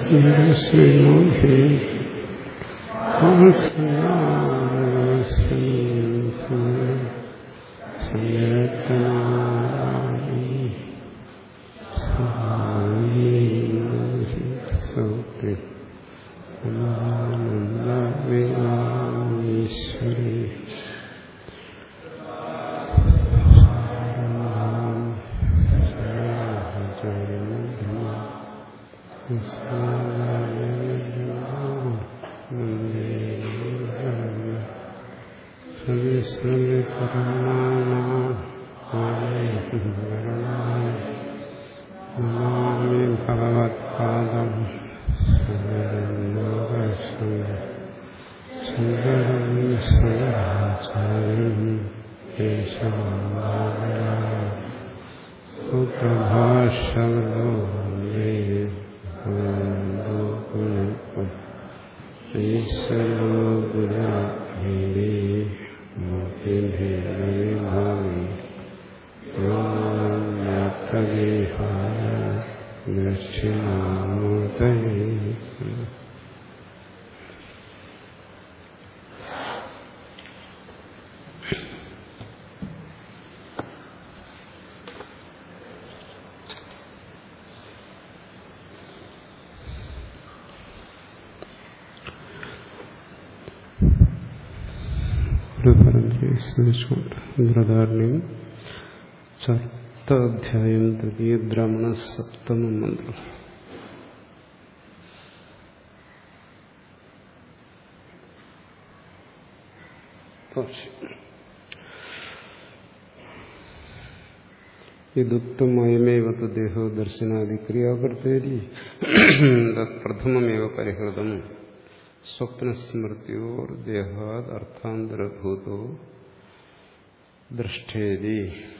ശ്രീമുഖേ ഈശ്വരി നമാമി ഭഗവത്പാദം ശങ്കരം ശങ്കരാചാര്യം സുപ്രഭാഷോ ഈശ്വരോ ഗുരുഭേദി മുഖിഭേദി ഭാവി വ്യാപ്തദേഹായ ദക്ഷിണാമൂർത്തയേ സ്മരിച്ചുകൊണ്ട് ബ്രദാരനെയും ചർത്താധ്യായം തൃതീയ ബ്രാഹ്മണ സപ്തമ മന്ത്രം ഇതുക്തമയമേവ ദേഹോ ദർശനാദി ക്രിയാകർത്തേരി പ്രഥമമേവ പരിഹൃതം സ്വപ്നസ്മൃത്യോർ ദേഹാത് അർത്ഥാന്തരഭൂതോ ദൃഷ്ടേരി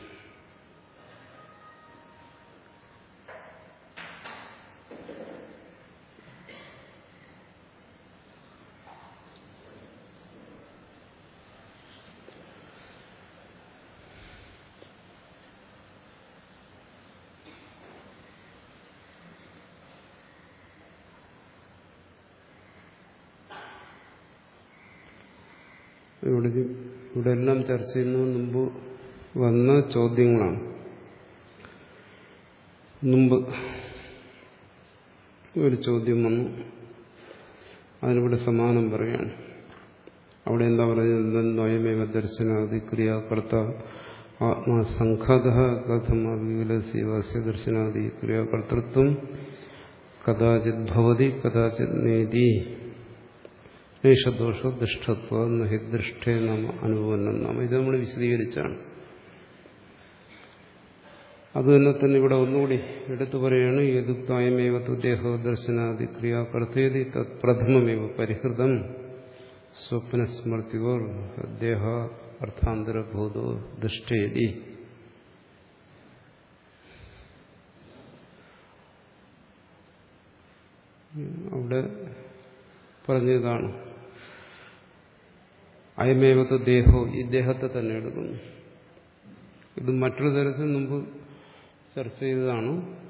ഇവിടെ ഇവിടെ എല്ലാം ചർച്ച ചെയ്യുന്നതിന് മുമ്പ് വന്ന ചോദ്യങ്ങളാണ് മുമ്പ് ഒരു ചോദ്യം വന്നു അതിനിവിടെ സമാനം പറയാണ് അവിടെ എന്താ പറയുന്നത് നോയമേവ ദർശനാദി ക്രിയാകർത്ത ആത്മാസംഘത കഥം അവികലസീവാസ്യ ദർശനാദി ക്രിയാകർത്തൃത്വം കഥാചിത് ഭവതി കഥാചിത് നേതി നേഷദോഷ ദുഷ്ടത്വ നഹി ദൃഷ്ടേ നാമ അനുഭവനം നാമ ഇത് നമ്മൾ വിശദീകരിച്ചാണ് അത് തന്നെ തന്നെ ഇവിടെ ഒന്നുകൂടി എടുത്തു പറയാണ് യദുക്തായമേവ ദേഹോ ദർശനാദി ക്രിയാകർത്തേതി തത് പ്രഥമമേവ പരിഹൃതം സ്വപ്നസ്മൃതിയോർ ദേഹ അർത്ഥാന്തരഭൂതോ ദുഷ്ടേതി അവിടെ പറഞ്ഞതാണ് അയമേവത്ത് ദേഹോ ഈ ദേഹത്തെ തന്നെ എടുക്കുന്നു ഇത് മറ്റൊരു തരത്തിൽ മുമ്പ് ചർച്ച ചെയ്തതാണ്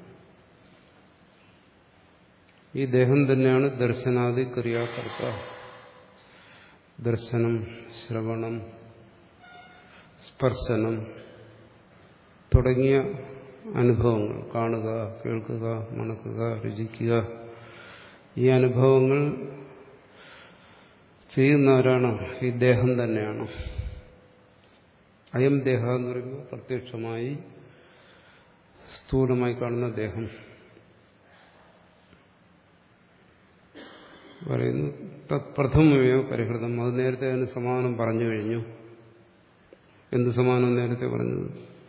ഈ ദേഹം തന്നെയാണ് ദർശനാദി ക്രിയാകർത്ത ദർശനം ശ്രവണം സ്പർശനം തുടങ്ങിയ അനുഭവങ്ങൾ കാണുക കേൾക്കുക മണക്കുക രുചിക്കുക ഈ അനുഭവങ്ങൾ ചെയ്യുന്നവരാണ് ഈ ദേഹം തന്നെയാണ് അയം ദേഹ എന്ന് പറയുമ്പോൾ പ്രത്യക്ഷമായി സ്ഥൂലമായി കാണുന്ന ദേഹം പറയുന്നു തത്പ്രഥമയോ പരിഹൃതം അത് നേരത്തെ അതിന് സമാനം പറഞ്ഞു കഴിഞ്ഞു എന്ത് സമാനം നേരത്തെ പറഞ്ഞത്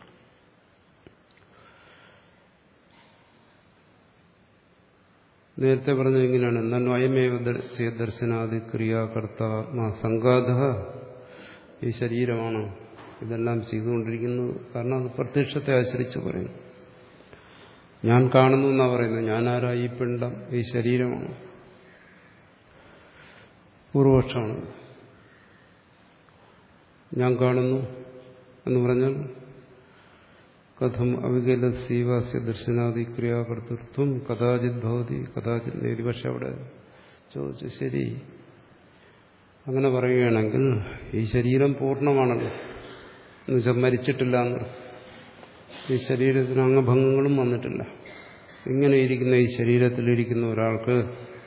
നേരത്തെ പറഞ്ഞത് എങ്ങനെയാണ് എന്നാൽ അയമേവ ദർശനാദി ക്രിയാകർത്ത സംഘാത ഈ ശരീരമാണ് ഇതെല്ലാം ചെയ്തുകൊണ്ടിരിക്കുന്നത് കാരണം അത് പ്രത്യക്ഷത്തെ ആശ്രയിച്ച് പറയുന്നു ഞാൻ കാണുന്നു എന്നാ പറയുന്നത് ഞാനാരാ ഈ പിണ്ടം ഈ ശരീരമാണ് പൂർവപക്ഷമാണ് ഞാൻ കാണുന്നു എന്ന് പറഞ്ഞാൽ കഥം അവികല സീവാസ്യ ദർശനാദി ക്രിയാകർത്തൃത്വം കഥാചിത് ഭവതി കഥാചിത് നേതി പക്ഷെ അവിടെ ചോദിച്ചു ശരി അങ്ങനെ പറയുകയാണെങ്കിൽ ഈ ശരീരം പൂർണ്ണമാണല്ലോ എന്നുവെച്ചാൽ മരിച്ചിട്ടില്ല എന്ന് ഈ ശരീരത്തിന് അംഗഭംഗങ്ങളും വന്നിട്ടില്ല ഇങ്ങനെ ഇരിക്കുന്ന ഈ ശരീരത്തിലിരിക്കുന്ന ഒരാൾക്ക്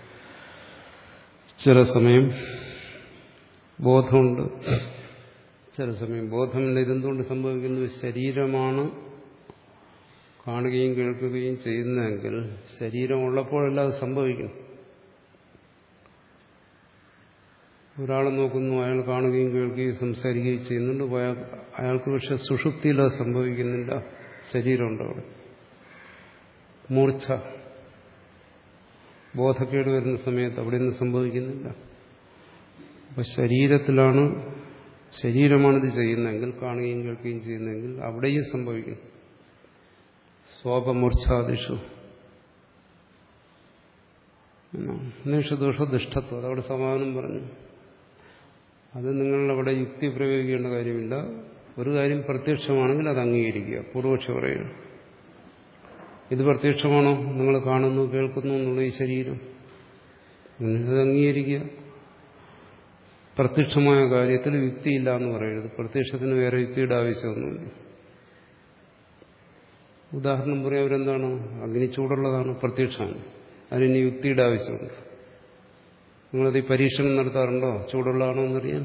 ചില സമയം ബോധമുണ്ട് ചില സമയം ബോധമില്ല ഇതെന്തുകൊണ്ട് സംഭവിക്കുന്നു ശരീരമാണ് കാണുകയും കേൾക്കുകയും ചെയ്യുന്നതെങ്കിൽ ശരീരം ഉള്ളപ്പോഴല്ല അത് സംഭവിക്കുന്നു ഒരാളെ നോക്കുന്നു അയാൾ കാണുകയും കേൾക്കുകയും സംസാരിക്കുകയും ചെയ്യുന്നുണ്ട് അയാൾക്ക് പക്ഷെ സുഷുപ്തിയിൽ അത് സംഭവിക്കുന്നില്ല ശരീരമുണ്ട് അവിടെ മൂർച്ച ബോധക്കേട് വരുന്ന സമയത്ത് അവിടെ നിന്ന് സംഭവിക്കുന്നില്ല അപ്പൊ ശരീരത്തിലാണ് ശരീരമാണിത് ചെയ്യുന്നതെങ്കിൽ കാണുകയും കേൾക്കുകയും ചെയ്യുന്നതെങ്കിൽ അവിടെയും സംഭവിക്കുന്നു സ്വാപമൂർച്ഛാദിഷു നിഷദോഷ ദുഷ്ടത്വം അതവിടെ സമാധാനം പറഞ്ഞു അത് നിങ്ങൾ അവിടെ യുക്തി പ്രയോഗിക്കേണ്ട കാര്യമില്ല ഒരു കാര്യം പ്രത്യക്ഷമാണെങ്കിൽ അത് അംഗീകരിക്കുക പൂർവക്ഷ പറയുന്നു ഇത് പ്രത്യക്ഷമാണോ നിങ്ങൾ കാണുന്നു കേൾക്കുന്നു എന്നുള്ള ഈ ശരീരം അത് അംഗീകരിക്കുക പ്രത്യക്ഷമായ കാര്യത്തിൽ യുക്തിയില്ല എന്ന് പറയരുത് പ്രത്യക്ഷത്തിന് വേറെ യുക്തിയുടെ ആവശ്യമൊന്നുമില്ല ഉദാഹരണം പറയാം അവരെന്താണ് അഗ്നി ചൂടുള്ളതാണ് പ്രത്യക്ഷമാണ് അതിന് യുക്തിയുടെ ആവശ്യമുണ്ട് നിങ്ങളത് ഈ പരീക്ഷണം നടത്താറുണ്ടോ ചൂടുള്ളതാണോ എന്നറിയാൻ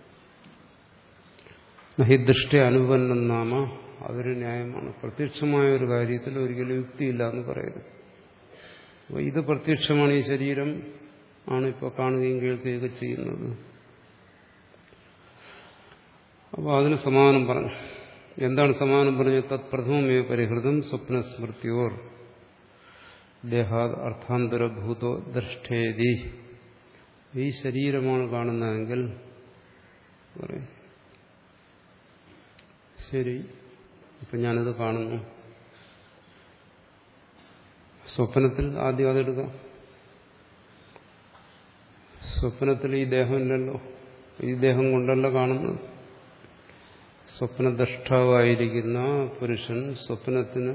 നഹി ദൃഷ്ടി അനുപന്നം നാമ അതൊരു ന്യായമാണ് പ്രത്യക്ഷമായ ഒരു കാര്യത്തിൽ ഒരിക്കലും യുക്തിയില്ല എന്ന് പറയരുത് അപ്പോൾ ഇത് പ്രത്യക്ഷമാണ് ഈ ശരീരം ആണ് ഇപ്പോൾ കാണുകയും കേൾക്കുകയൊക്കെ ചെയ്യുന്നത് അപ്പോൾ അതിന് സമാധാനം പറഞ്ഞു എന്താണ് സമാധാനം പറഞ്ഞത് തത് പ്രഥമമേ പരിഹൃതം സ്വപ്നസ്മൃത്യോർ ദേഹാത് അർത്ഥാന്തരഭൂതോ ദൃഷ്ടേതി ഈ ശരീരമാണ് കാണുന്നതെങ്കിൽ പറയും ശരി ഇപ്പം ഞാനിത് കാണുന്നു സ്വപ്നത്തിൽ ആദ്യം അതെടുക്കാം സ്വപ്നത്തിൽ ഈ ദേഹമില്ലല്ലോ ഈ ദേഹം കൊണ്ടല്ല കാണുന്നത് സ്വപ്നദ്രഷ്ടാവായിരിക്കുന്ന പുരുഷൻ സ്വപ്നത്തിന്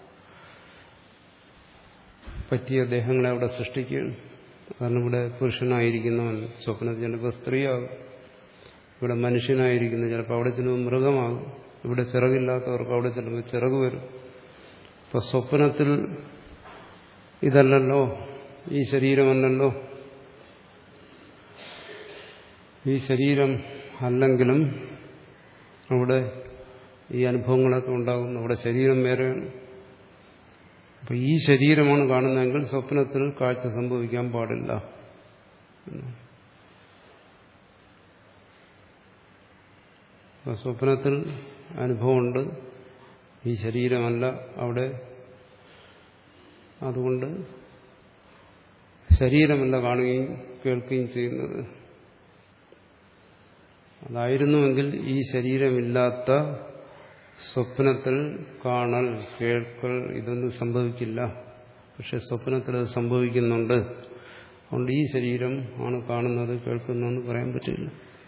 പറ്റിയ ദേഹങ്ങളെ അവിടെ സൃഷ്ടിക്കുകയാണ് കാരണം ഇവിടെ പുരുഷനായിരിക്കുന്നവൻ സ്വപ്നത്തിൽ ചിലപ്പോൾ സ്ത്രീയാകും ഇവിടെ മനുഷ്യനായിരിക്കുന്ന ചിലപ്പോൾ അവിടെ ചിലപ്പോൾ മൃഗമാകും ഇവിടെ ചിറകില്ലാത്തവർക്ക് അവിടെ ചിലപ്പോൾ ചിറക് വരും ഇപ്പൊ സ്വപ്നത്തിൽ ഇതല്ലല്ലോ ഈ ശരീരമല്ലല്ലോ ഈ ശരീരം അല്ലെങ്കിലും അവിടെ ഈ അനുഭവങ്ങളൊക്കെ ഉണ്ടാകുന്നു അവിടെ ശരീരം വേറെയാണ് അപ്പൊ ഈ ശരീരമാണ് കാണുന്നതെങ്കിൽ സ്വപ്നത്തിൽ കാഴ്ച സംഭവിക്കാൻ പാടില്ല സ്വപ്നത്തിൽ അനുഭവമുണ്ട് ഈ ശരീരമല്ല അവിടെ അതുകൊണ്ട് ശരീരമല്ല കാണുകയും കേൾക്കുകയും ചെയ്യുന്നത് അതായിരുന്നുവെങ്കിൽ ഈ ശരീരമില്ലാത്ത സ്വപ്നത്തിൽ കാണൽ കേൾക്കൽ ഇതൊന്നും സംഭവിക്കില്ല പക്ഷെ സ്വപ്നത്തിൽ അത് സംഭവിക്കുന്നുണ്ട് അതുകൊണ്ട് ഈ ശരീരം ആണ് കാണുന്നത് കേൾക്കുന്നതെന്ന് പറയാൻ പറ്റില്ല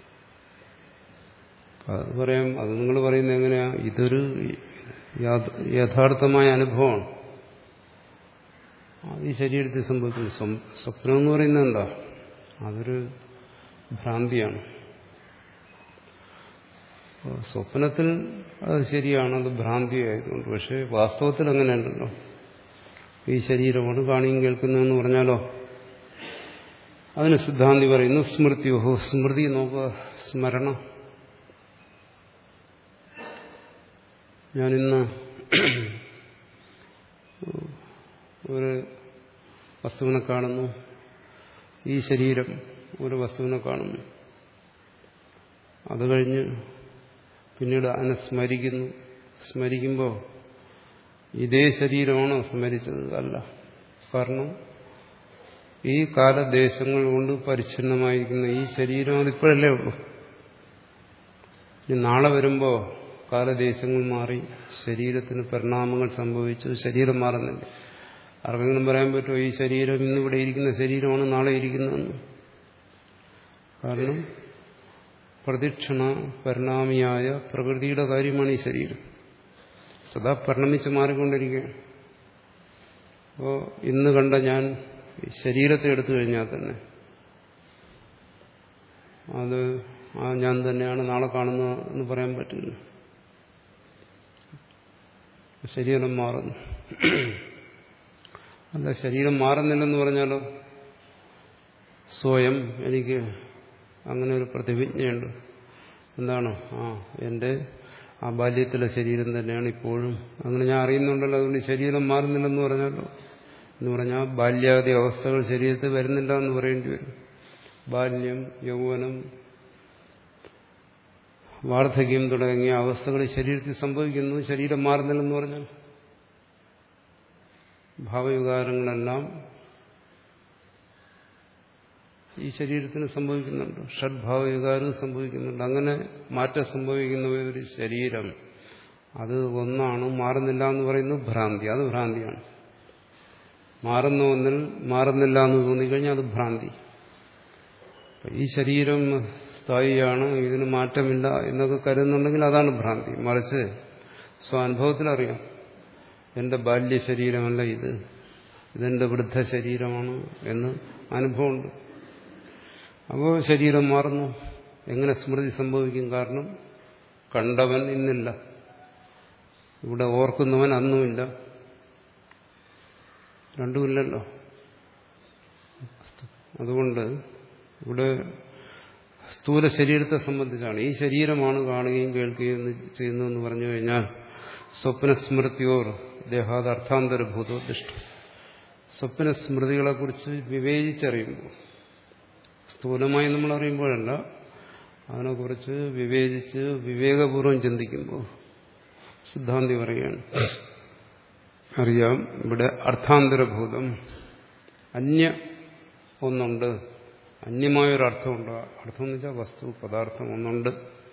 അത് പറയാം അത് നിങ്ങൾ പറയുന്നത് എങ്ങനെയാ ഇതൊരു യഥാർത്ഥമായ അനുഭവമാണ് അത് ഈ ശരീരത്തിൽ സംഭവിക്കുന്നു സ്വപ്നം എന്ന് പറയുന്നത് എന്താ അതൊരു ഭ്രാന്തിയാണ് സ്വപ്നത്തിൽ അത് ശരിയാണ് അത് ഭ്രാന്തിയായതുകൊണ്ട് പക്ഷെ വാസ്തവത്തിൽ അങ്ങനെയല്ലല്ലോ ഈ ശരീരമാണ് കാണിയും കേൾക്കുന്നതെന്ന് പറഞ്ഞാലോ അതിന് സിദ്ധാന്തി പറയുന്നു സ്മൃതി ഓഹോ സ്മൃതി നോക്കുക സ്മരണ ഞാനിന്ന് ഒരു വസ്തുവിനെ കാണുന്നു ഈ ശരീരം ഒരു വസ്തുവിനെ കാണുന്നു അത് കഴിഞ്ഞ് പിന്നീട് അതിനെ സ്മരിക്കുന്നു സ്മരിക്കുമ്പോൾ ഇതേ ശരീരമാണോ സ്മരിച്ചത് അല്ല കാരണം ഈ കാലദേശങ്ങൾ കൊണ്ട് പരിച്ഛിന്നമായിരിക്കുന്ന ഈ ശരീരം അതിപ്പോഴല്ലേ ഉള്ളൂ ഇനി നാളെ വരുമ്പോൾ കാലദേശങ്ങൾ മാറി ശരീരത്തിന് പരിണാമങ്ങൾ സംഭവിച്ചു ശരീരം മാറുന്നില്ല ആർക്കെങ്കിലും പറയാൻ പറ്റുമോ ഈ ശരീരം ഇന്നിവിടെ ഇരിക്കുന്ന ശരീരമാണ് നാളെ ഇരിക്കുന്നതെന്ന് കാരണം പ്രതിക്ഷണ പരിണാമിയായ പ്രകൃതിയുടെ കാര്യമാണ് ഈ ശരീരം സദാ പരിണമിച്ച് മാറിക്കൊണ്ടിരിക്കുകയാണ് അപ്പോൾ ഇന്ന് കണ്ട ഞാൻ ഈ ശരീരത്തെ എടുത്തു കഴിഞ്ഞാൽ തന്നെ അത് ആ ഞാൻ തന്നെയാണ് നാളെ കാണുന്നത് എന്ന് പറയാൻ പറ്റില്ല ശരീരം മാറുന്നു അല്ല ശരീരം മാറുന്നില്ലെന്ന് പറഞ്ഞാലോ സ്വയം എനിക്ക് അങ്ങനെ ഒരു പ്രതിവിജ്ഞയുണ്ട് എന്താണ് ആ എൻ്റെ ആ ബാല്യത്തിലെ ശരീരം തന്നെയാണ് ഇപ്പോഴും അങ്ങനെ ഞാൻ അറിയുന്നുണ്ടല്ലോ അതുകൊണ്ട് ശരീരം മാറുന്നില്ലെന്ന് പറഞ്ഞാലോ എന്ന് പറഞ്ഞാൽ ബാല്യാദി അവസ്ഥകൾ ശരീരത്തിൽ വരുന്നില്ല എന്ന് പറയേണ്ടി വരും ബാല്യം യൗവനം വാർദ്ധക്യം തുടങ്ങിയ അവസ്ഥകൾ ശരീരത്തിൽ സംഭവിക്കുന്നു ശരീരം മാറുന്നില്ലെന്ന് പറഞ്ഞാൽ ഭാവവികാരങ്ങളെല്ലാം ഈ ശരീരത്തിന് സംഭവിക്കുന്നുണ്ട് ഷഡ്ഭാവവികാരവും സംഭവിക്കുന്നുണ്ട് അങ്ങനെ മാറ്റം സംഭവിക്കുന്ന ഒരു ശരീരം അത് ഒന്നാണ് മാറുന്നില്ല എന്ന് പറയുന്നത് ഭ്രാന്തി അത് ഭ്രാന്തിയാണ് മാറുന്ന ഒന്നിൽ മാറുന്നില്ല എന്ന് തോന്നിക്കഴിഞ്ഞാൽ അത് ഭ്രാന്തി ഈ ശരീരം സ്ഥായിയാണ് ഇതിന് മാറ്റമില്ല എന്നൊക്കെ കരുതുന്നുണ്ടെങ്കിൽ അതാണ് ഭ്രാന്തി മറിച്ച് സ്വാനുഭവത്തിലറിയാം എന്റെ ബാല്യ ശരീരമല്ല ഇത് ഇതെന്റെ വൃദ്ധ ശരീരമാണ് എന്ന് അനുഭവമുണ്ട് അപ്പോൾ ശരീരം മാറുന്നു എങ്ങനെ സ്മൃതി സംഭവിക്കും കാരണം കണ്ടവൻ ഇന്നില്ല ഇവിടെ ഓർക്കുന്നവൻ അന്നുമില്ല രണ്ടുമില്ലല്ലോ അതുകൊണ്ട് ഇവിടെ സ്ഥൂല ശരീരത്തെ സംബന്ധിച്ചാണ് ഈ ശരീരമാണ് കാണുകയും കേൾക്കുകയും ചെയ്യുന്നതെന്ന് പറഞ്ഞു കഴിഞ്ഞാൽ സ്വപ്നസ്മൃതിയോർ ദേഹാത് അർത്ഥാന്തരഭൂതോ ദുഷ്ട സ്വപ്നസ്മൃതികളെക്കുറിച്ച് വിവേചിച്ചറിയുമ്പോൾ സ്ഥൂലമായി നമ്മൾ അറിയുമ്പോഴല്ല അതിനെക്കുറിച്ച് വിവേചിച്ച് വിവേകപൂർവ്വം ചിന്തിക്കുമ്പോൾ സിദ്ധാന്തി പറയുകയാണ് അറിയാം ഇവിടെ അർത്ഥാന്തരഭൂതം അന്യ ഒന്നുണ്ട് അന്യമായൊരർത്ഥമുണ്ട് അർത്ഥം എന്ന് വെച്ചാൽ വസ്തു പദാർത്ഥം ഒന്നുണ്ട്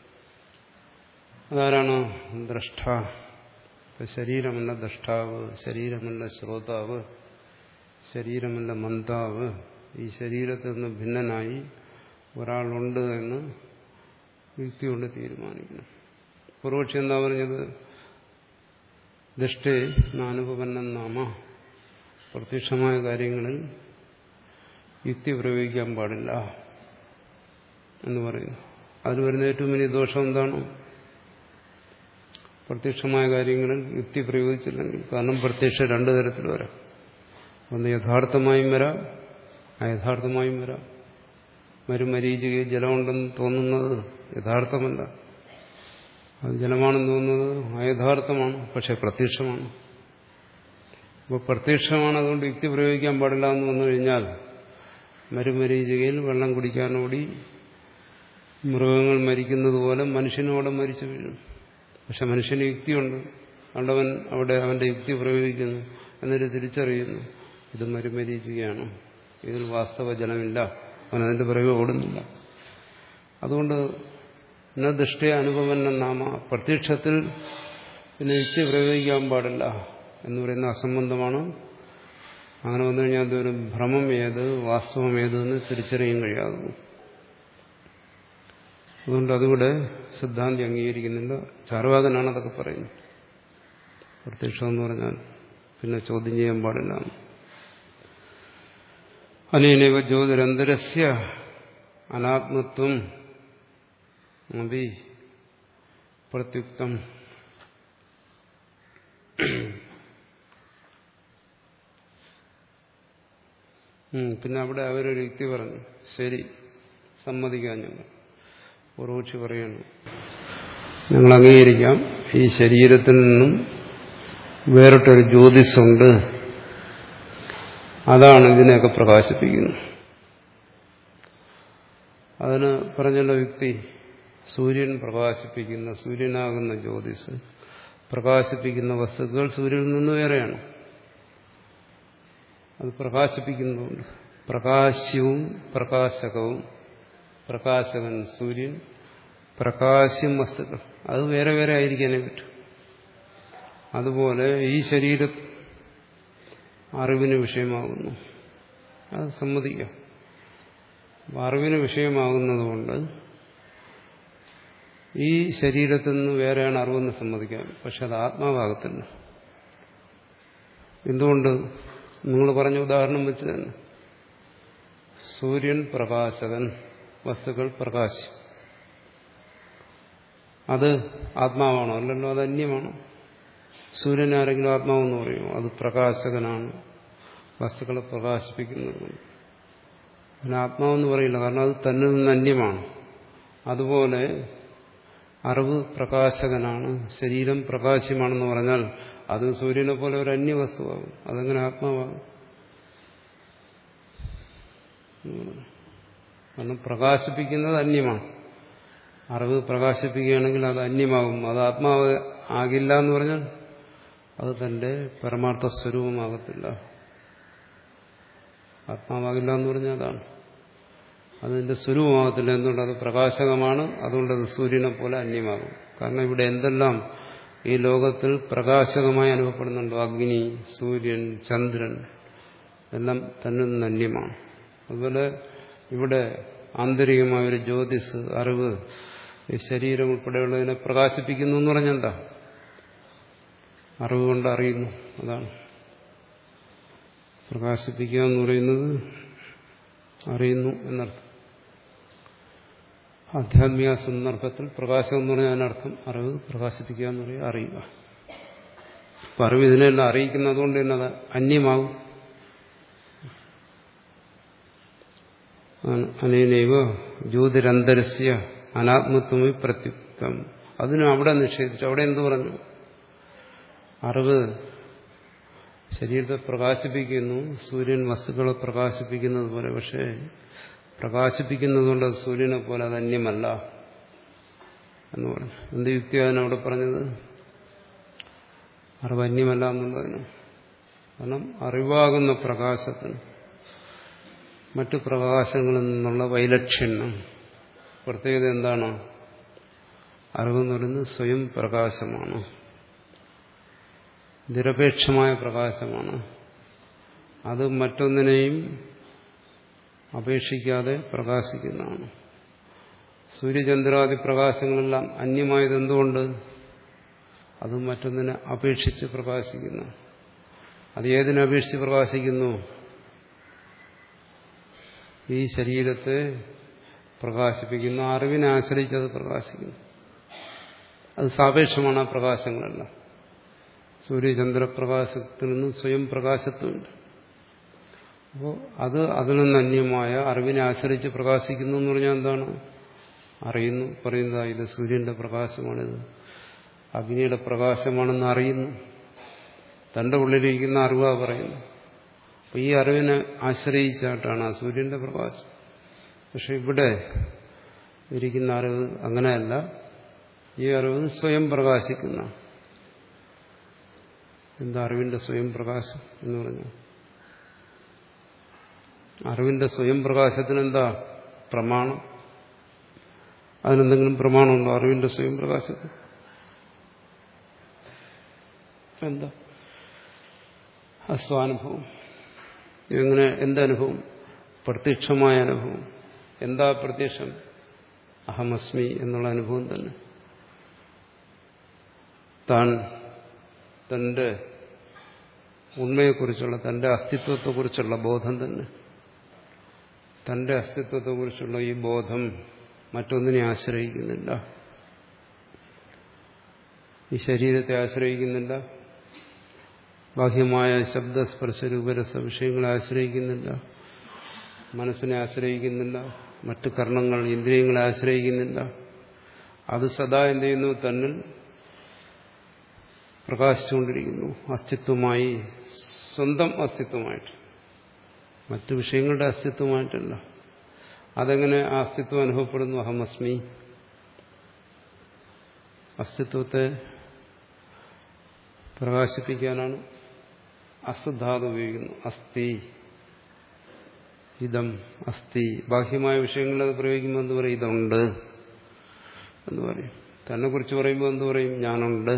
അതാരാണ് ദ്രഷ്ട ശരീരമല്ല ദ്രഷ്ടാവ് ശരീരമല്ല ശ്രോതാവ് ശരീരമല്ല മന്താവ് ഈ ശരീരത്തിൽ നിന്ന് ഭിന്നനായി ഒരാളുണ്ട് എന്ന് യുക്തി കൊണ്ട് തീരുമാനിക്കണം പൂർവക്ഷി എന്താ പറഞ്ഞത് ദൃഷ്ടേ നാനുപന്നൻ നാമ പ്രത്യക്ഷമായ കാര്യങ്ങളിൽ യുക്തി പ്രയോഗിക്കാൻ പാടില്ല എന്ന് പറയുന്നു അതിൽ വരുന്ന ഏറ്റവും വലിയ ദോഷം എന്താണ് പ്രത്യക്ഷമായ കാര്യങ്ങളിൽ യുക്തി പ്രയോഗിച്ചില്ലെങ്കിൽ കാരണം പ്രത്യക്ഷ രണ്ടു തരത്തിൽ വരാം ഒന്ന് യഥാർത്ഥമായും വരാം അയഥാർത്ഥമായും വരാം മരുമരീചികയിൽ ജലമുണ്ടെന്ന് തോന്നുന്നത് യഥാർത്ഥമല്ല അത് ജലമാണെന്ന് തോന്നുന്നത് അയഥാർത്ഥമാണ് പക്ഷെ പ്രത്യക്ഷമാണ് അപ്പോൾ പ്രത്യക്ഷമാണ് അതുകൊണ്ട് യുക്തി പ്രയോഗിക്കാൻ പാടില്ല എന്ന് വന്നു കഴിഞ്ഞാൽ മരുമരീചികയിൽ വെള്ളം കുടിക്കാനോടി മൃഗങ്ങൾ മരിക്കുന്നത് പോലെ മനുഷ്യനോടെ മരിച്ചു വീഴും പക്ഷെ മനുഷ്യന് യുക്തിയുണ്ട് അതുകൊണ്ടവൻ അവിടെ അവന്റെ യുക്തി പ്രയോഗിക്കുന്നു എന്നിട്ട് തിരിച്ചറിയുന്നു ഇത് മരുമരീചികയാണ് ഇതിൽ വാസ്തവ ജലമില്ല അവൻ അതിന്റെ പിറകെ ഓടുന്നില്ല അതുകൊണ്ട് എന്ന ദൃഷ്ടിയ അനുഭവന്ന നാമ പ്രത്യക്ഷത്തിൽ പിന്നെ യുക്തി പ്രയോഗിക്കാൻ പാടില്ല എന്ന് പറയുന്ന അസംബന്ധമാണ് അങ്ങനെ വന്നു കഴിഞ്ഞാൽ അതൊരു ഭ്രമം ഏത് വാസ്തവം ഏത് എന്ന് തിരിച്ചറിയാൻ കഴിയാകുന്നു അതുകൊണ്ട് അതുകൂടെ സിദ്ധാന്തി അംഗീകരിക്കുന്നില്ല ചാർവാകനാണ് അതൊക്കെ പറയുന്നത് പ്രത്യക്ഷം എന്ന് പറഞ്ഞാൽ പിന്നെ ചോദ്യം ചെയ്യാൻ പാടില്ല അനേനവ ജ്യോതിരന്തരസ്യ അനാത്മത്വം അഭി പ്രത്യുക്തം പിന്നെ അവിടെ അവരൊരു യുക്തി പറഞ്ഞു ശരി സമ്മതിക്കാൻ ഞങ്ങൾ പൂർവക്ഷി പറയണം ഞങ്ങൾ അംഗീകരിക്കാം ഈ ശരീരത്തിൽ നിന്നും വേറിട്ടൊരു ജ്യോതിസുണ്ട് അതാണ് ഇതിനെയൊക്കെ പ്രകാശിപ്പിക്കുന്നത് അതിന് പറഞ്ഞല്ലോ യുക്തി സൂര്യൻ പ്രകാശിപ്പിക്കുന്ന സൂര്യനാകുന്ന ജ്യോതിസ് പ്രകാശിപ്പിക്കുന്ന വസ്തുക്കൾ സൂര്യനിൽ നിന്ന് വേറെയാണ് അത് പ്രകാശിപ്പിക്കുന്നുണ്ട് പ്രകാശ്യവും പ്രകാശകവും പ്രകാശകൻ സൂര്യൻ പ്രകാശ്യം വസ്തുക്കൾ അത് വേറെ വേറെ ആയിരിക്കാനേ പറ്റും അതുപോലെ ഈ ശരീരം അറിവിന് വിഷയമാകുന്നു അത് സമ്മതിക്കാം അറിവിന് വിഷയമാകുന്നതുകൊണ്ട് ഈ ശരീരത്തിൽ നിന്ന് വേറെയാണ് അറിവെന്ന് സമ്മതിക്കാം പക്ഷെ അത് ആത്മാവാകത്തില്ല എന്തുകൊണ്ട് നിങ്ങൾ പറഞ്ഞ ഉദാഹരണം വെച്ച് തന്നെ സൂര്യൻ പ്രകാശകൻ വസ്തുക്കൾ പ്രകാശം അത് ആത്മാവാണോ അല്ലല്ലോ അത് അന്യമാണോ സൂര്യൻ ആരെങ്കിലും ആത്മാവെന്ന് പറയുമോ അത് പ്രകാശകനാണ് വസ്തുക്കളെ പ്രകാശിപ്പിക്കുന്നത് അതിന് ആത്മാവെന്ന് പറയില്ല കാരണം അത് തന്നിൽ നിന്ന് അന്യമാണ് അതുപോലെ അറിവ് പ്രകാശകനാണ് ശരീരം പ്രകാശമാണെന്ന് പറഞ്ഞാൽ അത് സൂര്യനെ പോലെ ഒരു അന്യവസ്തുവാകും അതെങ്ങനെ ആത്മാവാകും കാരണം പ്രകാശിപ്പിക്കുന്നത് അന്യമാണ് അറിവ് പ്രകാശിപ്പിക്കുകയാണെങ്കിൽ അത് അന്യമാകും അത് ആത്മാവ് ആകില്ല എന്ന് പറഞ്ഞാൽ അത് തന്റെ പരമാർത്ഥ സ്വരൂപമാകത്തില്ല ആത്മാവാകില്ല എന്ന് പറഞ്ഞാൽ അതാണ് അതിന്റെ സ്വരൂപമാകത്തില്ല എന്തുകൊണ്ട് അത് പ്രകാശകമാണ് അതുകൊണ്ട് അത് സൂര്യനെ പോലെ അന്യമാകും കാരണം ഇവിടെ എന്തെല്ലാം ഈ ലോകത്തിൽ പ്രകാശകമായി അനുഭവപ്പെടുന്നുണ്ടോ അഗ്നി സൂര്യൻ ചന്ദ്രൻ എല്ലാം തന്നെ നിന്ന് അന്യമാണ് അതുപോലെ ഇവിടെ ആന്തരികമായ ഒരു ജ്യോതിസ് അറിവ് ഈ ശരീരം ഉൾപ്പെടെയുള്ളതിനെ പ്രകാശിപ്പിക്കുന്നു എന്ന് പറഞ്ഞെന്താ അറിവ് കൊണ്ട് അറിയുന്നു അതാണ് പ്രകാശിപ്പിക്കുക എന്ന് പറയുന്നത് അറിയുന്നു എന്നർത്ഥം ആധ്യാത്മിക സന്ദർഭത്തിൽ പ്രകാശം എന്ന് പറഞ്ഞാൽ അതിനർത്ഥം അറിവ് പ്രകാശിപ്പിക്കുക എന്ന് പറയുക അറിയുക അപ്പൊ അറിവ് ഇതിനെല്ലാം അറിയിക്കുന്നതുകൊണ്ട് തന്നെ അത് അന്യമാകും അനേനൈവ ജ്യോതിരന്തരസ്യ അനാത്മത്വമി പ്രത്യുക്തം അതിനും അവിടെ നിഷേധിച്ചു അവിടെ എന്തു പറഞ്ഞു അറിവ് ശരീരത്തെ പ്രകാശിപ്പിക്കുന്നു സൂര്യൻ വസ്തുക്കളെ പ്രകാശിപ്പിക്കുന്നത് പോലെ പക്ഷേ പ്രകാശിപ്പിക്കുന്നതുകൊണ്ട് അത് സൂര്യനെ പോലെ അത് അന്യമല്ല എന്ന് പറഞ്ഞു എന്ത് യുക്തിയാണ് അവിടെ പറഞ്ഞത് അറിവ് അന്യമല്ല എന്നുള്ളതിന് കാരണം അറിവാകുന്ന പ്രകാശത്തിന് മറ്റു പ്രകാശങ്ങളിൽ നിന്നുള്ള വൈലക്ഷണ്യം പ്രത്യേകത എന്താണ് അറിവെന്ന് പറയുന്നത് സ്വയം പ്രകാശമാണ് നിരപേക്ഷമായ പ്രകാശമാണ് അത് മറ്റൊന്നിനെയും അപേക്ഷിക്കാതെ പ്രകാശിക്കുന്നതാണ് സൂര്യചന്ദ്രാദി പ്രകാശങ്ങളെല്ലാം അന്യമായത് എന്തുകൊണ്ട് അത് മറ്റൊന്നിനെ അപേക്ഷിച്ച് പ്രകാശിക്കുന്നു അത് ഏതിനെ അപേക്ഷിച്ച് പ്രകാശിക്കുന്നു ഈ ശരീരത്തെ പ്രകാശിപ്പിക്കുന്ന അറിവിനെ ആശ്രയിച്ച് അത് പ്രകാശിക്കുന്നു അത് സാപേക്ഷമാണ് ആ പ്രകാശങ്ങളെല്ലാം സൂര്യചന്ദ്രപ്രകാശത്തിൽ നിന്ന് സ്വയം പ്രകാശത്വമുണ്ട് അപ്പോൾ അത് അതിൽ നിന്ന് അന്യമായ അറിവിനെ ആശ്രയിച്ച് പ്രകാശിക്കുന്നു എന്ന് പറഞ്ഞാൽ എന്താണ് അറിയുന്നു പറയുന്നത് ഇത് സൂര്യന്റെ പ്രകാശമാണിത് അഗ്നിയുടെ പ്രകാശമാണെന്ന് അറിയുന്നു തന്റെ ഉള്ളിലിരിക്കുന്ന അറിവാ പറയുന്നു അപ്പൊ ഈ അറിവിനെ ആശ്രയിച്ചായിട്ടാണ് ആ സൂര്യന്റെ പ്രകാശം പക്ഷെ ഇവിടെ ഇരിക്കുന്ന അറിവ് അങ്ങനെയല്ല ഈ അറിവ് സ്വയം പ്രകാശിക്കുന്ന എന്താ അറിവിന്റെ സ്വയം പ്രകാശം എന്ന് പറഞ്ഞു അറിവിന്റെ സ്വയം പ്രകാശത്തിന് എന്താ പ്രമാണം അതിനെന്തെങ്കിലും പ്രമാണമുണ്ടോ അറിവിന്റെ സ്വയം പ്രകാശത്തിന് എന്താ അസ്വാനുഭവം എങ്ങനെ എന്തനുഭവം പ്രത്യക്ഷമായ അനുഭവം എന്താ പ്രത്യക്ഷം അഹമസ്മി എന്നുള്ള അനുഭവം തന്നെ താൻ തന്റെ ഉണ്മയെക്കുറിച്ചുള്ള തന്റെ അസ്തിത്വത്തെക്കുറിച്ചുള്ള ബോധം തന്നെ തന്റെ അസ്തിത്വത്തെക്കുറിച്ചുള്ള ഈ ബോധം മറ്റൊന്നിനെ ആശ്രയിക്കുന്നില്ല ഈ ശരീരത്തെ ആശ്രയിക്കുന്നില്ല ബാഹ്യമായ ശബ്ദസ്പർശ രൂപരസ വിഷയങ്ങളെ ആശ്രയിക്കുന്നില്ല മനസ്സിനെ ആശ്രയിക്കുന്നില്ല മറ്റു കർണങ്ങൾ ഇന്ദ്രിയങ്ങളെ ആശ്രയിക്കുന്നില്ല അത് സദാ എന്ത് ചെയ്യുന്നു തന്നിൽ പ്രകാശിച്ചുകൊണ്ടിരിക്കുന്നു അസ്തിത്വമായി സ്വന്തം അസ്തിത്വമായിട്ട് മറ്റു വിഷയങ്ങളുടെ അസ്തിത്വമായിട്ടല്ല അതെങ്ങനെ ആ അസ്തിത്വം അനുഭവപ്പെടുന്നു അഹമസ്മി അസ്തിത്വത്തെ പ്രകാശിപ്പിക്കാനാണ് അസ്തുധാതു ഉപയോഗിക്കുന്നു അസ്ഥി ഇതം അസ്ഥി ബാഹ്യമായ വിഷയങ്ങളിൽ അത് പ്രയോഗിക്കുമ്പോൾ എന്ത് പറയും ഇതുണ്ട് എന്ന് പറയും തന്നെ കുറിച്ച് പറയുമ്പോൾ എന്ത് പറയും ഞാനുണ്ട്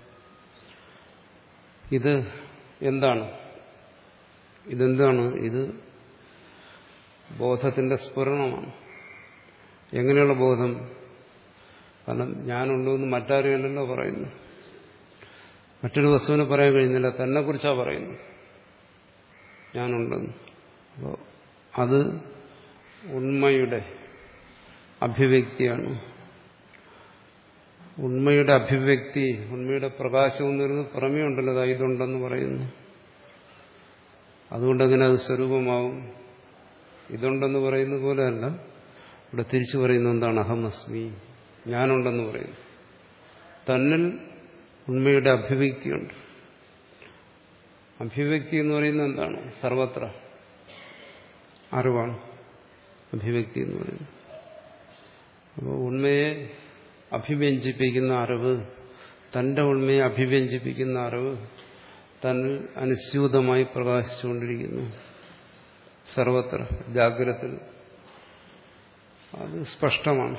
ഇത് എന്താണ് ഇതെന്താണ് ഇത് ബോധത്തിന്റെ സ്ഫുരണമാണ് എങ്ങനെയുള്ള ബോധം കാരണം ഞാനുണ്ടോ എന്ന് മറ്റാരുമല്ലല്ലോ പറയുന്നു മറ്റൊരു വസ്തുവിനെ പറയാൻ കഴിയുന്നില്ല തന്നെ കുറിച്ചാണ് പറയുന്നത് ഞാനുണ്ടെന്ന് അപ്പോൾ അത് ഉണ്മയുടെ അഭിവ്യക്തിയാണ് ഉണ്മയുടെ അഭിവ്യക്തി ഉണ്മയുടെ പ്രകാശം എന്ന് പറയുന്നത് പുറമേ ഉണ്ടല്ലോ അതാ ഇതുണ്ടെന്ന് പറയുന്നു അതുകൊണ്ടെങ്ങനെ അത് സ്വരൂപമാവും ഇതുണ്ടെന്ന് പറയുന്ന പോലെയല്ല ഇവിടെ തിരിച്ചു പറയുന്നത് എന്താണ് അഹമസ്മി ഞാനുണ്ടെന്ന് പറയുന്നു തന്നിൽ ഉണ്മയുടെ അഭിവ്യക്തിയുണ്ട് അഭിവ്യക്തി എന്ന് പറയുന്നത് എന്താണ് സർവത്ര അറിവാണ് അഭിവ്യക്തി എന്ന് പറയുന്നത് അപ്പോൾ ഉണ്മയെ അഭിവ്യഞ്ജിപ്പിക്കുന്ന അറിവ് തന്റെ ഉണ്മയെ അഭിവ്യഞ്ജിപ്പിക്കുന്ന അറിവ് തന്നിൽ അനുസ്യൂതമായി പ്രകാശിച്ചുകൊണ്ടിരിക്കുന്നു സർവത്ര ജാഗ്രതത്തിൽ അത് സ്പഷ്ടമാണ്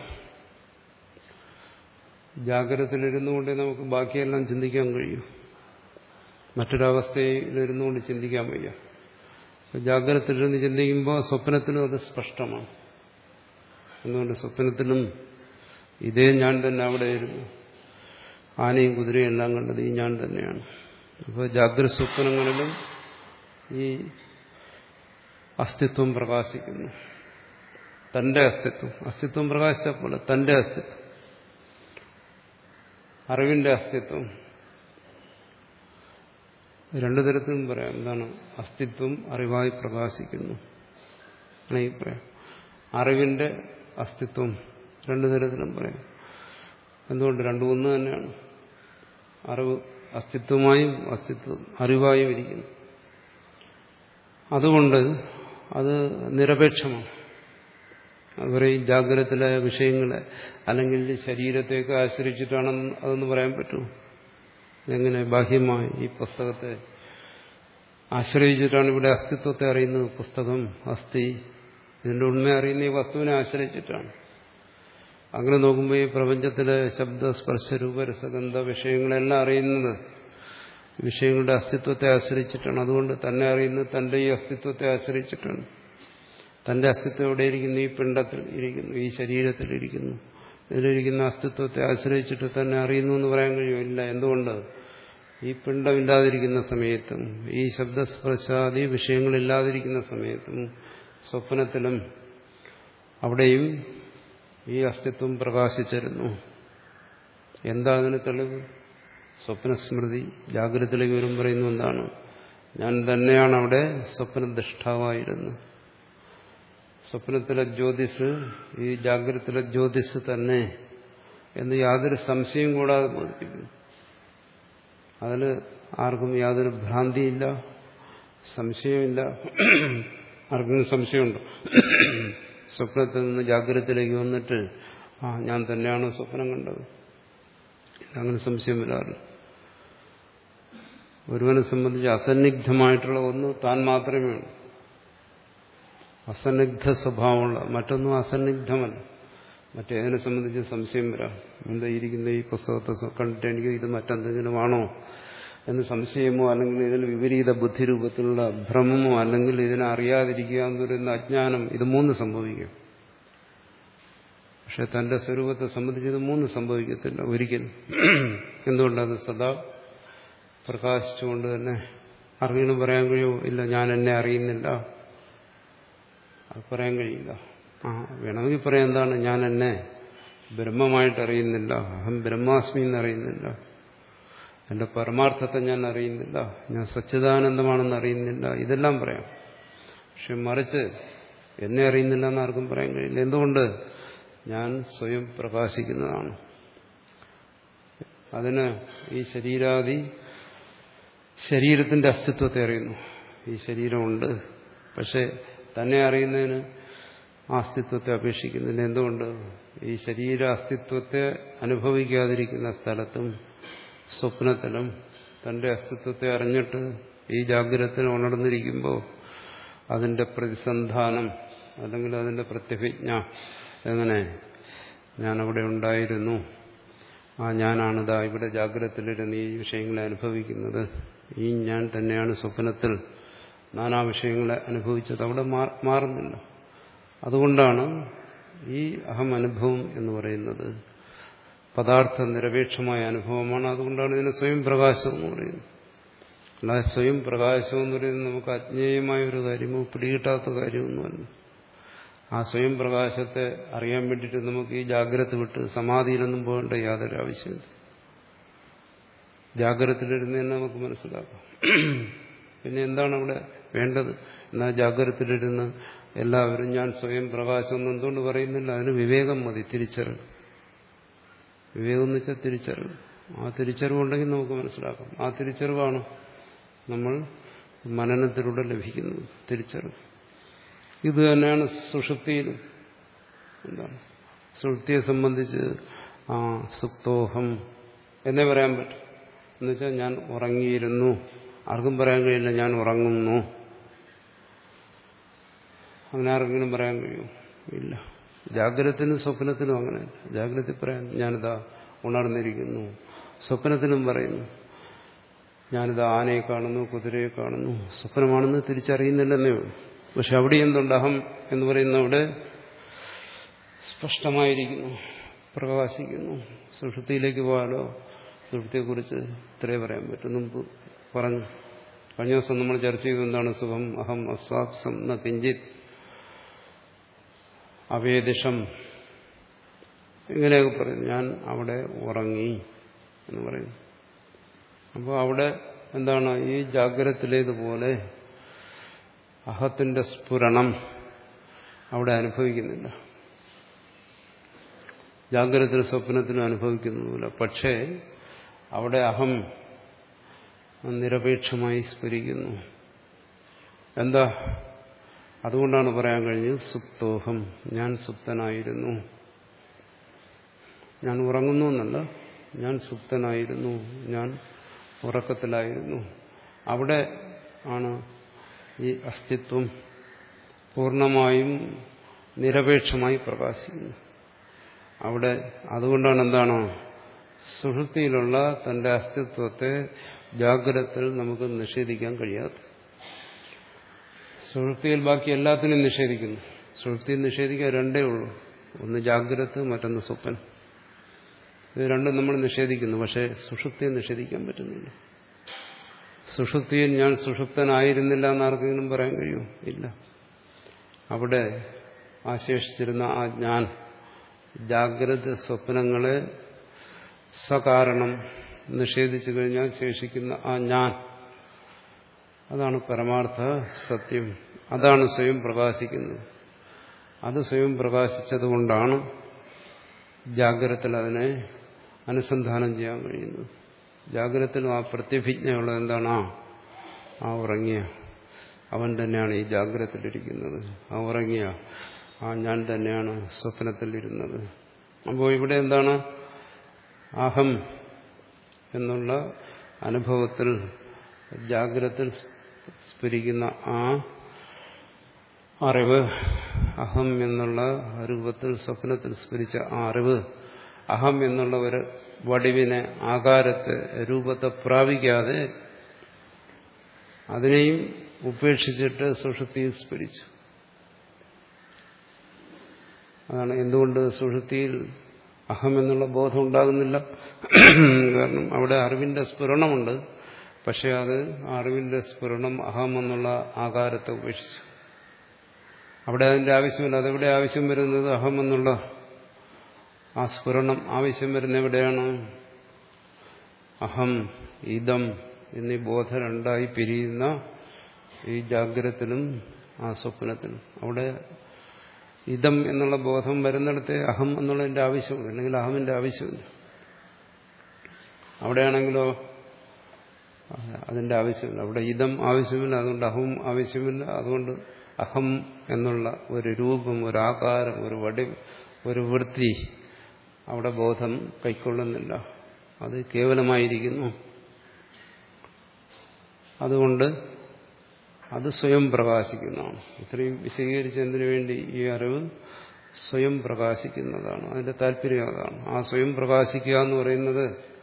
ജാഗ്രതത്തിലിരുന്നു കൊണ്ടേ നമുക്ക് ബാക്കിയെല്ലാം ചിന്തിക്കാൻ കഴിയൂ മറ്റൊരവസ്ഥയിലിരുന്നു കൊണ്ട് ചിന്തിക്കാൻ വയ്യ ജാഗ്രതത്തിലിരുന്ന് ചിന്തിക്കുമ്പോൾ സ്വപ്നത്തിലും അത് സ്പഷ്ടമാണ് എന്തുകൊണ്ട് സ്വപ്നത്തിലും ഇതേ ഞാൻ തന്നെ അവിടെയായിരുന്നു ആനയും കുതിരയും എല്ലാം കണ്ടത് ഈ ഞാൻ തന്നെയാണ് അപ്പോൾ ജാഗ്രത സ്വപ്നങ്ങളിലും ഈ അസ്തിത്വം പ്രകാശിക്കുന്നു തന്റെ അസ്തിത്വം അസ്തിത്വം പ്രകാശിച്ച പോലെ തന്റെ അസ്തിത്വം അറിവിന്റെ അസ്തിത്വം രണ്ടു തരത്തിലും പറയാം എന്താണ് അസ്തിത്വം അറിവായി പ്രകാശിക്കുന്നു ഈ പറയാം അറിവിന്റെ അസ്തിത്വം രണ്ടു തരത്തിലും പറയാം എന്തുകൊണ്ട് രണ്ടും ഒന്ന് തന്നെയാണ് അറിവ് അസ്തിത്വമായും അസ്തിത്വം അറിവായും ഇരിക്കുന്നു അതുകൊണ്ട് അത് നിരപേക്ഷമാണ് അതുപോലെ ഈ ജാഗ്രതത്തിലെ വിഷയങ്ങളെ അല്ലെങ്കിൽ ശരീരത്തെയൊക്കെ ആശ്രയിച്ചിട്ടാണ് അതെന്ന് പറയാൻ പറ്റുമോ എങ്ങനെ ബാഹ്യമായി ഈ പുസ്തകത്തെ ആശ്രയിച്ചിട്ടാണ് ഇവിടെ അസ്തിത്വത്തെ അറിയുന്നത് പുസ്തകം അസ്ഥി ഇതിന്റെ ഉണ്മ അറിയുന്ന ഈ വസ്തുവിനെ ആശ്രയിച്ചിട്ടാണ് അങ്ങനെ നോക്കുമ്പോൾ ഈ പ്രപഞ്ചത്തിലെ ശബ്ദ സ്പർശ രൂപരസഗന്ധ വിഷയങ്ങളെല്ലാം അറിയുന്നത് വിഷയങ്ങളുടെ അസ്തിത്വത്തെ ആശ്രയിച്ചിട്ടാണ് അതുകൊണ്ട് തന്നെ അറിയുന്നത് തന്റെ ഈ അസ്തിത്വത്തെ ആശ്രയിച്ചിട്ടാണ് തന്റെ അസ്തിത്വം എവിടെ ഇരിക്കുന്നു ഈ പിണ്ടത്തിൽ ഇരിക്കുന്നു ഈ ശരീരത്തിൽ ഇരിക്കുന്നു ഇതിലിരിക്കുന്ന അസ്തിത്വത്തെ ആശ്രയിച്ചിട്ട് തന്നെ അറിയുന്നു എന്ന് പറയാൻ കഴിയുമില്ല എന്തുകൊണ്ട് ഈ പിണ്ടമില്ലാതിരിക്കുന്ന സമയത്തും ഈ ശബ്ദസ്പർശാദി വിഷയങ്ങളില്ലാതിരിക്കുന്ന സമയത്തും സ്വപ്നത്തിലും അവിടെയും ഈ അസ്തിത്വം പ്രകാശിച്ചിരുന്നു എന്താ അതിന് തെളിവ് സ്വപ്നസ്മൃതി ജാഗ്രതയിലേക്ക് വരും പറയുന്നു എന്താണ് ഞാൻ തന്നെയാണ് അവിടെ സ്വപ്നദൃഷ്ടാവായിരുന്നു സ്വപ്നത്തിലെ ജ്യോതിസ് ഈ ജാഗ്രതത്തിലെ ജ്യോതിസ് തന്നെ എന്ന് യാതൊരു സംശയം കൂടാതെ ബോധിപ്പിക്കുന്നു അതിൽ ആർക്കും യാതൊരു ഭ്രാന്തിയില്ല സംശയമില്ല ആർക്കും സംശയമുണ്ടോ സ്വപ്നത്തിൽ നിന്ന് ജാഗ്രതത്തിലേക്ക് വന്നിട്ട് ആ ഞാൻ തന്നെയാണ് സ്വപ്നം കണ്ടത് അങ്ങനെ സംശയം വരാറില്ല ഒരുവനെ സംബന്ധിച്ച് അസന്നിഗ്ധമായിട്ടുള്ള ഒന്ന് താൻ മാത്രമേ ഉള്ളൂ അസന്നിഗ്ധ സ്വഭാവമുള്ള മറ്റൊന്നും അസന്നിഗ്ധമല്ല മറ്റേതിനെ സംബന്ധിച്ച് സംശയം വരാം എന്താ ഇരിക്കുന്ന ഈ പുസ്തകത്തെ കണ്ടിട്ട് എനിക്ക് ഇത് മറ്റെന്തെങ്കിലും ആണോ എന്ന് സംശയമോ അല്ലെങ്കിൽ ഇതിൽ വിപരീത ബുദ്ധിരൂപത്തിലുള്ള ഭ്രമമോ അല്ലെങ്കിൽ ഇതിനെ അറിയാതിരിക്കുക എന്ന് പറയുന്ന അജ്ഞാനം ഇത് മൂന്ന് സംഭവിക്കും പക്ഷെ തന്റെ സ്വരൂപത്തെ സംബന്ധിച്ച് ഇത് മൂന്ന് സംഭവിക്കത്തില്ല ഒരിക്കലും എന്തുകൊണ്ടത് സദാ പ്രകാശിച്ചുകൊണ്ട് തന്നെ അറിയണം പറയാൻ കഴിയുമോ ഇല്ല ഞാൻ എന്നെ അറിയുന്നില്ല അത് പറയാൻ കഴിയില്ല ആ വേണമെങ്കിൽ പറയാം എന്താണ് ഞാൻ എന്നെ ബ്രഹ്മമായിട്ട് അറിയുന്നില്ല അഹം ബ്രഹ്മാസ്മി എന്ന് അറിയുന്നില്ല എന്റെ പരമാർത്ഥത്തെ ഞാൻ അറിയുന്നില്ല ഞാൻ സച്ചിദാനന്ദമാണെന്ന് അറിയുന്നില്ല ഇതെല്ലാം പറയാം പക്ഷെ മറിച്ച് എന്നെ അറിയുന്നില്ല എന്ന് ആർക്കും പറയാൻ കഴിയില്ല എന്തുകൊണ്ട് ഞാൻ സ്വയം പ്രകാശിക്കുന്നതാണ് അതിന് ഈ ശരീരാദി ശരീരത്തിന്റെ അസ്തിത്വത്തെ അറിയുന്നു ഈ ശരീരമുണ്ട് പക്ഷെ തന്നെ അറിയുന്നതിന് ആ അസ്തിത്വത്തെ അപേക്ഷിക്കുന്നില്ല എന്തുകൊണ്ട് ഈ ശരീര അസ്തിത്വത്തെ അനുഭവിക്കാതിരിക്കുന്ന സ്ഥലത്തും സ്വപ്നത്തിലും തന്റെ അസ്തിത്വത്തെ അറിഞ്ഞിട്ട് ഈ ജാഗ്രതത്തിൽ ഉണർന്നിരിക്കുമ്പോൾ അതിന്റെ പ്രതിസന്ധാനം അല്ലെങ്കിൽ അതിന്റെ പ്രത്യഭിജ്ഞ എങ്ങനെ ഞാനവിടെ ഉണ്ടായിരുന്നു ആ ഞാനാണിതാ ഇവിടെ ജാഗ്രതത്തിലിരുന്ന് ഈ വിഷയങ്ങളെ അനുഭവിക്കുന്നത് ഈ ഞാൻ തന്നെയാണ് സ്വപ്നത്തിൽ നാനാ വിഷയങ്ങളെ അനുഭവിച്ചത് അവിടെ മാറുന്നില്ല അതുകൊണ്ടാണ് ഈ അഹം അനുഭവം എന്ന് പറയുന്നത് പദാർത്ഥ നിരപേക്ഷമായ അനുഭവമാണ് അതുകൊണ്ടാണ് ഇതിനെ സ്വയം പ്രകാശം എന്ന് പറയുന്നത് അല്ലാതെ സ്വയം പ്രകാശം എന്ന് പറയുന്നത് നമുക്ക് അജ്ഞേയമായ ഒരു കാര്യമോ പിടികിട്ടാത്ത കാര്യമൊന്നുമല്ല ആ സ്വയം പ്രകാശത്തെ അറിയാൻ വേണ്ടിയിട്ട് നമുക്ക് ഈ ജാഗ്രത വിട്ട് സമാധിയിലൊന്നും പോകേണ്ട യാതൊരു ആവശ്യമില്ല ജാഗ്രതയിലിരുന്ന് തന്നെ നമുക്ക് മനസ്സിലാക്കാം പിന്നെ എന്താണ് അവിടെ വേണ്ടത് എന്നാൽ ജാഗ്രതയിലിരുന്ന് എല്ലാവരും ഞാൻ സ്വയം പ്രകാശം എന്ന് എന്തുകൊണ്ട് പറയുന്നില്ല അതിന് വിവേകം മതി തിരിച്ചറിവ് വിവേകം എന്ന് വെച്ചാൽ തിരിച്ചറിവ് ആ തിരിച്ചറിവുണ്ടെങ്കിൽ നമുക്ക് മനസ്സിലാക്കാം ആ തിരിച്ചറിവാണ് നമ്മൾ മനനത്തിലൂടെ ലഭിക്കുന്നത് തിരിച്ചറിവ് ഇത് തന്നെയാണ് സുഷുപ്തിയിലും എന്താണ് സുഷുപ്തിയെ സംബന്ധിച്ച് ആ സുപ്തോഹം എന്നേ പറയാൻ പറ്റും എന്നുവെച്ചാൽ ഞാൻ ഉറങ്ങിയിരുന്നു ആർക്കും പറയാൻ കഴിയില്ല ഞാൻ ഉറങ്ങുന്നു അങ്ങനെ ആർക്കെങ്കിലും പറയാൻ കഴിയും ഇല്ല ജാഗ്രതത്തിനും സ്വപ്നത്തിനും അങ്ങനെ ജാഗ്രത പറയാൻ ഞാനിതാ ഉണർന്നിരിക്കുന്നു സ്വപ്നത്തിനും പറയുന്നു ഞാനിത് ആനയെ കാണുന്നു കുതിരയെ കാണുന്നു സ്വപ്നമാണെന്ന് തിരിച്ചറിയുന്നില്ലെന്നേ ഉള്ളൂ പക്ഷെ അവിടെ എന്തുണ്ട് അഹം എന്ന് പറയുന്ന അവിടെ സ്പഷ്ടമായിരിക്കുന്നു പ്രകാശിക്കുന്നു സുഷുപ്തിയിലേക്ക് പോകാലോ സുഷുപ്തിയെക്കുറിച്ച് ഇത്രേ പറയാൻ പറ്റും മുമ്പ് പറഞ്ഞു കഴിഞ്ഞ ദിവസം നമ്മൾ ചർച്ച ചെയ്തത് എന്താണ് സുഖം അഹം അസ്വാപ്സം ന കിഞ്ചിത് അവേദിഷം ഇങ്ങനെയൊക്കെ പറയും ഞാൻ അവിടെ ഉറങ്ങി എന്ന് പറയുന്നു അപ്പോൾ അവിടെ എന്താണ് ഈ ജാഗ്രതത്തിലേതുപോലെ അഹത്തിന്റെ സ്ഫുരണം അവിടെ അനുഭവിക്കുന്നില്ല ജാഗ്രതത്തിലും സ്വപ്നത്തിലും അനുഭവിക്കുന്നില്ല പക്ഷേ അവിടെ അഹം നിരപേക്ഷമായി സ്ഫുരിക്കുന്നു എന്താ അതുകൊണ്ടാണ് പറയാൻ കഴിഞ്ഞത് സുപ്തോഹം ഞാൻ സുപ്തനായിരുന്നു ഞാൻ ഉറങ്ങുന്നു എന്നല്ല ഞാൻ സുപ്തനായിരുന്നു ഞാൻ ഉറക്കത്തിലായിരുന്നു അവിടെ ആണ് ഈ അസ്തിത്വം പൂർണ്ണമായും നിരപേക്ഷമായി പ്രകാശിക്കുന്നത് അവിടെ അതുകൊണ്ടാണ് എന്താണ് സുഹൃത്തിയിലുള്ള തന്റെ അസ്തിത്വത്തെ ജാഗ്രതത്തിൽ നമുക്ക് നിഷേധിക്കാൻ കഴിയാത്ത സുഹൃത്തിയിൽ ബാക്കി എല്ലാത്തിനും നിഷേധിക്കുന്നു സുഹൃത്തിയിൽ നിഷേധിക്കാൻ രണ്ടേ ഉള്ളൂ ഒന്ന് ജാഗ്രത മറ്റൊന്ന് സ്വപ്നം ഇത് രണ്ടും നമ്മൾ നിഷേധിക്കുന്നു പക്ഷേ സുഷുപ്തിയെ നിഷേധിക്കാൻ പറ്റുന്നില്ല സുഷുപ്തിയിൽ ഞാൻ സുഷുപ്തനായിരുന്നില്ല എന്ന് ആർക്കെങ്കിലും പറയാൻ കഴിയുമോ ഇല്ല അവിടെ ആശേഷിച്ചിരുന്ന ആ ഞാൻ ജാഗ്രത സ്വപ്നങ്ങളെ സകാരണം നിഷേധിച്ചു കഴിഞ്ഞാൽ ശേഷിക്കുന്ന ആ ഞാൻ അതാണ് പരമാർത്ഥ സത്യം അതാണ് സ്വയം പ്രകാശിക്കുന്നത് അത് സ്വയം പ്രകാശിച്ചതുകൊണ്ടാണ് ജാഗ്രതത്തിൽ അതിനെ അനുസന്ധാനം ചെയ്യാൻ കഴിയുന്നത് ജാഗ്രതത്തിലും ആ പ്രത്യഭിജ്ഞയുള്ളത് എന്താണ് ആ ആ ഉറങ്ങിയ അവൻ തന്നെയാണ് ഈ ജാഗ്രതത്തിലിരിക്കുന്നത് ആ ഉറങ്ങിയ ആ ഞാൻ തന്നെയാണ് സ്വപ്നത്തിലിരുന്നത് അപ്പോൾ ഇവിടെ എന്താണ് അഹം എന്നുള്ള അനുഭവത്തിൽ ജാഗ്രതത്തിൽ സ്ഫുരിക്കുന്ന ആ അറിവ് അഹം എന്നുള്ള രൂപത്തിൽ സ്വപ്നത്തിൽ സ്ഫുരിച്ച ആ അറിവ് അഹം എന്നുള്ള ഒരു വടിവിനെ ആകാരത്തെ രൂപത്തെ പ്രാപിക്കാതെ അതിനെയും ഉപേക്ഷിച്ചിട്ട് സുഷുപ്തിയിൽ സ്ഫുരിച്ചു അതാണ് എന്തുകൊണ്ട് സുഷുപ്തിയിൽ അഹം എന്നുള്ള ബോധം ഉണ്ടാകുന്നില്ല കാരണം അവിടെ അറിവിന്റെ സ്ഫുരണമുണ്ട് പക്ഷെ അത് അറിവിന്റെ സ്ഫുരണം അഹം എന്നുള്ള ആകാരത്തെ ഉപേക്ഷിച്ചു അവിടെ അതിന്റെ ആവശ്യമില്ല അതെവിടെ ആവശ്യം വരുന്നത് അഹം എന്നുള്ള ആ സ്ഫുരണം ആവശ്യം വരുന്ന എവിടെയാണ് അഹം ഇതം എന്നീ ബോധം രണ്ടായി പിരിയുന്ന ഈ ജാഗ്രതത്തിലും ആ സ്വപ്നത്തിലും അവിടെ ഇതം എന്നുള്ള ബോധം വരുന്നിടത്തെ അഹം എന്നുള്ളതിന്റെ ആവശ്യമുണ്ട് അല്ലെങ്കിൽ അഹമിന്റെ ആവശ്യമില്ല അവിടെയാണെങ്കിലോ അതിന്റെ ആവശ്യമില്ല അവിടെ ഇതം ആവശ്യമില്ല അതുകൊണ്ട് അഹം ആവശ്യമില്ല അതുകൊണ്ട് അഹം എന്നുള്ള ഒരു രൂപം ഒരു ആകാരം ഒരു വടി ഒരു വൃത്തി അവിടെ ബോധം കൈക്കൊള്ളുന്നില്ല അത് കേവലമായിരിക്കുന്നു അതുകൊണ്ട് അത് സ്വയം പ്രകാശിക്കുന്നതാണ് ഇത്രയും വിശദീകരിച്ചതിന് വേണ്ടി ഈ അറിവ് സ്വയം പ്രകാശിക്കുന്നതാണ് അതിന്റെ താല്പര്യം അതാണ് ആ സ്വയം പ്രകാശിക്കുക എന്ന് പറയുന്നത്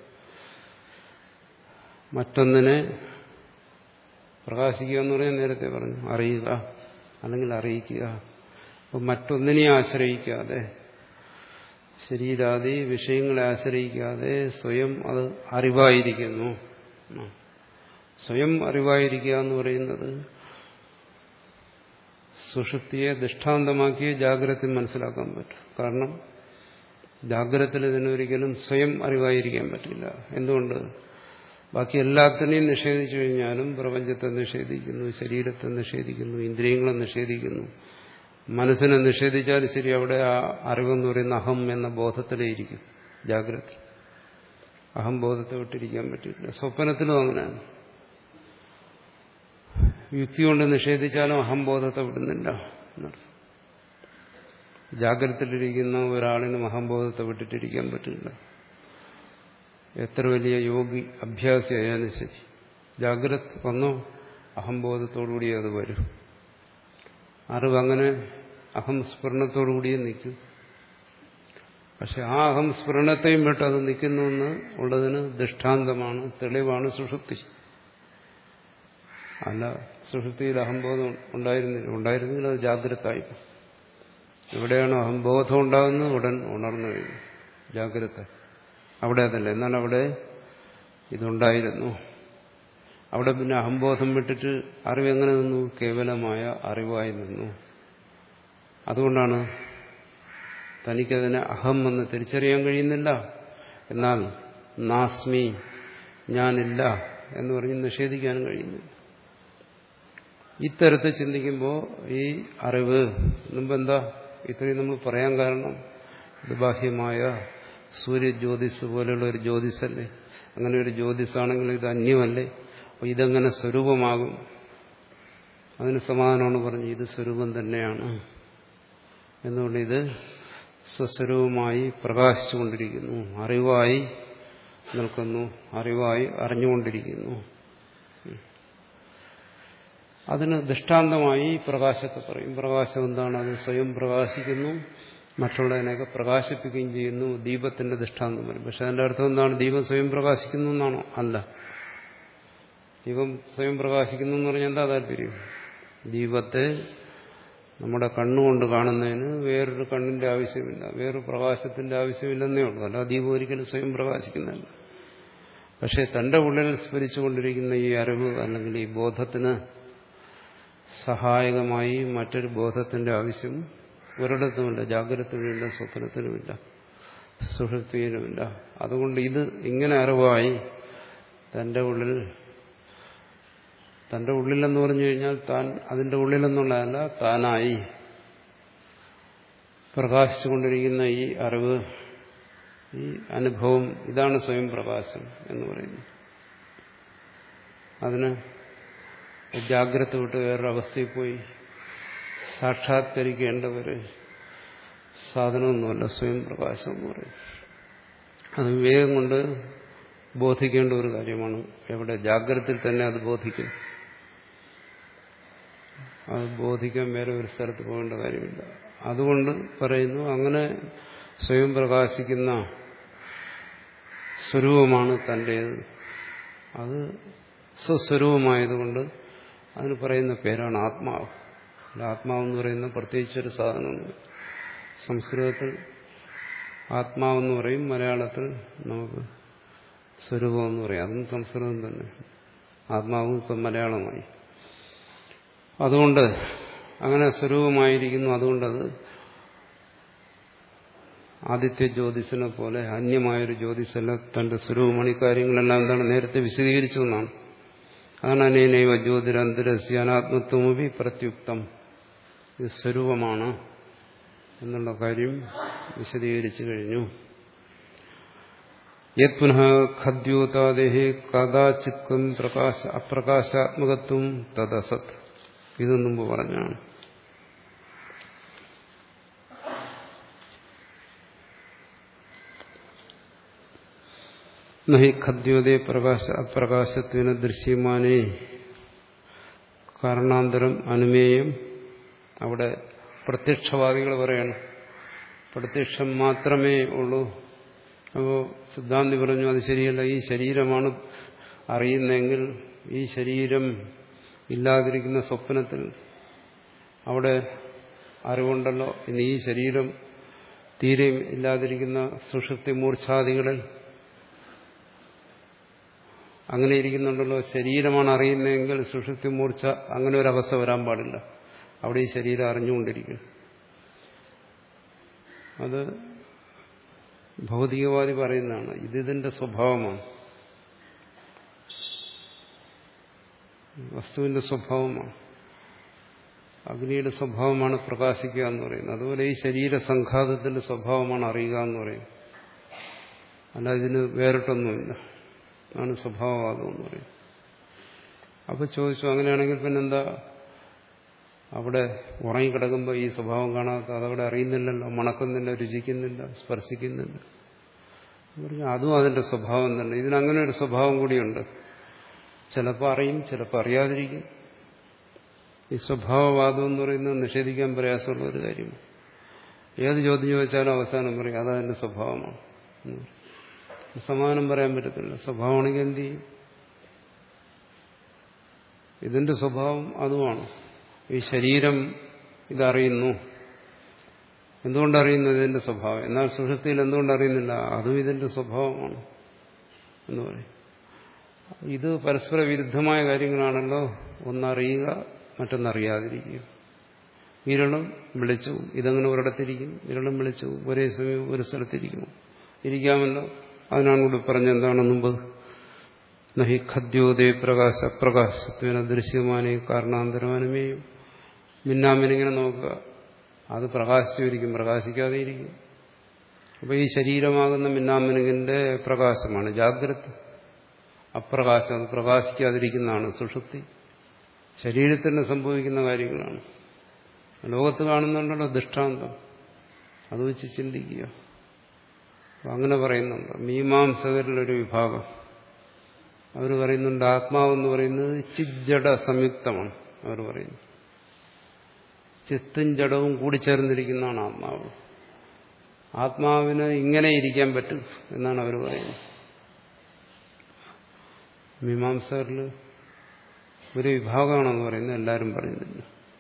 മറ്റൊന്നിനെ പ്രകാശിക്കുക എന്ന് പറയാൻ നേരത്തെ പറഞ്ഞു അറിയുക അല്ലെങ്കിൽ അറിയിക്കുക അപ്പം മറ്റൊന്നിനെ ആശ്രയിക്കാതെ ശരീരാദി വിഷയങ്ങളെ ആശ്രയിക്കാതെ സ്വയം അത് അറിവായിരിക്കുന്നു സ്വയം അറിവായിരിക്കുക എന്ന് പറയുന്നത് സുഷുപ്തിയെ ദൃഷ്ടാന്തമാക്കിയ ജാഗ്രത മനസ്സിലാക്കാൻ പറ്റും കാരണം ജാഗ്രതത്തിൽ ഇതിനൊരിക്കലും സ്വയം അറിവായിരിക്കാൻ പറ്റില്ല എന്തുകൊണ്ട് ബാക്കി എല്ലാത്തിനെയും നിഷേധിച്ചു കഴിഞ്ഞാലും പ്രപഞ്ചത്തെ നിഷേധിക്കുന്നു ശരീരത്തെ നിഷേധിക്കുന്നു ഇന്ദ്രിയങ്ങളെ നിഷേധിക്കുന്നു മനസ്സിനെ നിഷേധിച്ചാലും ശരി അവിടെ ആ അറിവെന്ന് പറയുന്ന അഹം എന്ന ബോധത്തിലേ ഇരിക്കും ജാഗ്രത അഹംബോധത്തെ വിട്ടിരിക്കാൻ പറ്റില്ല സ്വപ്നത്തിലും അങ്ങനെയാണ് യുക്തി കൊണ്ട് നിഷേധിച്ചാലും അഹംബോധത്തെ വിടുന്നില്ല ജാഗ്രതയിലിരിക്കുന്ന ഒരാളിനും അഹംബോധത്തെ വിട്ടിട്ടിരിക്കാൻ പറ്റില്ല എത്ര വലിയ യോഗി അഭ്യാസിയായാലും ശരി ജാഗ്രത വന്നോ അഹംബോധത്തോടുകൂടി അത് വരും അറിവ് അങ്ങനെ അഹംസ്ഫുരണത്തോടുകൂടിയേ നിൽക്കും പക്ഷെ ആ അഹംസ്ഫുരണത്തെയും വിട്ട് അത് നിൽക്കുന്നു ഉള്ളതിന് ദൃഷ്ടാന്തമാണ് തെളിവാണ് സുഷുപ്തി അല്ല സുഷുപ്തിയിൽ അഹംബോധം ഉണ്ടായിരുന്നില്ല ഉണ്ടായിരുന്നെങ്കിൽ അത് ജാഗ്രതായി എവിടെയാണോ അഹംബോധം ഉണ്ടാകുന്നത് ഉടൻ ഉണർന്നു കഴിഞ്ഞു ജാഗ്രത അവിടെ അതല്ല എന്നാൽ അവിടെ ഇതുണ്ടായിരുന്നു അവിടെ പിന്നെ അഹംബോധം വിട്ടിട്ട് അറിവ് എങ്ങനെ നിന്നു കേവലമായ അറിവായി നിന്നു അതുകൊണ്ടാണ് തനിക്കതിനെ അഹം എന്ന് തിരിച്ചറിയാൻ കഴിയുന്നില്ല എന്നാൽ നാസ്മി ഞാനില്ല എന്ന് പറഞ്ഞ് നിഷേധിക്കാനും കഴിയുന്നില്ല ഇത്തരത്തിൽ ചിന്തിക്കുമ്പോൾ ഈ അറിവ് മുമ്പെന്താ ഇത്രയും നമ്മൾ പറയാൻ കാരണം ഇത് ബാഹ്യമായ സൂര്യജ്യോതിസ് പോലെയുള്ള ഒരു ജ്യോതിസല്ലേ അങ്ങനെ ഒരു ജ്യോതിസാണെങ്കിൽ ഇത് അന്യമല്ലേ അപ്പോൾ ഇതെങ്ങനെ സ്വരൂപമാകും അതിന് സമാധാനമാണ് പറഞ്ഞു ഇത് സ്വരൂപം തന്നെയാണ് എന്നുകൊണ്ട് ഇത് സ്വസ്വരൂപമായി പ്രകാശിച്ചുകൊണ്ടിരിക്കുന്നു അറിവായി നിൽക്കുന്നു അറിവായി അറിഞ്ഞുകൊണ്ടിരിക്കുന്നു അതിന് ദൃഷ്ടാന്തമായി പ്രകാശത്തെ പറയും പ്രകാശം എന്താണ് അത് സ്വയം പ്രകാശിക്കുന്നു മറ്റുള്ളതിനെയൊക്കെ പ്രകാശിപ്പിക്കുകയും ചെയ്യുന്നു ദീപത്തിന്റെ ദൃഷ്ടാന്തം വരും പക്ഷെ അതിന്റെ അർത്ഥം എന്താണ് ദീപം സ്വയം പ്രകാശിക്കുന്നു എന്നാണോ അല്ല ദീപം സ്വയം പ്രകാശിക്കുന്നു എന്ന് പറഞ്ഞാൽ എന്താ താല്പര്യം ദീപത്തെ നമ്മുടെ കണ്ണുകൊണ്ട് കാണുന്നതിന് വേറൊരു കണ്ണിന്റെ ആവശ്യമില്ല വേറൊരു പ്രകാശത്തിന്റെ ആവശ്യമില്ലെന്നേ ഉള്ളൂ അല്ല ദീപം ഒരിക്കലും സ്വയം പ്രകാശിക്കുന്നില്ല പക്ഷെ തന്റെ ഉള്ളിൽ സ്മരിച്ചുകൊണ്ടിരിക്കുന്ന ഈ അറിവ് അല്ലെങ്കിൽ ഈ ബോധത്തിന് സഹായകമായി മറ്റൊരു ബോധത്തിന്റെ ആവശ്യം ഒരിടത്തുമില്ല ജാഗ്രതയിലുമില്ല സ്വപ്നത്തിലുമില്ല സുഷുപ്തിയിലുമില്ല അതുകൊണ്ട് ഇത് ഇങ്ങനെ അറിവായി തന്റെ ഉള്ളിൽ തന്റെ ഉള്ളിലെന്ന് പറഞ്ഞു കഴിഞ്ഞാൽ താൻ അതിന്റെ ഉള്ളിലെന്നുള്ളതല്ല താനായി പ്രകാശിച്ചുകൊണ്ടിരിക്കുന്ന ഈ അറിവ് ഈ അനുഭവം ഇതാണ് സ്വയം പ്രകാശം എന്ന് പറയുന്നത് അതിന് ജാഗ്രത വിട്ട് വേറൊരവസ്ഥയിൽ പോയി സാക്ഷാത്കരിക്കേണ്ട ഒരു സാധനമൊന്നുമല്ല സ്വയം പ്രകാശം എന്ന് പറയും അത് വിവേകം കൊണ്ട് ബോധിക്കേണ്ട ഒരു കാര്യമാണ് എവിടെ ജാഗ്രതയിൽ തന്നെ അത് ബോധിക്കും അത് ബോധിക്കാൻ വേറെ ഒരു സ്ഥലത്ത് പോകേണ്ട കാര്യമില്ല അതുകൊണ്ട് പറയുന്നു അങ്ങനെ സ്വയം പ്രകാശിക്കുന്ന സ്വരൂപമാണ് തൻ്റേത് അത് സ്വസ്വരൂപമായതുകൊണ്ട് അതിന് പറയുന്ന പേരാണ് ആത്മാവ് ആത്മാവെന്ന് പറയുന്ന പ്രത്യേകിച്ചൊരു സാധനമൊന്നും സംസ്കൃതത്തിൽ ആത്മാവെന്ന് പറയും മലയാളത്തിൽ നമുക്ക് സ്വരൂപം എന്ന് പറയും അതും സംസ്കൃതം തന്നെ ആത്മാവും ഇപ്പം മലയാളമായി അതുകൊണ്ട് അങ്ങനെ സ്വരൂപമായിരിക്കുന്നു അതുകൊണ്ടത് ആദിത്യ ജ്യോതിസിനെ പോലെ അന്യമായൊരു ജ്യോതിസല്ല തന്റെ സ്വരൂപമാണ് ഈ കാര്യങ്ങളെല്ലാം എന്താണ് നേരത്തെ വിശദീകരിച്ചു എന്നാണ് അതാണ് അനേനൈവ ജ്യോതിരന്തരസ്യ അനാത്മത്വമപി പ്രത്യുക്തം ഇത് സ്വരൂപമാണ് എന്നുള്ള കാര്യം വിശദീകരിച്ചു കഴിഞ്ഞു യത് പുനഃ ഖദ്യോതാദേഹി കഥാചിത്വം പ്രകാശ അപ്രകാശാത്മകത്വം തദസത് ഇത് മുമ്പ് പറഞ്ഞാണ് നഹി ഖദ്യോദയ പ്രകാശ അപ്രകാശത്വന ദൃശ്യമാനേ കാരണാന്തരം അനുമേയം അവിടെ പ്രത്യക്ഷവാദികൾ പറയണം പ്രത്യക്ഷം മാത്രമേ ഉള്ളൂ അപ്പോൾ സിദ്ധാന്തി പറഞ്ഞു അത് ശരിയല്ല ഈ ശരീരമാണ് അറിയുന്നതെങ്കിൽ ഈ ശരീരം ഇല്ലാതിരിക്കുന്ന സ്വപ്നത്തിൽ അവിടെ അറിവുണ്ടല്ലോ ഇനി ഈ ശരീരം തീരെ ഇല്ലാതിരിക്കുന്ന സുഷുപ്തി മൂർച്ഛാദികളിൽ അങ്ങനെ ഇരിക്കുന്നുണ്ടല്ലോ ശരീരമാണ് അറിയുന്നതെങ്കിൽ സുഷുപ്തി മൂർച്ച അങ്ങനെ ഒരു അവസ്ഥ വരാൻ പാടില്ല അവിടെ ഈ ശരീരം അറിഞ്ഞുകൊണ്ടിരിക്കും അത് ഭൗതികവാദി പറയുന്നതാണ് ഇതിതിന്റെ സ്വഭാവമാണ് വസ്തുവിന്റെ സ്വഭാവമാണ് അഗ്നിയുടെ സ്വഭാവമാണ് പ്രകാശിക്കുക എന്ന് പറയുന്നത് അതുപോലെ ഈ ശരീരസംഘാതത്തിന്റെ സ്വഭാവമാണ് അറിയുക എന്ന് പറയുന്നത് അല്ല ഇതിന് വേറിട്ടൊന്നുമില്ല ആണ് സ്വഭാവവാദം എന്ന് പറയും അപ്പൊ ചോദിച്ചു അങ്ങനെയാണെങ്കിൽ പിന്നെന്താ അവിടെ ഉറങ്ങിക്കിടക്കുമ്പോൾ ഈ സ്വഭാവം കാണാത്ത അതവിടെ അറിയുന്നില്ലല്ലോ മണക്കുന്നില്ല രുചിക്കുന്നില്ല സ്പർശിക്കുന്നില്ല പറഞ്ഞു അതും അതിന്റെ സ്വഭാവം തന്നെ ഇതിനങ്ങനെ ഒരു സ്വഭാവം കൂടിയുണ്ട് ചിലപ്പോൾ അറിയും ചിലപ്പോൾ അറിയാതിരിക്കും ഈ സ്വഭാവവാദം എന്ന് പറയുന്നത് നിഷേധിക്കാൻ പ്രയാസമുള്ള ഒരു കാര്യമാണ് ഏത് ചോദ്യം ചോദിച്ചാലും അവസാനം പറയും അതതിന്റെ സ്വഭാവമാണ് സമാനം പറയാൻ പറ്റത്തില്ല സ്വഭാവമാണെങ്കിൽ എന്ത് ചെയ്യും ഇതിന്റെ സ്വഭാവം അതുമാണ് ഈ ശരീരം ഇതറിയുന്നു എന്തുകൊണ്ടറിയുന്നു ഇതിന്റെ സ്വഭാവം എന്നാൽ സുഷൃത്തിയിൽ എന്തുകൊണ്ട് അറിയുന്നില്ല അതും ഇതിന്റെ സ്വഭാവമാണ് എന്ന് പറയും ഇത് പരസ്പര വിരുദ്ധമായ കാര്യങ്ങളാണല്ലോ ഒന്നറിയുക മറ്റൊന്നറിയാതിരിക്കുക വിരളും വെളിച്ചവും ഇതങ്ങനെ ഒരിടത്തിരിക്കും വിരളും വെളിച്ചവും ഒരേ സമയം ഒരു സ്ഥലത്തിരിക്കുമോ ഇരിക്കാമല്ലോ അതിനാണ് കൂടി പറഞ്ഞെന്താണ് മുമ്പ് നഹി ഖദ്യോദയ പ്രകാശ പ്രകാശത്വന ദൃശ്യമാനെ കാരണാന്തരമാനമേയും മിന്നാമിനിങ്ങനെ നോക്കുക അത് പ്രകാശിച്ചിരിക്കും പ്രകാശിക്കാതെ ഇരിക്കും അപ്പോൾ ഈ ശരീരമാകുന്ന മിന്നാമിനുകിന്റെ പ്രകാശമാണ് ജാഗ്രത അപ്രകാശം അത് പ്രകാശിക്കാതിരിക്കുന്നതാണ് സുഷുപ്തി ശരീരത്തിന് സംഭവിക്കുന്ന കാര്യങ്ങളാണ് ലോകത്ത് കാണുന്നുണ്ടല്ലോ ദൃഷ്ടാന്തം അത് വെച്ച് ചിന്തിക്കുക അങ്ങനെ പറയുന്നുണ്ട് മീമാംസകരിലൊരു വിഭാഗം അവർ പറയുന്നുണ്ട് ആത്മാവെന്ന് പറയുന്നത് ചിജ്ജട സംയുക്തമാണ് അവർ പറയുന്നത് ചിത്തും ജഡവും കൂടിച്ചേർന്നിരിക്കുന്നതാണ് ആത്മാവ് ആത്മാവിന് ഇങ്ങനെ ഇരിക്കാൻ പറ്റും എന്നാണ് അവർ പറയുന്നത് മീമാംസകരിൽ ഒരു വിഭാഗമാണെന്ന് പറയുന്നത് എല്ലാവരും പറയുന്നില്ല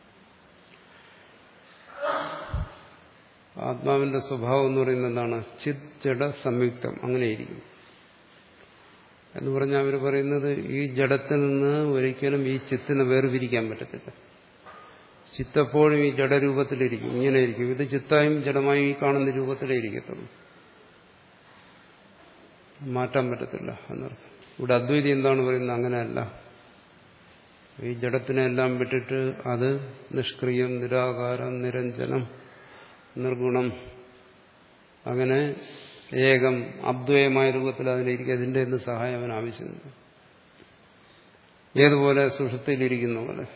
ആത്മാവിന്റെ സ്വഭാവം എന്ന് പറയുന്നത് എന്താണ് ചിത് ജഡ സംയുക്തം അങ്ങനെയിരിക്കും എന്ന് പറഞ്ഞാൽ അവർ പറയുന്നത് ഈ ജഡത്തിൽ നിന്ന് ഒരിക്കലും ഈ ചിത്തിനെ വേർപിരിക്കാൻ പറ്റത്തില്ല ചിത്തപ്പോഴും ഈ ജഡരൂപത്തിലിരിക്കും ഇങ്ങനെ ഇരിക്കും ഇത് ചിത്തായും ജഡമായും ഈ കാണുന്ന രൂപത്തിലേ ഇരിക്കത്തുള്ളൂ മാറ്റാൻ പറ്റത്തില്ല എന്നർത്ഥം ഇവിടെ അദ്വൈതി എന്താണ് പറയുന്നത് അങ്ങനെയല്ല ഈ ജഡത്തിനെല്ലാം വിട്ടിട്ട് അത് നിഷ്ക്രിയം നിരാകാരം നിരഞ്ജനം നിർഗുണം അങ്ങനെ ഏകം അദ്വയമായ രൂപത്തിൽ അതിലിരിക്കുക അതിൻ്റെ ഒന്നും സഹായം അവൻ ആവശ്യമില്ല ഏതുപോലെ സുഷുപ്തിയിലിരിക്കുന്ന പോലെ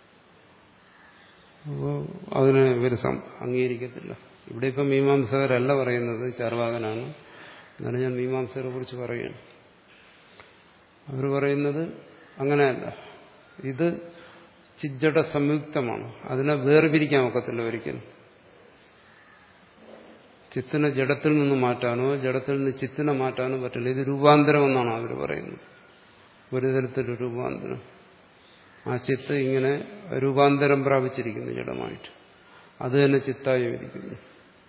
അപ്പോൾ അതിനെ ഇവർ അംഗീകരിക്കത്തില്ല ഇവിടെ ഇപ്പം മീമാംസകരല്ല പറയുന്നത് ചാർവാകനാണ് എന്നാലും ഞാൻ മീമാംസകരെ കുറിച്ച് പറയുകയാണ് അവർ പറയുന്നത് അങ്ങനെയല്ല ഇത് ചിജ്ജട സംയുക്തമാണ് അതിനെ വേർപിരിക്കാൻ ഒക്കത്തില്ല ഒരിക്കലും ചിത്തിനെ ജഡത്തിൽ നിന്ന് മാറ്റാനോ ജഡത്തിൽ നിന്ന് ചിത്തിനെ മാറ്റാനോ പറ്റില്ല ഇത് രൂപാന്തരം എന്നാണ് അവർ പറയുന്നത് ഒരു തരത്തിലൊരു രൂപാന്തരം ആ ചിത്ത് ഇങ്ങനെ രൂപാന്തരം പ്രാപിച്ചിരിക്കുന്നു ജഡമായിട്ട് അത് തന്നെ ചിത്തായി ഇരിക്കുന്നു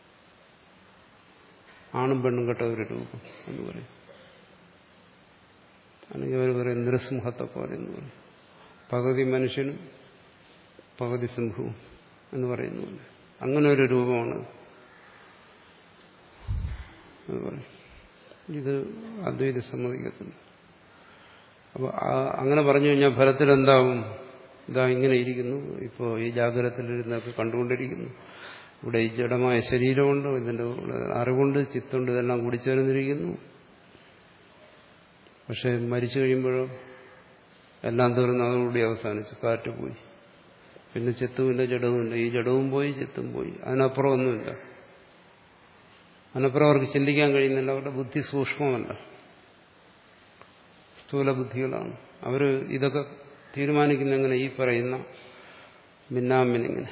ആണും പെണ്ണും കെട്ട ഒരു രൂപം എന്ന് പറയും അല്ലെങ്കിൽ അവർ പറയും നിരസിംഹത്തെ പോലെ എന്ന് പറയും പകുതി മനുഷ്യനും പകുതി സിംഹവും എന്ന് പറയുന്നു അങ്ങനെ ഒരു രൂപമാണ് എന്ന് പറയും ഇത് അദ്വൈത സമ്മതിക്കത്തില്ല അപ്പോൾ അങ്ങനെ പറഞ്ഞു കഴിഞ്ഞാൽ ഫലത്തിൽ എന്താവും ഇതാ ഇങ്ങനെ ഇരിക്കുന്നു ഇപ്പോൾ ഈ ജാഗ്രതത്തിലിരുന്നൊക്കെ കണ്ടുകൊണ്ടിരിക്കുന്നു ഇവിടെ ഈ ജഡമായ ശരീരമുണ്ട് ഇതിൻ്റെ അറിവുണ്ട് ചിത്തുണ്ട് ഇതെല്ലാം കൂടി ചേർന്നിരിക്കുന്നു പക്ഷെ മരിച്ചു കഴിയുമ്പോഴോ എല്ലാം തീർന്ന് അതോടുകൂടി അവസാനിച്ചു കാറ്റ് പോയി പിന്നെ ചിത്തുമില്ല ജഡവുമില്ല ഈ ജഡവും പോയി ചിത്തും പോയി അതിനപ്പുറം ഒന്നുമില്ല അതിനപ്പുറം അവർക്ക് ചിന്തിക്കാൻ കഴിയുന്നില്ല അവരുടെ ബുദ്ധി സൂക്ഷ്മമല്ല സ്ഥൂല ബുദ്ധികളാണ് അവർ ഇതൊക്കെ തീരുമാനിക്കുന്ന എങ്ങനെ ഈ പറയുന്ന മിന്നാമിനിങ്ങനെ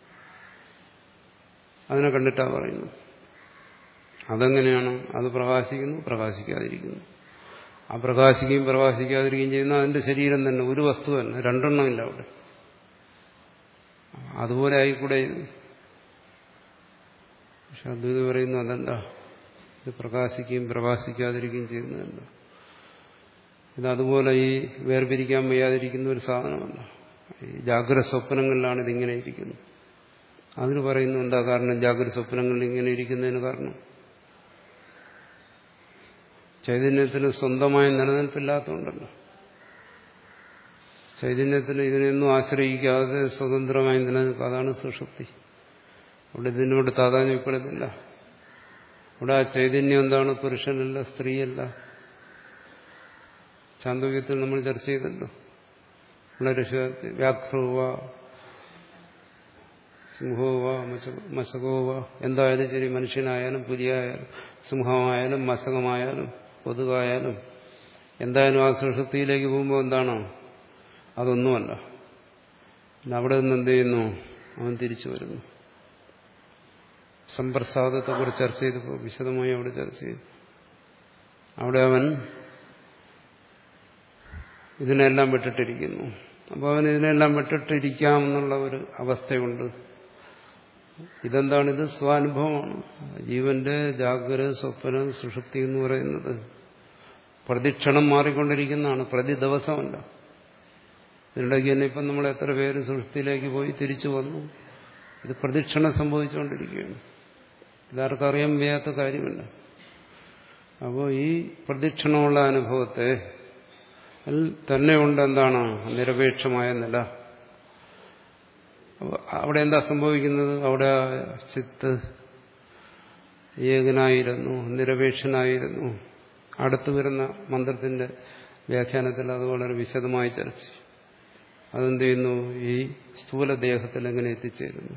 അതിനെ കണ്ടിട്ടാ പറയുന്നു അതെങ്ങനെയാണ് അത് പ്രകാശിക്കുന്നു പ്രകാശിക്കാതിരിക്കുന്നു ആ പ്രകാശിക്കുകയും പ്രകാശിക്കാതിരിക്കുകയും ചെയ്യുന്ന അതിന്റെ ശരീരം തന്നെ ഒരു വസ്തു തന്നെ രണ്ടെണ്ണമില്ല അവിടെ അതുപോലെ ആയിക്കൂടെ പക്ഷെ അദ്വൈതം പറയുന്നു അതല്ല ഇത് പ്രകാശിക്കുകയും പ്രകാശിക്കാതിരിക്കുകയും ചെയ്യുന്നതല്ല ഇത് അതുപോലെ ഈ വേർപിരിക്കാൻ വയ്യാതിരിക്കുന്ന ഒരു സാധനമല്ല ഈ ജാഗ്രത സ്വപ്നങ്ങളിലാണ് ഇതിങ്ങനെ ഇരിക്കുന്നത് അതിന് പറയുന്നു എന്താ കാരണം ജാഗ്രത സ്വപ്നങ്ങളിൽ ഇങ്ങനെ ഇരിക്കുന്നതിന് കാരണം ചൈതന്യത്തിന് സ്വന്തമായ നിലനിൽപ്പില്ലാത്തതുകൊണ്ടല്ലോ ചൈതന്യത്തിന് ഇതിനെയൊന്നും ആശ്രയിക്കാതെ സ്വതന്ത്രമായി നിലനിൽക്കുക അതാണ് സുഷുപ്തി അവിടെ ഇതിനോട് താതാന്യപ്പെടുന്നില്ല അവിടെ ആ ചൈതന്യം എന്താണ് പുരുഷനല്ല സ്ത്രീയല്ല ചാന്തോക്യത്തിൽ നമ്മൾ ചർച്ച ചെയ്തല്ലോ വളരെ വ്യാഘ്രവ സിംഹോവ മശകോവ എന്തായാലും ശരി മനുഷ്യനായാലും പുലിയായാലും സിംഹമായാലും മശകമായാലും കൊതുകായാലും എന്തായാലും ആ സുഷുപ്തിയിലേക്ക് പോകുമ്പോൾ എന്താണോ അതൊന്നുമല്ല പിന്നെ അവിടെ നിന്ന് എന്ത് ചെയ്യുന്നു അവൻ തിരിച്ചു വരുന്നു സമ്പ്രസാദത്തെക്കുറിച്ച് ചർച്ച ചെയ്തപ്പോൾ വിശദമായി അവിടെ ചർച്ച ചെയ്തു അവിടെ അവൻ ഇതിനെല്ലാം വിട്ടിട്ടിരിക്കുന്നു അപ്പോൾ അവൻ ഇതിനെല്ലാം വിട്ടിട്ടിരിക്കാമെന്നുള്ള ഒരു അവസ്ഥയുണ്ട് ഇതെന്താണ് ഇത് സ്വാനുഭവമാണ് ജീവന്റെ ജാഗ്രത സ്വപ്നം സുഷുപ്തി എന്ന് പറയുന്നത് പ്രതിക്ഷണം മാറിക്കൊണ്ടിരിക്കുന്നതാണ് പ്രതി ദിവസമല്ല ഇതിനിടയ്ക്ക് തന്നെ ഇപ്പം നമ്മൾ എത്ര പേര് സുഷുപ്തിയിലേക്ക് പോയി തിരിച്ചു വന്നു ഇത് പ്രദക്ഷിണം സംഭവിച്ചുകൊണ്ടിരിക്കുകയാണ് ഇതാർക്കും അറിയാൻ വയ്യാത്ത കാര്യമല്ല അപ്പോൾ ഈ പ്രദക്ഷിണമുള്ള അനുഭവത്തെ തന്നെ ഉണ്ട് എന്താണ് നിരപേക്ഷമായ നില അവിടെ എന്താ സംഭവിക്കുന്നത് അവിടെ ചിത്ത് ഏകനായിരുന്നു നിരപേക്ഷനായിരുന്നു അടുത്തു വരുന്ന മന്ത്രത്തിന്റെ വ്യാഖ്യാനത്തിൽ അത് വളരെ വിശദമായി ചർച്ച അതെന്ത് ചെയ്യുന്നു ഈ സ്ഥൂലദേഹത്തിൽ എങ്ങനെ എത്തിച്ചേരുന്നു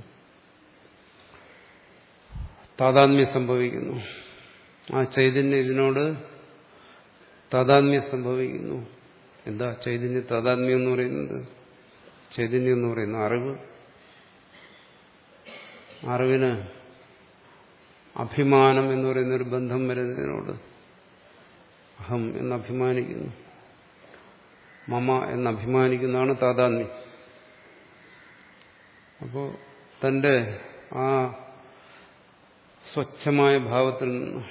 താതാത്മ്യം സംഭവിക്കുന്നു ആ ചൈതന്യം ഇതിനോട് താതാത്മ്യം സംഭവിക്കുന്നു എന്താ ചൈതന്യ താതാത്മ്യം എന്ന് പറയുന്നത് ചൈതന്യം എന്ന് പറയുന്ന അറിവ് അറിവിന് അഭിമാനം എന്ന് പറയുന്ന ഒരു ബന്ധം വരുന്നതിനോട് അഹം എന്ന് അഭിമാനിക്കുന്നു മമ എന്ന് അഭിമാനിക്കുന്നതാണ് താതാത്മ്യം അപ്പോൾ തന്റെ ആ സ്വച്ഛമായ ഭാവത്തിൽ നിന്ന്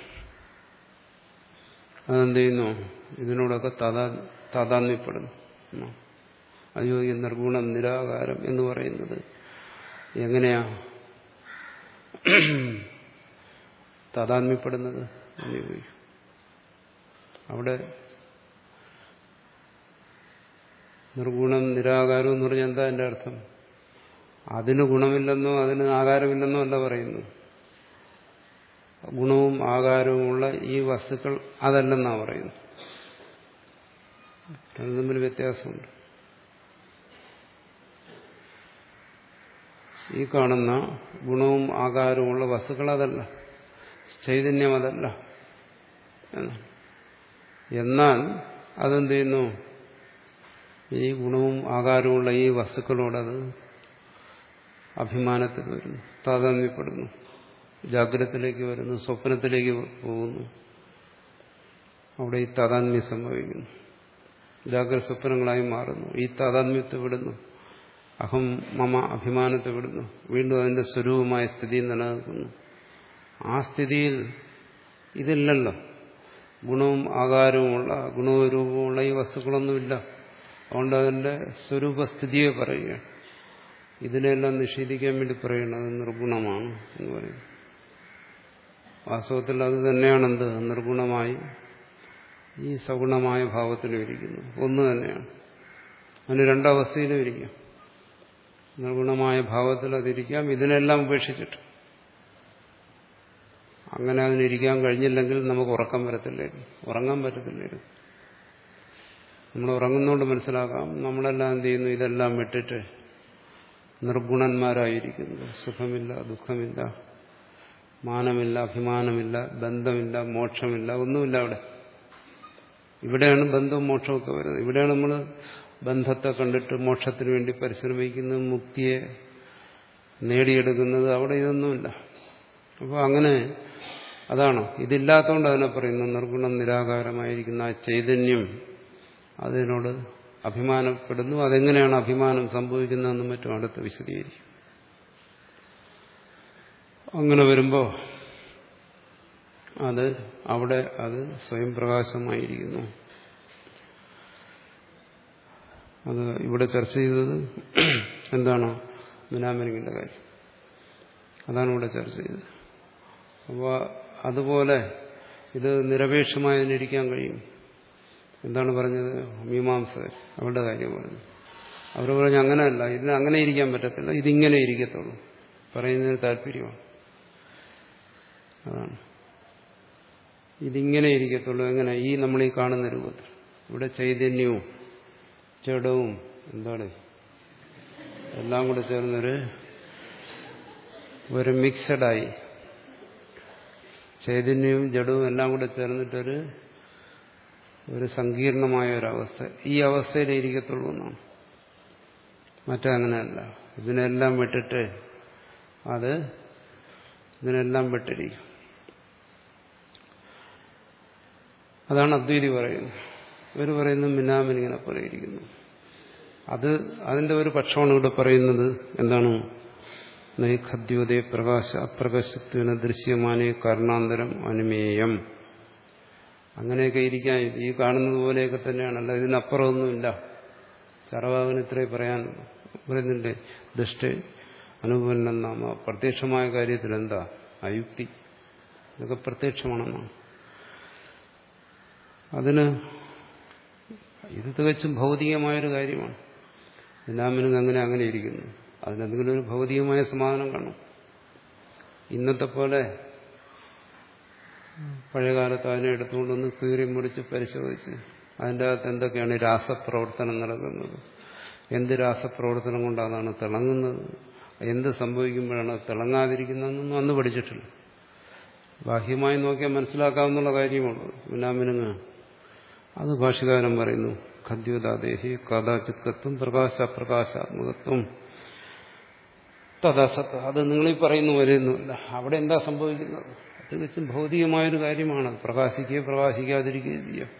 അതെന്ത് ചെയ്യുന്നു ഇതിനോടൊക്കെ താതാ താതാത്മ്യപ്പെടുന്നു അയ്യോ ഈ നിർഗുണം നിരാകാരം എന്ന് പറയുന്നത് എങ്ങനെയാ താതാത്മ്യപ്പെടുന്നത് എന്ന് ചോദിക്കും അവിടെ നിർഗുണം നിരാകാരം എന്ന് പറഞ്ഞാൽ എന്താ എൻ്റെ അർത്ഥം അതിന് ഗുണമില്ലെന്നോ അതിന് ആകാരമില്ലെന്നോ അല്ല പറയുന്നു ഗുണവും ആകാരവുമുള്ള ഈ വസ്തുക്കൾ അതല്ലെന്നാ പറയുന്നു രണ്ടും തമ്മിൽ വ്യത്യാസമുണ്ട് ഈ കാണുന്ന ഗുണവും ആകാരവുമുള്ള വസ്തുക്കൾ അതല്ല ചൈതന്യം അതല്ല എന്നാൽ അതെന്ത് ചെയ്യുന്നു ഈ ഗുണവും ആകാരവുമുള്ള ഈ വസ്തുക്കളോടത് അഭിമാനത്തിൽ വരുന്നു താതാത്മ്യപ്പെടുന്നു ജാഗ്രതത്തിലേക്ക് വരുന്നു സ്വപ്നത്തിലേക്ക് പോകുന്നു അവിടെ ഈ താതാത്മ്യം സംഭവിക്കുന്നു ജാഗ്രത സ്വപ്നങ്ങളായി മാറുന്നു ഈ താതാത്മ്യത്തെ വിടുന്നു അഹം മമ അഭിമാനത്തെ വിടുന്നു വീണ്ടും അതിന്റെ സ്വരൂപമായ സ്ഥിതി നിലനിൽക്കുന്നു ആ സ്ഥിതിയിൽ ഇതില്ലല്ലോ ഗുണവും ആകാരവുമുള്ള ഗുണവും രൂപവുമുള്ള ഈ വസ്തുക്കളൊന്നുമില്ല അതുകൊണ്ട് അതിന്റെ സ്വരൂപസ്ഥിതിയെ പറയുകയാണ് ഇതിനെല്ലാം നിഷേധിക്കാൻ വേണ്ടി പറയുന്നത് നിർഗുണമാണ് എന്ന് പറയുന്നു വാസ്തവത്തിൽ അത് തന്നെയാണെന്ത് നിർഗുണമായി ഈ സഗുണമായ ഭാവത്തിലും ഇരിക്കുന്നു ഒന്ന് തന്നെയാണ് അതിന് രണ്ടവസ്ഥയിലും ഇരിക്കാം നിർഗുണമായ ഭാവത്തിൽ അതിരിക്കാം ഇതിനെല്ലാം ഉപേക്ഷിച്ചിട്ട് അങ്ങനെ അതിനിരിക്കാൻ കഴിഞ്ഞില്ലെങ്കിൽ നമുക്ക് ഉറക്കം വരത്തില്ലായിരുന്നു ഉറങ്ങാൻ പറ്റത്തില്ലായിരുന്നു നമ്മൾ ഉറങ്ങുന്നതുകൊണ്ട് മനസ്സിലാക്കാം നമ്മളെല്ലാം എന്ത് ചെയ്യുന്നു ഇതെല്ലാം വിട്ടിട്ട് നിർഗുണന്മാരായിരിക്കുന്നു സുഖമില്ല ദുഃഖമില്ല മാനമില്ല അഭിമാനമില്ല ബന്ധമില്ല മോക്ഷമില്ല ഒന്നുമില്ല അവിടെ ഇവിടെയാണ് ബന്ധവും മോക്ഷമൊക്കെ വരുന്നത് ഇവിടെയാണ് നമ്മൾ ബന്ധത്തെ കണ്ടിട്ട് മോക്ഷത്തിന് വേണ്ടി പരിശ്രമിക്കുന്നത് മുക്തിയെ നേടിയെടുക്കുന്നത് അവിടെ ഇതൊന്നുമില്ല അപ്പോൾ അങ്ങനെ അതാണ് ഇതില്ലാത്തതുകൊണ്ട് അതിനെ പറയുന്നു നിർഗുണം നിരാകാരമായിരിക്കുന്ന ആ ചൈതന്യം അതിനോട് അഭിമാനപ്പെടുന്നു അതെങ്ങനെയാണ് അഭിമാനം സംഭവിക്കുന്നതെന്നും മറ്റും അടുത്ത് വിശദീകരിക്കും അങ്ങനെ വരുമ്പോൾ അത് അവിടെ അത് സ്വയം പ്രകാശമായിരിക്കുന്നു അത് ഇവിടെ ചർച്ച ചെയ്തത് എന്താണ് മിനാമിനിങ്ങിന്റെ കാര്യം അതാണ് ഇവിടെ ചർച്ച ചെയ്തത് അപ്പോൾ അതുപോലെ ഇത് നിരപേക്ഷമായതിനിരിക്കാൻ കഴിയും എന്താണ് പറഞ്ഞത് മീമാംസകർ അവരുടെ കാര്യം പറഞ്ഞു അവർ പറഞ്ഞു അങ്ങനെയല്ല ഇതിന് അങ്ങനെ ഇരിക്കാൻ പറ്റത്തില്ല ഇതിങ്ങനെ ഇരിക്കത്തുള്ളൂ പറയുന്നതിന് താല്പര്യമാണ് അതാണ് ഇതിങ്ങനെ ഇരിക്കത്തുള്ളൂ എങ്ങനെ ഈ നമ്മൾ ഈ കാണുന്ന രൂപത്തിൽ ഇവിടെ ചൈതന്യവും ജഡവും എന്താണ് എല്ലാം കൂടെ ചേർന്നൊരു ഒരു മിക്സഡായി ചൈതന്യവും ജഡവും എല്ലാം കൂടെ ചേർന്നിട്ടൊരു ഒരു സങ്കീർണമായ ഒരവസ്ഥ ഈ അവസ്ഥയിൽ ഇരിക്കത്തുള്ളൂ എന്നാണ് മറ്റങ്ങനെയല്ല ഇതിനെല്ലാം വിട്ടിട്ട് അത് ഇതിനെല്ലാം വിട്ടിരിക്കും അതാണ് അദ്വൈതി പറയുന്നത് ഇവർ പറയുന്നത് മിന്നാമിനിങ്ങനെ പോലെ ഇരിക്കുന്നു അത് അതിന്റെ ഒരു പക്ഷമാണ് ഇവിടെ പറയുന്നത് എന്താണ് നൈഖദ്യോദയ പ്രകാശ അപ്രകാശത്വന ദൃശ്യമാനേ കർണാന്തരം അനുമേയം അങ്ങനെയൊക്കെ ഇരിക്കാൻ ഈ കാണുന്നത് പോലെയൊക്കെ തന്നെയാണല്ലോ ഇതിനപ്പുറമൊന്നുമില്ല ചറവാകന് ഇത്രേ പറയാൻ പറയുന്നുണ്ട് ദൃഷ്ട അനുപന്നം നാമ പ്രത്യക്ഷമായ കാര്യത്തിൽ എന്താ അയുക്തി ഇതൊക്കെ പ്രത്യക്ഷമാണെന്നാണ് അതിന് ഇത് തികച്ചും ഭൗതികമായൊരു കാര്യമാണ് എല്ലാമിനും അങ്ങനെ അങ്ങനെ ഇരിക്കുന്നു അതിനെന്തെങ്കിലും ഒരു ഭൗതികമായ സമാധാനം കാണും ഇന്നത്തെ പോലെ പഴയകാലത്ത് അതിനെ എടുത്തുകൊണ്ടൊന്ന് കീറി മുറിച്ച് പരിശോധിച്ച് അതിൻ്റെ അകത്ത് എന്തൊക്കെയാണ് രാസപ്രവർത്തനം നടക്കുന്നത് എന്ത് രാസപ്രവർത്തനം കൊണ്ടാണ് തിളങ്ങുന്നത് എന്ത് സംഭവിക്കുമ്പോഴാണ് തിളങ്ങാതിരിക്കുന്നതെന്നൊന്നും അന്ന് പഠിച്ചിട്ടില്ല ബാഹ്യമായി നോക്കിയാൽ മനസ്സിലാക്കാവുന്ന കാര്യമുള്ളൂ മിന്നാമിനുങ്ങ് അത് ഭാഷകാരൻ പറയുന്നു ഖദ്യോദാദേഹി കഥാചിത്വത്വം പ്രകാശ പ്രകാശാത്മകത്വം തഥാസത്ത് അത് നിങ്ങളീ പറയുന്ന പോലെയൊന്നുമില്ല അവിടെ എന്താ സംഭവിക്കുന്നത് തികച്ചും ഭൗതികമായൊരു കാര്യമാണ് പ്രകാശിക്കുകയോ പ്രകാശിക്കാതിരിക്കുകയോ ചെയ്യാം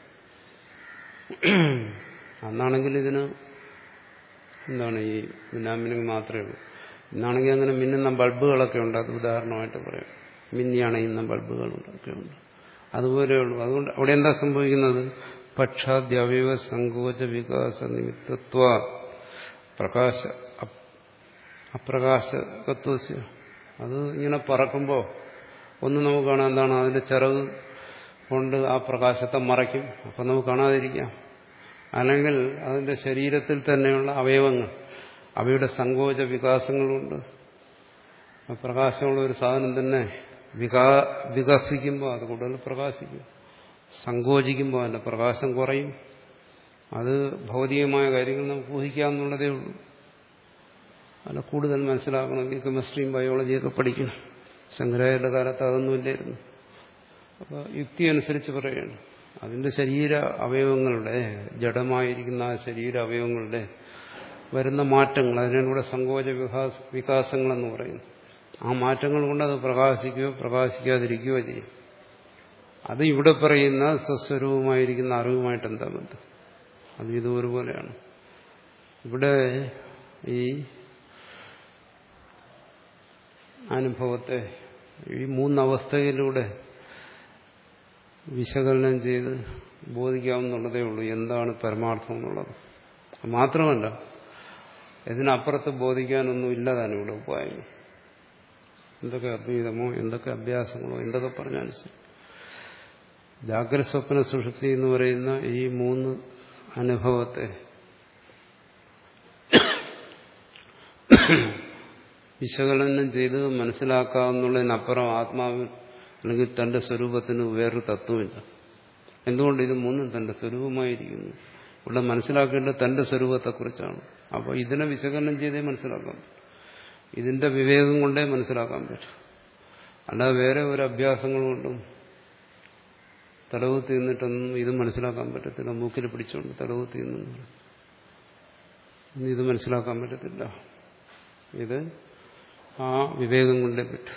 അന്നാണെങ്കിൽ ഇതിന് എന്താണ് ഈ മിന്നാമിനുങ്ങ് മാത്രമേ ഉള്ളൂ ഇന്നാണെങ്കിൽ അങ്ങനെ മിന്നുന്ന ബൾബുകളൊക്കെ ഉണ്ട് അത് ഉദാഹരണമായിട്ട് പറയാം മിന്നിയണയുന്ന ബൾബുകളൊക്കെ ഉണ്ട് അതുപോലെയുള്ളൂ അതുകൊണ്ട് അവിടെ എന്താ സംഭവിക്കുന്നത് പക്ഷാദ്യവയവ സങ്കോച വികാസ നിമിത്തത്വ പ്രകാശ അപ്രകാശകത്വ അത് ഇങ്ങനെ പറക്കുമ്പോൾ ഒന്ന് നമുക്ക് കാണാൻ എന്താണ് അതിന്റെ ചിറക് കൊണ്ട് ആ പ്രകാശത്തെ മറയ്ക്കും അപ്പം നമുക്ക് കാണാതിരിക്കാം അല്ലെങ്കിൽ അതിന്റെ ശരീരത്തിൽ തന്നെയുള്ള അവയവങ്ങൾ അവയുടെ സങ്കോച വികാസങ്ങളുണ്ട് പ്രകാശമുള്ള ഒരു സാധനം തന്നെ വികാ വികസിക്കുമ്പോൾ അത് കൂടുതൽ പ്രകാശിക്കും സങ്കോചിക്കുമ്പോൾ അതിന്റെ പ്രകാശം കുറയും അത് ഭൗതികമായ കാര്യങ്ങൾ നമുക്ക് ഊഹിക്കാമെന്നുള്ളതേ ഉള്ളൂ അല്ല കൂടുതൽ മനസ്സിലാക്കണമെങ്കിൽ കെമിസ്ട്രിയും ബയോളജിയൊക്കെ പഠിക്കണം ശങ്കരാചാര്യ കാലത്ത് അതൊന്നുമില്ലായിരുന്നു അപ്പോൾ യുക്തി അനുസരിച്ച് പറയുകയാണ് അതിന്റെ ശരീര അവയവങ്ങളുടെ ജഡമായിരിക്കുന്ന ആ ശരീര അവയവങ്ങളുടെ വരുന്ന മാറ്റങ്ങൾ അതിനൂടെ സങ്കോച വികാസ വികാസങ്ങളെന്ന് പറയുന്നു ആ മാറ്റങ്ങൾ കൊണ്ട് അത് പ്രകാശിക്കുകയോ പ്രകാശിക്കാതിരിക്കുകയോ ചെയ്യും അത് ഇവിടെ പറയുന്ന സ്വസ്വരൂപമായിരിക്കുന്ന അറിവുമായിട്ട് എന്താ ബന്ധം അത് ഇത് ഒരുപോലെയാണ് ഇവിടെ ഈ അനുഭവത്തെ ഈ മൂന്നവസ്ഥയിലൂടെ വിശകലനം ചെയ്ത് ബോധിക്കാവുന്നുള്ളതേ ഉള്ളൂ എന്താണ് പരമാർത്ഥം എന്നുള്ളത് മാത്രമല്ല ഇതിനപ്പുറത്ത് ബോധിക്കാനൊന്നും ഇല്ലതാണ് ഇവിടെ ഉപായം എന്തൊക്കെ അദ്വൈതമോ എന്തൊക്കെ അഭ്യാസങ്ങളോ എന്തൊക്കെ പറഞ്ഞാലും ശരി ജാഗ്രത സ്വപ്ന സുഷുപ്തി എന്ന് പറയുന്ന ഈ മൂന്ന് അനുഭവത്തെ വിശകലനം ചെയ്ത് മനസ്സിലാക്കാവുന്നതിനപ്പുറം ആത്മാവിൽ അല്ലെങ്കിൽ തന്റെ സ്വരൂപത്തിന് വേറൊരു തത്വമില്ല എന്തുകൊണ്ട് ഇത് മൂന്നും തന്റെ സ്വരൂപമായിരിക്കുന്നു ഇവിടെ മനസ്സിലാക്കേണ്ടത് തന്റെ സ്വരൂപത്തെക്കുറിച്ചാണ് അപ്പോൾ ഇതിനെ വിശകലനം ചെയ്തേ മനസ്സിലാക്കാൻ പറ്റും ഇതിന്റെ വിവേകം കൊണ്ടേ മനസ്സിലാക്കാൻ പറ്റും അല്ലാതെ വേറെ ഒരു അഭ്യാസങ്ങൾ കൊണ്ടും തലവ് തീർന്നിട്ടൊന്നും ഇത് മനസ്സിലാക്കാൻ പറ്റത്തില്ല മൂക്കിൽ പിടിച്ചുകൊണ്ട് തലവ് തീർന്നു ഇത് മനസ്സിലാക്കാൻ പറ്റത്തില്ല ഇത് ആ വിവേകം കൊണ്ടേ പറ്റും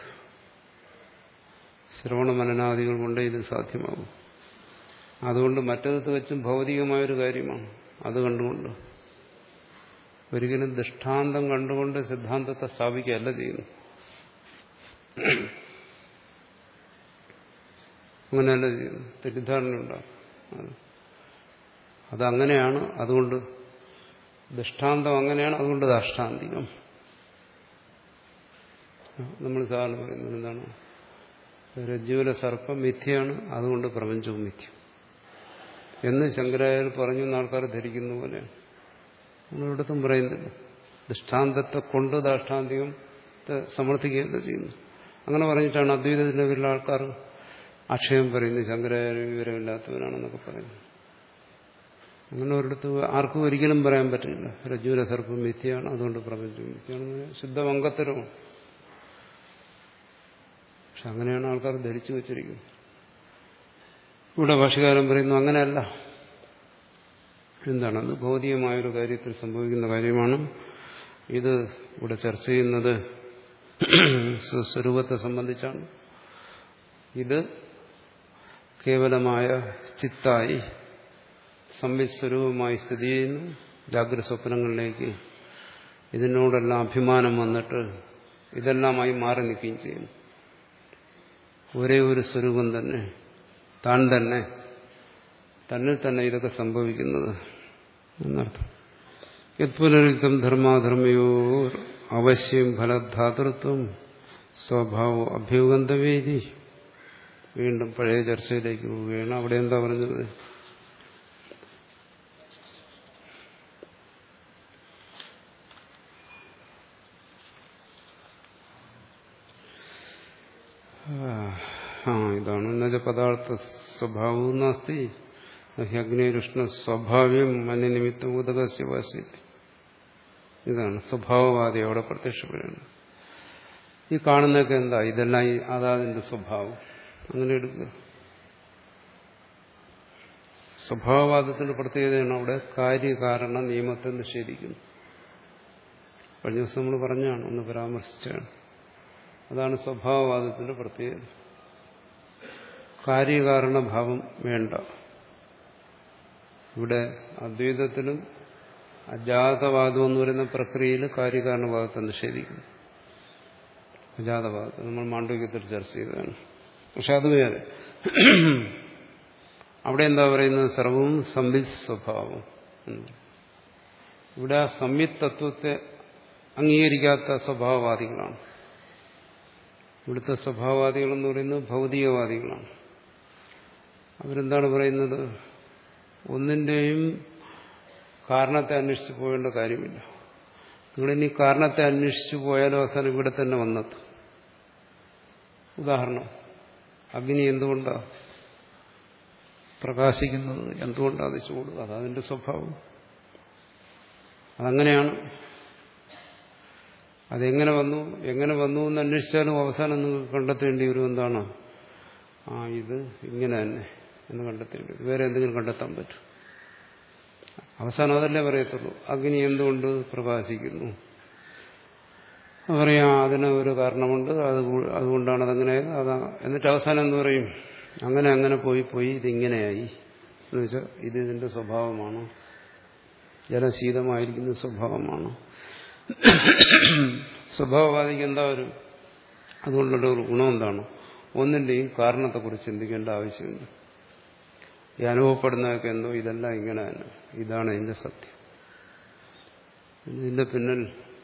ശ്രവണ മനനാദികൾ കൊണ്ടേ ഇത് സാധ്യമാകും അതുകൊണ്ട് മറ്റത് വെച്ചും ഭൗതികമായൊരു കാര്യമാണ് അത് കണ്ടുകൊണ്ട് ഒരിക്കലും ദൃഷ്ടാന്തം കണ്ടുകൊണ്ട് സിദ്ധാന്തത്തെ സ്ഥാപിക്കുകയല്ല ചെയ്യുന്നു അങ്ങനെയല്ല ചെയ്യുന്നു തെറ്റിദ്ധാരണ ഉണ്ടാകും അതങ്ങനെയാണ് അതുകൊണ്ട് ദൃഷ്ടാന്തം അങ്ങനെയാണ് അതുകൊണ്ട് ദാഷ്ടാന്തികം നമ്മൾ സാധാരണ പറയുന്നത് എന്താണ് രജ്ജുവില സർപ്പം മിഥ്യയാണ് അതുകൊണ്ട് പ്രപഞ്ചവും മിഥ്യം എന്ന് ശങ്കരാചാര്യർ പറഞ്ഞു എന്ന് ആൾക്കാർ ധരിക്കുന്ന പോലെയാണ് നമ്മളിടത്തും പറയുന്നില്ല ദൃഷ്ടാന്തത്തെ കൊണ്ട് ദാഷ്ടാന്തികം സമർത്ഥിക്കുകയല്ല ചെയ്യുന്നു അങ്ങനെ പറഞ്ഞിട്ടാണ് അദ്വൈതത്തിന്റെ പേരിൽ ആൾക്കാർ ആക്ഷേപം പറയുന്നത് ശങ്കരാചാര്യ വിവരമില്ലാത്തവരാണെന്നൊക്കെ പറയുന്നു അങ്ങനെ ഒരിടത്ത് ആർക്കും ഒരിക്കലും പറയാൻ പറ്റില്ല രജ്ജുര സർപ്പം മിഥ്യയാണ് അതുകൊണ്ട് പ്രപഞ്ചം മിഥ്യയാണ് ശുദ്ധമംഗത്തരവും പക്ഷെ അങ്ങനെയാണ് ആൾക്കാർ ധരിച്ചു വച്ചിരിക്കുന്നത് ഇവിടെ ഭാഷകാരൻ പറയുന്നു അങ്ങനെയല്ല എന്താണ് അത് ഭൗതികമായൊരു കാര്യത്തിൽ സംഭവിക്കുന്ന കാര്യമാണ് ഇത് ഇവിടെ ചർച്ച ചെയ്യുന്നത് സ്വരൂപത്തെ സംബന്ധിച്ചാണ് ഇത് കേവലമായ ചിത്തായി സംവിത് സ്വരൂപമായി സ്ഥിതി ചെയ്യുന്നു ജാഗ്രത സ്വപ്നങ്ങളിലേക്ക് ഇതിനോടെല്ലാം അഭിമാനം വന്നിട്ട് ഇതെല്ലാമായി മാറി നിൽക്കുകയും ചെയ്യുന്നു ഒരേ ഒരു സ്വരൂപം തന്നെ താൻ തന്നെ തന്നിൽ തന്നെ ഇതൊക്കെ സംഭവിക്കുന്നത് എന്നർത്ഥം യത്പുനരുക്തം ധർമാധർമ്മയോ അവശ്യം ഫലധാതൃത്വം സ്വഭാവം അഭ്യൂഗന്ധവേദി വീണ്ടും പഴയ ചർച്ചയിലേക്ക് പോവുകയാണ് അവിടെ എന്താ പറഞ്ഞത് ആ ഇതാണ് എന്നുവെച്ച പദാർത്ഥ സ്വഭാവവും നാസ്തി അഗ്നിരുഷ്ണ സ്വഭാവ്യം മന്യനിമിത്തം ഉദകസ്യ വാസ്യത്തി ഇതാണ് സ്വഭാവവാദി അവിടെ പ്രത്യക്ഷപ്പെടുന്നത് ഈ കാണുന്നതൊക്കെ എന്താ ഇതെല്ലാം ഈ അതാതിന്റെ സ്വഭാവം അങ്ങനെ എടുക്കുക സ്വഭാവവാദത്തിന്റെ പ്രത്യേകതയാണ് അവിടെ കാര്യകാരണ നിയമത്തെ നിഷേധിക്കുന്നു കഴിഞ്ഞ ദിവസം നമ്മൾ പറഞ്ഞാണ് ഒന്ന് പരാമർശിച്ചാണ് അതാണ് സ്വഭാവവാദത്തിന്റെ പ്രത്യേകത കാര്യകാരണഭാവം വേണ്ട ഇവിടെ അദ്വൈതത്തിലും അജാതവാദം എന്ന് പറയുന്ന പ്രക്രിയയിൽ കാര്യകാരണവാദത്തെ നിഷേധിക്കുന്നു അജാതവാദം നമ്മൾ മാണ്ഡവ്യത്തിൽ ചർച്ച ചെയ്തതാണ് പക്ഷെ അത് വേറെ അവിടെ എന്താ പറയുന്നത് സർവവും സംവിത് സ്വഭാവം ഇവിടെ ആ സംവിത് തത്വത്തെ അംഗീകരിക്കാത്ത സ്വഭാവവാദികളാണ് ഇവിടുത്തെ സ്വഭാവവാദികളെന്ന് പറയുന്നത് ഭൗതികവാദികളാണ് അവരെന്താണ് പറയുന്നത് ഒന്നിൻ്റെയും കാരണത്തെ അന്വേഷിച്ച് പോകേണ്ട കാര്യമില്ല നിങ്ങളിനി കാരണത്തെ അന്വേഷിച്ചു പോയാലും അവസാനം ഇവിടെ തന്നെ വന്നെത്തും ഉദാഹരണം അഗ്നി എന്തുകൊണ്ടാണ് പ്രകാശിക്കുന്നത് എന്തുകൊണ്ടാണ് അത് ചൂട് അതതിൻ്റെ സ്വഭാവം അതങ്ങനെയാണ് അതെങ്ങനെ വന്നു എങ്ങനെ വന്നു എന്ന് അന്വേഷിച്ചാലും അവസാനം നിങ്ങൾക്ക് കണ്ടെത്തേണ്ടി വരും എന്താണ് ആ ഇത് ഇങ്ങനെ തന്നെ എന്ന് കണ്ടെത്തേണ്ടി വരും വേറെ എന്തെങ്കിലും കണ്ടെത്താൻ പറ്റും അവസാനം അതല്ലേ പറയത്തുള്ളൂ അഗ്നി എന്തുകൊണ്ട് പ്രകാശിക്കുന്നു പറയാം അതിന് ഒരു കാരണമുണ്ട് അത് അതുകൊണ്ടാണ് അതങ്ങനെ അതാ എന്നിട്ട് അവസാനം എന്ന് പറയും അങ്ങനെ അങ്ങനെ പോയി പോയി ഇതിങ്ങനെയായി എന്ന് വെച്ചാൽ ഇത് ഇതിന്റെ സ്വഭാവമാണ് ജലം ശീതമായിരിക്കുന്ന സ്വഭാവമാണ് സ്വഭാവവാദിക്ക് എന്താ ഒരു അതുകൊണ്ടുള്ള ഒരു ഗുണം എന്താണ് ഒന്നിന്റെയും കാരണത്തെക്കുറിച്ച് ചിന്തിക്കേണ്ട ആവശ്യമില്ല ഈ അനുഭവപ്പെടുന്നതൊക്കെ എന്തോ ഇതെല്ലാം ഇങ്ങനെ തന്നെ ഇതാണ് ഇതിന്റെ സത്യം ഇതിന്റെ പിന്നിൽ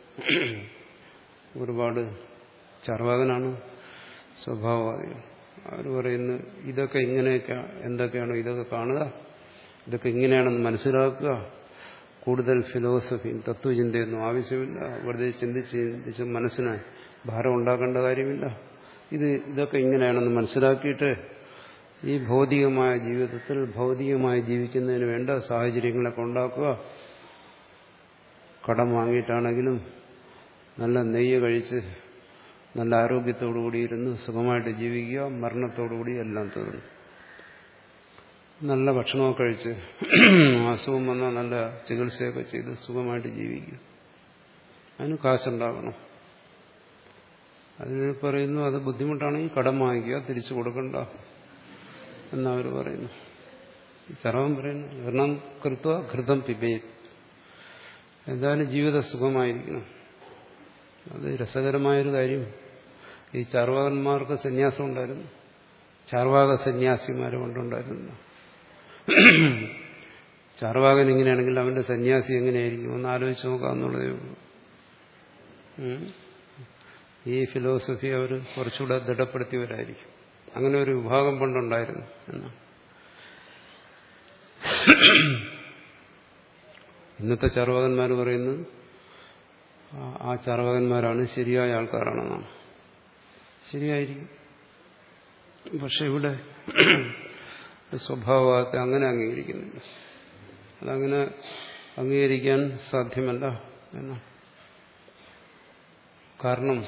ഒരുപാട് ചർവാകനാണ് സ്വഭാവവാദികൾ അവർ പറയുന്നു ഇതൊക്കെ ഇങ്ങനെയൊക്കെ എന്തൊക്കെയാണോ ഇതൊക്കെ കാണുക ഇതൊക്കെ ഇങ്ങനെയാണെന്ന് മനസ്സിലാക്കുക കൂടുതൽ ഫിലോസഫിയും തത്വചിന്തയൊന്നും ആവശ്യമില്ല വെറുതെ ചിന്തിച്ച് ചിന്തിച്ച് മനസ്സിന് ഭാരം ഉണ്ടാക്കേണ്ട കാര്യമില്ല ഇത് ഇതൊക്കെ ഇങ്ങനെയാണെന്ന് മനസ്സിലാക്കിയിട്ട് ഈ ഭൗതികമായ ജീവിതത്തിൽ ഭൗതികമായി ജീവിക്കുന്നതിന് വേണ്ട സാഹചര്യങ്ങളൊക്കെ ഉണ്ടാക്കുക കടം വാങ്ങിയിട്ടാണെങ്കിലും നല്ല നെയ്യ് കഴിച്ച് നല്ല ആരോഗ്യത്തോടുകൂടി ഇരുന്ന് സുഖമായിട്ട് ജീവിക്കുക മരണത്തോടുകൂടി എല്ലാം തീർന്നു നല്ല ഭക്ഷണമൊക്കെ കഴിച്ച് അസുഖം വന്നാൽ നല്ല ചികിത്സയൊക്കെ ചെയ്ത് സുഖമായിട്ട് ജീവിക്കുക അതിന് കാശുണ്ടാകണം അതിന് പറയുന്നു അത് ബുദ്ധിമുട്ടാണെങ്കിൽ കടം വാങ്ങിക്കുക തിരിച്ചു കൊടുക്കണ്ട എന്നവർ പറയുന്നു ചരവം പറയുന്നു ഘൃണം കൃത്വ ഘൃതം പിബേത് എന്തായാലും ജീവിത സുഖമായിരിക്കണം അത് രസകരമായൊരു കാര്യം ഈ ചാർവാകന്മാർക്ക് സന്യാസം ഉണ്ടായിരുന്നു ചാർവാക സന്യാസിമാരെ കൊണ്ടുണ്ടായിരുന്നു ചാർവാകൻ ഇങ്ങനെയാണെങ്കിൽ അവന്റെ സന്യാസി എങ്ങനെയായിരിക്കും ഒന്ന് ആലോചിച്ച് നോക്കാമെന്നുള്ളതേ ഉള്ളൂ ഉം. ഈ ഫിലോസഫി അവർ കുറച്ചുകൂടെ ദൃഢപ്പെടുത്തിയവരായിരിക്കും അങ്ങനെ ഒരു വിഭാഗം പണ്ടുണ്ടായിരുന്നു എന്നാണ് ഇന്നത്തെ ചാർവാകന്മാർ പറയുന്നത് ആ- ആ ചാർവാകന്മാരാണ് ശരിയായ ആൾക്കാരാണെന്നാണ് ശരിയായിരിക്കും പക്ഷെ ഇവിടെ സ്വഭാവത്തെ അങ്ങനെ അംഗീകരിക്കുന്നില്ല അതങ്ങനെ അംഗീകരിക്കാൻ സാധ്യമല്ല എന്നാണ് കാരണം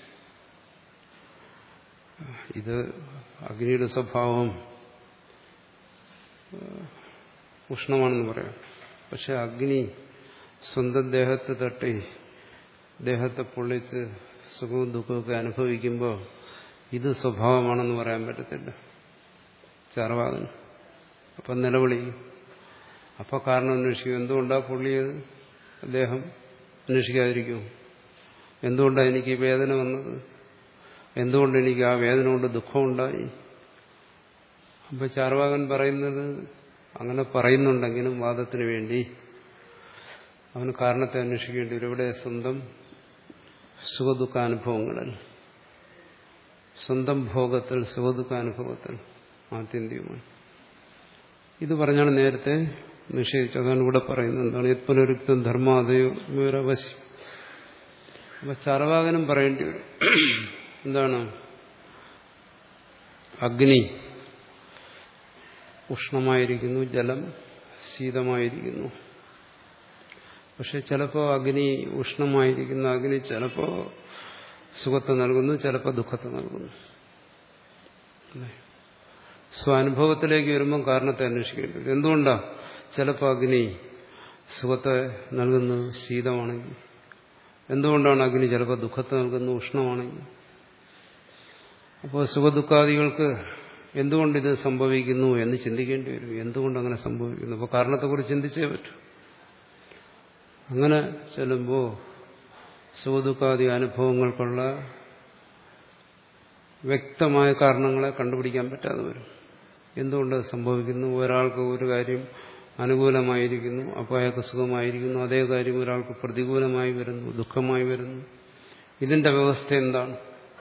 ഇത് അഗ്നിയുടെ സ്വഭാവം ഏഹ്, ഉഷ്ണമാണെന്ന് പറയാം പക്ഷെ അഗ്നി സ്വന്തം ദേഹത്ത് തട്ടി ദേഹത്തെ പൊള്ളിച്ച് സുഖവും ദുഃഖമൊക്കെ അനുഭവിക്കുമ്പോൾ ഇത് സ്വഭാവമാണെന്ന് പറയാൻ പറ്റത്തില്ല ചാർവാകൻ അപ്പം നിലവിളിക്കും അപ്പോൾ കാരണം അന്വേഷിക്കും എന്തുകൊണ്ടാണ് പൊള്ളിയത് അദ്ദേഹം അന്വേഷിക്കാതിരിക്കുമോ എന്തുകൊണ്ടാണ് എനിക്ക് ഈ വേദന വന്നത് എന്തുകൊണ്ട് എനിക്ക് ആ വേദന കൊണ്ട് ദുഃഖമുണ്ടായി അപ്പൊ ചാർവാകൻ പറയുന്നത് അങ്ങനെ പറയുന്നുണ്ടെങ്കിലും വാദത്തിന് വേണ്ടി അവന് കാരണത്തെ അന്വേഷിക്കേണ്ടി വരും ഇവിടെ സ്വന്തം സുഖദുഃഖാനുഭവങ്ങളിൽ സ്വന്തം ഭോഗത്തിൽ സുഖദുഃഖാനുഭവത്തിൽ ആത്യന്തികമായി ഇത് പറഞ്ഞാണ് നേരത്തെ നിഷേധിച്ചത് അതാണ് ഇവിടെ പറയുന്നത് എന്താണ് യത്പുനരുക്തം ധർമാദയോ വിവരവശ്യം അപ്പൊ ചാർവാകനും പറയേണ്ടി വരും എന്താണ് അഗ്നി ഉഷ്ണമായിരിക്കുന്നു ജലം ശീതമായിരിക്കുന്നു പക്ഷെ ചിലപ്പോൾ അഗ്നി ഉഷ്ണമായിരിക്കുന്ന അഗ്നി ചിലപ്പോൾ സുഖത്തെ നൽകുന്നു ചിലപ്പോൾ ദുഃഖത്തെ നൽകുന്നു അല്ലേ? സ്വാനുഭവത്തിലേക്ക് വരുമ്പം കാരണത്തെ അന്വേഷിക്കേണ്ടി വരും എന്തുകൊണ്ടാ ചിലപ്പോൾ അഗ്നി സുഖത്തെ നൽകുന്നത് ശീതമാണെങ്കിൽ എന്തുകൊണ്ടാണ് അഗ്നി ചിലപ്പോൾ ദുഃഖത്തെ നൽകുന്നത് ഉഷ്ണമാണെങ്കിൽ അപ്പോൾ സുഖദുഃഖാദികൾക്ക് എന്തുകൊണ്ടിത് സംഭവിക്കുന്നു എന്ന് ചിന്തിക്കേണ്ടി വരും എന്തുകൊണ്ട് അങ്ങനെ സംഭവിക്കുന്നു അപ്പോൾ കാരണത്തെക്കുറിച്ച് ചിന്തിച്ചേ പറ്റൂ അങ്ങനെ ചെല്ലുമ്പോൾ സുഖദുഃഖാദി അനുഭവങ്ങൾക്കുള്ള വ്യക്തമായ കാരണങ്ങളെ കണ്ടുപിടിക്കാൻ പറ്റാതെ വരും എന്തുകൊണ്ട് അത് സംഭവിക്കുന്നു ഒരാൾക്ക് ഒരു കാര്യം അനുകൂലമായിരിക്കുന്നു അപ്പോൾ അയാൾക്ക് സുഖമായിരിക്കുന്നു അതേ കാര്യം ഒരാൾക്ക് പ്രതികൂലമായി വരുന്നു ദുഃഖമായി വരുന്നു ഇതിന്റെ വ്യവസ്ഥ എന്താണ്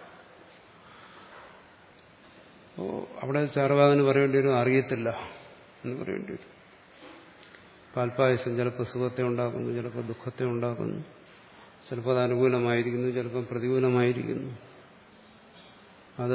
ഓ അവിടെ ചാർവാകന് പറയേണ്ടി വരും അറിയത്തില്ല എന്ന് പറയേണ്ടി വരും പാൽപ്പായസം ചിലപ്പോൾ സുഖത്തെ ഉണ്ടാക്കുന്നു ചിലപ്പോൾ ദുഃഖത്തെ ഉണ്ടാക്കുന്നു ചിലപ്പോൾ അത് അനുകൂലമായിരിക്കുന്നു ചിലപ്പോൾ പ്രതികൂലമായിരിക്കുന്നു അത്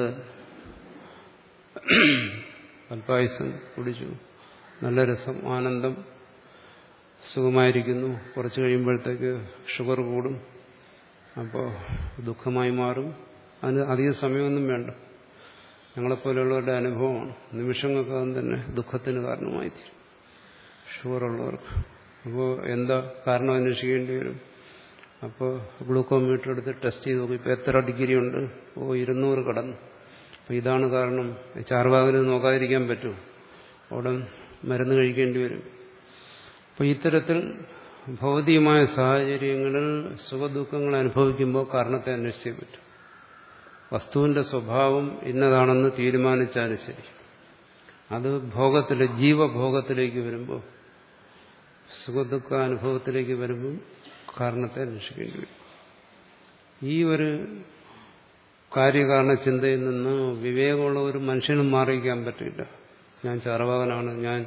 പാൽപ്പായസം കുടിച്ചു നല്ല രസം ആനന്ദം സുഖമായിരിക്കുന്നു കുറച്ച് കഴിയുമ്പോഴത്തേക്ക് ഷുഗർ കൂടും അപ്പോൾ ദുഃഖമായി മാറും അതിന് അധിക സമയമൊന്നും വേണ്ട ഞങ്ങളെപ്പോലെയുള്ളവരുടെ അനുഭവമാണ് നിമിഷങ്ങൾക്കകം തന്നെ ദുഃഖത്തിന് കാരണമായി തീരും ഷുഗറുള്ളവർക്ക് അപ്പോൾ എന്താ കാരണം അന്വേഷിക്കേണ്ടി വരും അപ്പോൾ ഗ്ലൂക്കോമീറ്റർ എടുത്ത് ടെസ്റ്റ് ചെയ്ത് നോക്കും ഇപ്പോൾ എത്ര ഡിഗ്രി ഉണ്ട് ഓ ഇരുന്നൂറ് കടന്നു അപ്പോൾ ഇതാണ് കാരണം ചാർവാകന് നോക്കാതിരിക്കാൻ പറ്റുമോ അവിടെ മരുന്ന് കഴിക്കേണ്ടി വരും അപ്പോൾ ഇത്തരത്തിൽ ഭൗതികമായ സാഹചര്യങ്ങളിൽ സുഖദുഃഖങ്ങൾ അനുഭവിക്കുമ്പോൾ കാരണത്തെ അന്വേഷിച്ചേ പറ്റും വസ്തുവിന്റെ സ്വഭാവം ഇന്നതാണെന്ന് തീരുമാനിച്ചാലും ശരി അത് ഭോഗത്തിലെ ജീവഭോഗത്തിലേക്ക് വരുമ്പോൾ സുഖദുഃഖ അനുഭവത്തിലേക്ക് വരുമ്പോൾ കാരണത്തെ അന്വേഷിക്കേണ്ടി വരും ഈ ഒരു കാര്യകാരണ ചിന്തയിൽ നിന്ന് വിവേകമുള്ള ഒരു മനുഷ്യനും മാറിയിക്കാൻ പറ്റില്ല ഞാൻ ചാർവാകനാണ് ഞാൻ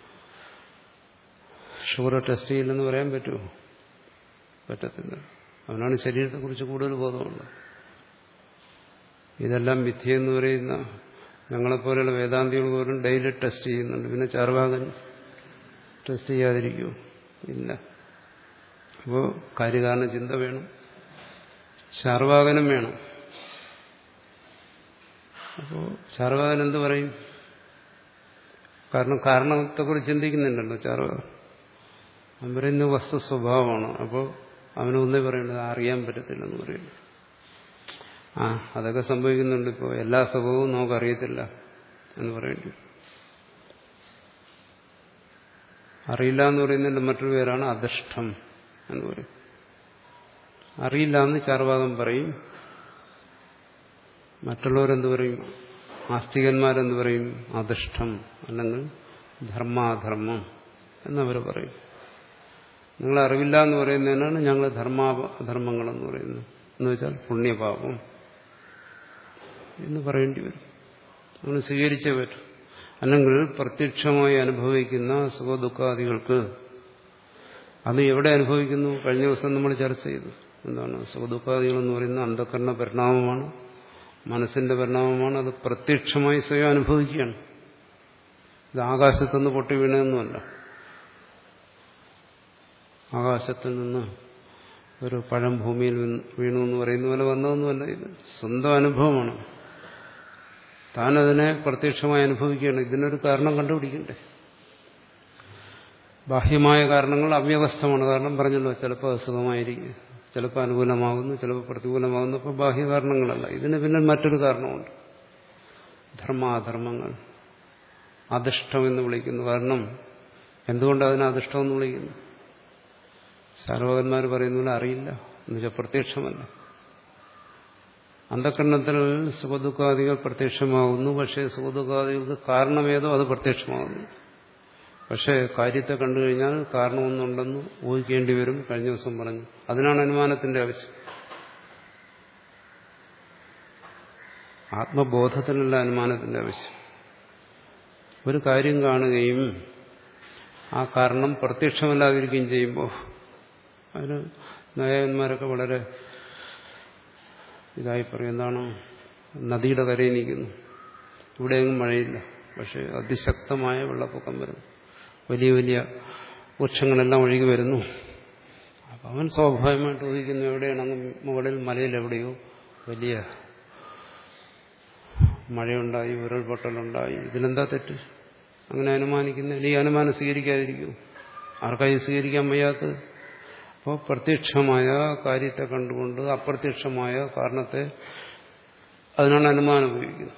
ഷുഗർ ടെസ്റ്റ് ചെയ്യില്ലെന്ന് പറയാൻ പറ്റുമോ പറ്റത്തില്ല അവനാണ് ശരീരത്തെക്കുറിച്ച് കൂടുതൽ ബോധമുള്ളത് ഇതെല്ലാം വിദ്യയെന്ന് പറയുന്ന ഞങ്ങളെപ്പോലെയുള്ള വേദാന്തികൾ പോലും ഡെയിലി ടെസ്റ്റ് ചെയ്യുന്നുണ്ട് പിന്നെ ചാർവാകൻ ടെസ്റ്റ് ചെയ്യാതിരിക്കുമോ ഇല്ല അപ്പോൾ കാര്യകാരണ ചിന്ത വേണം ചാർവാകനും വേണം അപ്പോൾ ചാർവാകൻ എന്ത് പറയും കാരണം കാരണത്തെക്കുറിച്ച് ചിന്തിക്കുന്നുണ്ടല്ലോ ചാർവാകൻ അവൻ പറയുന്നത് വസ്തു സ്വഭാവമാണ് അപ്പോൾ അവനൊന്നേ പറയുന്നത് അറിയാൻ പറ്റത്തില്ലെന്ന് പറയുന്നു ആ അതൊക്കെ സംഭവിക്കുന്നുണ്ട് ഇപ്പോൾ എല്ലാ സ്വഭാവവും നമുക്കറിയത്തില്ല എന്ന് പറയേണ്ടി വരും. അറിയില്ല എന്ന് പറയുന്നതിന്റെ മറ്റൊരു പേരാണ് അദൃഷ്ടം എന്ന് പറയും അറിയില്ല എന്ന് ചാർവാകം പറയും മറ്റുള്ളവരെന്ത് പറയും ആസ്തികന്മാരെന്ന് പറയും അധിഷ്ഠം അല്ലെങ്കിൽ ധർമാധർമ്മം എന്നവർ പറയും നിങ്ങൾ അറിവില്ല എന്ന് പറയുന്നതിനാണ് ഞങ്ങൾ ധർമാധർമ്മങ്ങളെന്ന് പറയുന്നത് എന്ന് വെച്ചാൽ പുണ്യപാപം എന്ന് പറയേണ്ടി വരും നമ്മൾ സ്വീകരിച്ചേ പറ്റും അല്ലെങ്കിൽ പ്രത്യക്ഷമായി അനുഭവിക്കുന്ന സുഖദുഃഖാദികൾക്ക് അത് എവിടെ അനുഭവിക്കുന്നു കഴിഞ്ഞ ദിവസം നമ്മൾ ചർച്ച ചെയ്തു എന്താണ് സുഖദുഃഖാദികൾ എന്ന് പറയുന്ന അന്ധകരണ പരിണാമമാണ് മനസ്സിന്റെ പരിണാമമാണ് അത് പ്രത്യക്ഷമായി സ്വയം അനുഭവിക്കുകയാണ് ഇത് ആകാശത്തുനിന്ന് പൊട്ടി വീണതൊന്നുമല്ല ആകാശത്തിൽ നിന്ന് ഒരു പഴം ഭൂമിയിൽ വീണു എന്ന് പറയുന്ന പോലെ വന്നതൊന്നുമല്ല ഇത് സ്വന്തം അനുഭവമാണ് താനതിനെ പ്രത്യക്ഷമായി അനുഭവിക്കുകയാണ് ഇതിനൊരു കാരണം കണ്ടുപിടിക്കണ്ടേ ബാഹ്യമായ കാരണങ്ങൾ അവ്യവസ്ഥമാണ് കാരണം പറഞ്ഞല്ലോ ചിലപ്പോൾ അസുഖമായിരിക്കും ചിലപ്പോൾ അനുകൂലമാകുന്നു ചിലപ്പോൾ പ്രതികൂലമാകുന്നു അപ്പോൾ ബാഹ്യ കാരണങ്ങളല്ല ഇതിന് പിന്നെ മറ്റൊരു കാരണമുണ്ട് ധർമാധർമ്മങ്ങൾ അധിഷ്ഠം എന്ന് വിളിക്കുന്നു കാരണം എന്തുകൊണ്ട് അതിനെ അധിഷ്ഠം എന്ന് വിളിക്കുന്നു സാർവകന്മാർ പറയുന്ന പോലെ അറിയില്ല എന്നുവെച്ചാൽ പ്രത്യക്ഷമല്ല അന്ധകരണത്തിൽ സുഖദുഃഖാദികൾ പ്രത്യക്ഷമാകുന്നു പക്ഷേ സുഖദുഃഖാദികൾക്ക് കാരണമേതോ അത് പ്രത്യക്ഷമാകുന്നു പക്ഷേ കാര്യത്തെ കണ്ടു കഴിഞ്ഞാൽ കാരണമൊന്നുണ്ടെന്ന് ഊഹിക്കേണ്ടി വരും കഴിഞ്ഞ ദിവസം പറഞ്ഞു അതിനാണ് അനുമാനത്തിന്റെ ആവശ്യം ആത്മബോധത്തിനല്ല അനുമാനത്തിന്റെ ആവശ്യം ഒരു കാര്യം കാണുകയും ആ കാരണം പ്രത്യക്ഷമല്ലാതിരിക്കുകയും ചെയ്യുമ്പോൾ അതിന് നയന്മാരൊക്കെ വളരെ ഇതായി പറയും എന്താണ് നദിയുടെ കരയിൽ നിൽക്കുന്നു ഇവിടെയെങ്കിലും മഴയില്ല പക്ഷെ അതിശക്തമായ വെള്ളപ്പൊക്കം വരുന്നു വലിയ വലിയ വൃക്ഷങ്ങളെല്ലാം ഒഴുകി വരുന്നു അപ്പം അവൻ സ്വാഭാവികമായിട്ട് ഊഹിക്കുന്നു എവിടെയാണ് അങ്ങ് മുകളിൽ മലയിൽ എവിടെയോ വലിയ മഴയുണ്ടായി ഉരുൾപൊട്ടലുണ്ടായി ഇതിലെന്താ തെറ്റ് അങ്ങനെ അനുമാനിക്കുന്ന ഈ അനുമാനം സ്വീകരിക്കാതിരിക്കൂ ആർക്കായി സ്വീകരിക്കാൻ വയ്യാത്തത് അപ്പോൾ പ്രത്യക്ഷമായ കാര്യത്തെ കണ്ടുകൊണ്ട് അപ്രത്യക്ഷമായ കാരണത്തെ അതിനാണ് അനുമാനം ഉപയോഗിക്കുന്നത്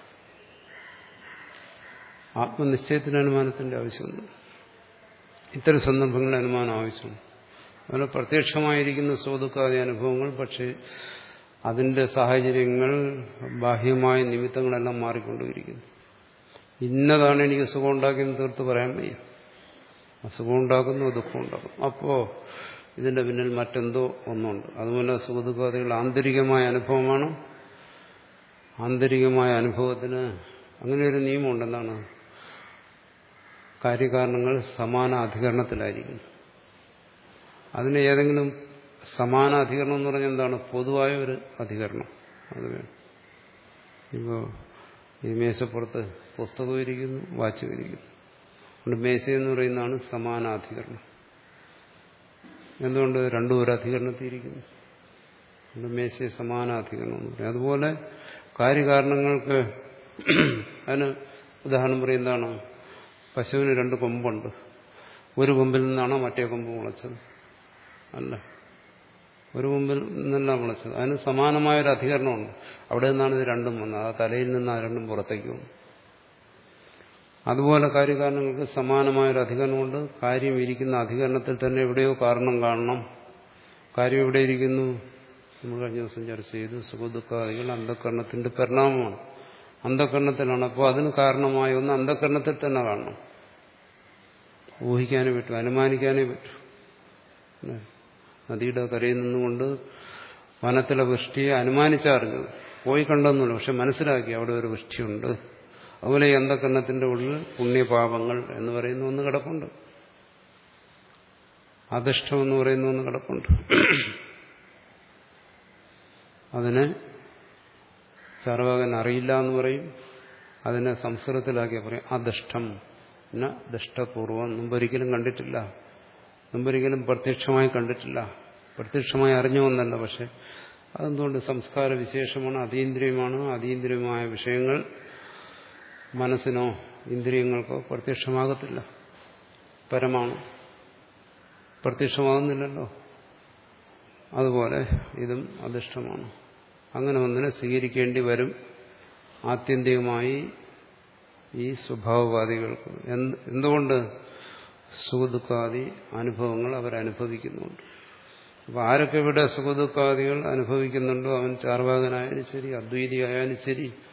ആത്മനിശ്ചയത്തിന് അനുമാനത്തിന്റെ ആവശ്യമുണ്ട് ഇത്തരം സന്ദർഭങ്ങളിൽ അനുമാനം ആവശ്യമുണ്ട് അതുപോലെ പ്രത്യക്ഷമായിരിക്കുന്ന സ്വതുക്കാതെ അനുഭവങ്ങൾ പക്ഷേ അതിന്റെ സാഹചര്യങ്ങൾ ബാഹ്യമായ നിമിത്തങ്ങളെല്ലാം മാറിക്കൊണ്ടിരിക്കുന്നു ഇന്നതാണ് എനിക്ക് സുഖം ഉണ്ടാക്കിയെന്ന് തീർത്ത് പറയാൻ വയ്യ അസുഖം ഉണ്ടാക്കുന്നു ദുഃഖം ഉണ്ടാക്കുന്നു അപ്പോ ഇതിന്റെ പിന്നിൽ മറ്റെന്തോ ഒന്നുണ്ട് അതുപോലെ സുഖദുഃഖാദികൾ ആന്തരികമായ അനുഭവമാണ് ആന്തരികമായ അനുഭവത്തിന് അങ്ങനെ ഒരു നിയമമുണ്ട് എന്താണ് കാര്യകാരണങ്ങൾ സമാന അധികരണത്തിലായിരിക്കും അതിന് ഏതെങ്കിലും സമാന അധികരണം എന്ന് പറഞ്ഞാൽ എന്താണ് പൊതുവായ ഒരു അധികരണം അത് വേണം ഇപ്പോൾ ഈ മേശപ്പുറത്ത് പുസ്തകം ഇരിക്കുന്നു വാച്ച് ഇരിക്കുന്നു അതുകൊണ്ട് മേശ എന്ന് പറയുന്നതാണ് സമാനാധികരണം എന്തുകൊണ്ട് രണ്ടും ഒരു അധികരണത്തിൽ ഇരിക്കുന്നു അതുകൊണ്ട് മേശയെ സമാനാധികരണം എന്ന് പറയും അതുപോലെ കാര്യകാരണങ്ങൾക്ക് അതിന് ഉദാഹരണം പറയുന്നതാണ് പശുവിന് രണ്ട് കൊമ്പുണ്ട് ഒരു കൊമ്പിൽ നിന്നാണോ മറ്റേ കൊമ്പ് മുളച്ചത് അല്ല ഒരു കൊമ്പിൽ നിന്നെല്ലാം മുളച്ചത് അതിന് സമാനമായൊരു അധികരണമുണ്ട് അവിടെ നിന്നാണ് ഇത് രണ്ടും വന്നത് ആ തലയിൽ നിന്ന് ആ രണ്ടും പുറത്തേക്ക് വന്നു അതുപോലെ കാര്യകാരണങ്ങൾക്ക് സമാനമായൊരു അധികരണമുണ്ട് കാര്യം ഇരിക്കുന്ന അധികരണത്തിൽ തന്നെ എവിടെയോ കാരണം കാണണം കാര്യം എവിടെ ഇരിക്കുന്നു നമ്മൾ കഴിഞ്ഞ ദിവസം ചർച്ച ചെയ്തു സുഖദുഃഖാദികൾ അന്ധകരണത്തിന്റെ പരിണാമമാണ് അന്ധകരണത്തിലാണ് അപ്പോൾ അതിന് കാരണമായ ഒന്ന് അന്ധകരണത്തിൽ തന്നെ കാണണം ഊഹിക്കാനേ പറ്റൂ അനുമാനിക്കാനേ പറ്റൂ നദിയുടെ കരയിൽ നിന്നുകൊണ്ട് വനത്തിലെ വൃഷ്ടിയെ അനുമാനിച്ചറിഞ്ഞത് പോയി കണ്ടെന്നില്ല പക്ഷെ മനസ്സിലാക്കി അവിടെ ഒരു വൃഷ്ടിയുണ്ട് അതുപോലെ ഈ അന്ധകരണത്തിന്റെ ഉള്ളിൽ പുണ്യപാപങ്ങൾ എന്ന് പറയുന്ന ഒന്ന് കിടപ്പുണ്ട് അധിഷ്ഠം എന്ന് പറയുന്ന ഒന്ന് കിടപ്പുണ്ട് അതിനെ ചാർവാകൻ അറിയില്ല എന്ന് പറയും അതിനെ സംസ്കൃതത്തിലാക്കിയ പറയും അധിഷ്ഠം പിന്നെ ദഷ്ടപൂർവം മുമ്പൊരിക്കലും കണ്ടിട്ടില്ല മുമ്പൊരിക്കലും പ്രത്യക്ഷമായി കണ്ടിട്ടില്ല പ്രത്യക്ഷമായി അറിഞ്ഞു എന്നല്ല പക്ഷെ അതെന്തുകൊണ്ട് സംസ്കാര വിശേഷമാണ് അതീന്ദ്രിയമാണ് അതീന്ദ്രിയമായ വിഷയങ്ങൾ മനസ്സിനോ ഇന്ദ്രിയങ്ങൾക്കോ പ്രത്യക്ഷമാകത്തില്ല പരമാണ് പ്രത്യക്ഷമാകുന്നില്ലല്ലോ അതുപോലെ ഇതും അധിഷ്ഠമാണ് അങ്ങനെ ഒന്നിനെ സ്വീകരിക്കേണ്ടി വരും ആത്യന്തികമായി ഈ സ്വഭാവവാദികൾക്ക് എന്തുകൊണ്ട് സുഖദുഃഖാദി അനുഭവങ്ങൾ അവരനുഭവിക്കുന്നുണ്ട് അപ്പോൾ ആരൊക്കെ ഇവിടെ സുഖദുഃഖാദികൾ അനുഭവിക്കുന്നുണ്ടോ അവൻ ചാർവാകനായാലും ശരി അദ്വൈതി ആയാലും ശരി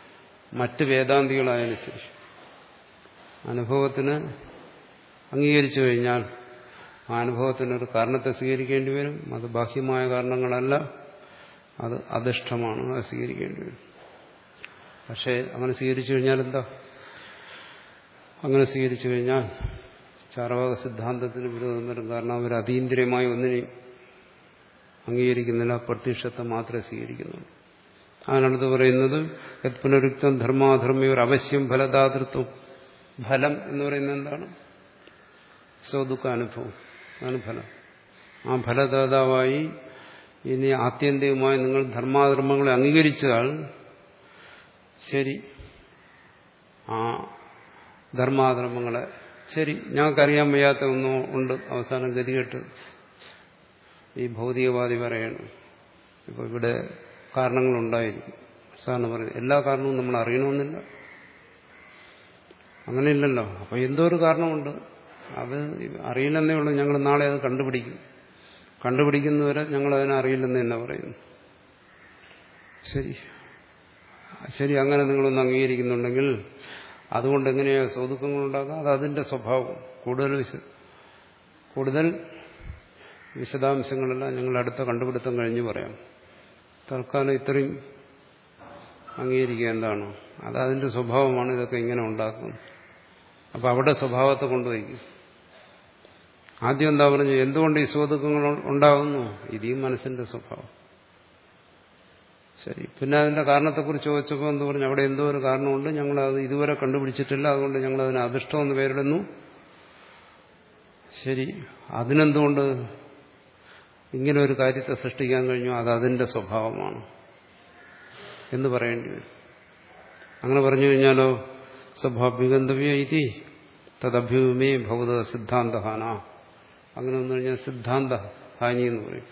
മറ്റ് വേദാന്തികളായാലും ശരി അനുഭവത്തിന് അംഗീകരിച്ചു കഴിഞ്ഞാൽ ആ അനുഭവത്തിനൊരു കാരണത്തെ സ്വീകരിക്കേണ്ടി വരും അത് ബാഹ്യമായ കാരണങ്ങളല്ല അത് അധിഷ്ഠമാണ് അത് സ്വീകരിക്കേണ്ടി വരും പക്ഷേ അങ്ങനെ സ്വീകരിച്ചു കഴിഞ്ഞാൽ എന്താ അങ്ങനെ സ്വീകരിച്ചു കഴിഞ്ഞാൽ ചാർവാക സിദ്ധാന്തത്തിന് വിരോധം വരും കാരണം അവർ അതീന്ദ്രിയമായി ഒന്നിനെയും അംഗീകരിക്കുന്നില്ല പ്രത്യക്ഷത്തെ മാത്രമേ സ്വീകരിക്കുന്നുള്ളൂ അതിനടുത്ത് പറയുന്നത് യത് പുനരുക്തം ധർമാധർമ്മി ഒരു അവശ്യം ഫലദാതൃത്വം ഫലം എന്ന് പറയുന്നത് എന്താണ് സ്വദുഃഖ അനുഭവം അതാണ് ഫലം ആ ഫലദാതാവായി ഇനി ആത്യന്തികമായി നിങ്ങൾ ധർമാധർമ്മങ്ങളെ അംഗീകരിച്ചാൽ ശരി ആ ധർമാധർമ്മങ്ങളെ ശരി ഞങ്ങൾക്കറിയാൻ വയ്യാത്ത ഒന്നും ഉണ്ട് അവസാനം ഗതികെട്ട് ഈ ഭൗതികവാദി പറയണം ഇപ്പോൾ ഇവിടെ കാരണങ്ങളുണ്ടായിരിക്കും അവസാനം പറയും എല്ലാ കാരണവും നമ്മൾ അറിയണമെന്നില്ല അങ്ങനെയില്ലല്ലോ അപ്പോൾ എന്തോ ഒരു കാരണമുണ്ട് അത് അറിയില്ലെന്നേ ഉള്ളൂ ഞങ്ങൾ നാളെ അത് കണ്ടുപിടിക്കും കണ്ടുപിടിക്കുന്നവരെ ഞങ്ങൾ അതിനെ അറിയില്ലെന്ന് തന്നെ പറയുന്നു ശരി ശരി അങ്ങനെ നിങ്ങളൊന്ന് അംഗീകരിക്കുന്നുണ്ടെങ്കിൽ അതുകൊണ്ട് എങ്ങനെയാ സൗദുഃഖങ്ങൾ ഉണ്ടാക്കുക അത് അതിന്റെ സ്വഭാവം കൂടുതൽ വിശ കൂടുതൽ വിശദാംശങ്ങളെല്ലാം ഞങ്ങൾ അടുത്ത കണ്ടുപിടുത്തം കഴിഞ്ഞ് പറയാം തൽക്കാലം ഇത്രയും അംഗീകരിക്കുക എന്താണ് അത് അതിന്റെ സ്വഭാവമാണ് ഇതൊക്കെ ഇങ്ങനെ ഉണ്ടാക്കുന്നത് അപ്പൊ അവിടെ സ്വഭാവത്തെ കൊണ്ടുപോയിക്കും ആദ്യം എന്താ പറഞ്ഞു എന്തുകൊണ്ട് ഈ സ്വദുഃഖങ്ങൾ ഉണ്ടാകുന്നു ഇതീ മനസ്സിന്റെ സ്വഭാവം ശരി പിന്നെ അതിന്റെ കാരണത്തെക്കുറിച്ച് ചോദിച്ചപ്പോൾ എന്ത് പറഞ്ഞു അവിടെ എന്തോ ഒരു കാരണമുണ്ട് ഞങ്ങൾ അത് ഇതുവരെ കണ്ടുപിടിച്ചിട്ടില്ല അതുകൊണ്ട് ഞങ്ങൾ അതിന് അധിഷ്ടം എന്ന് പേരിടുന്നു ശരി അതിനെന്തുകൊണ്ട് ഇങ്ങനെ ഒരു കാര്യത്തെ സൃഷ്ടിക്കാൻ കഴിഞ്ഞു അത് അതിന്റെ സ്വഭാവമാണ് എന്ന് പറയേണ്ടി വരും അങ്ങനെ പറഞ്ഞു കഴിഞ്ഞാലോ സ്വാഭാവികന്തവ്യ ഇതി തദഭ്യൂമേ ഭൗത സിദ്ധാന്തഹാന അങ്ങനെ വന്നു കഴിഞ്ഞാൽ സിദ്ധാന്ത ഹാനി എന്ന് പറയും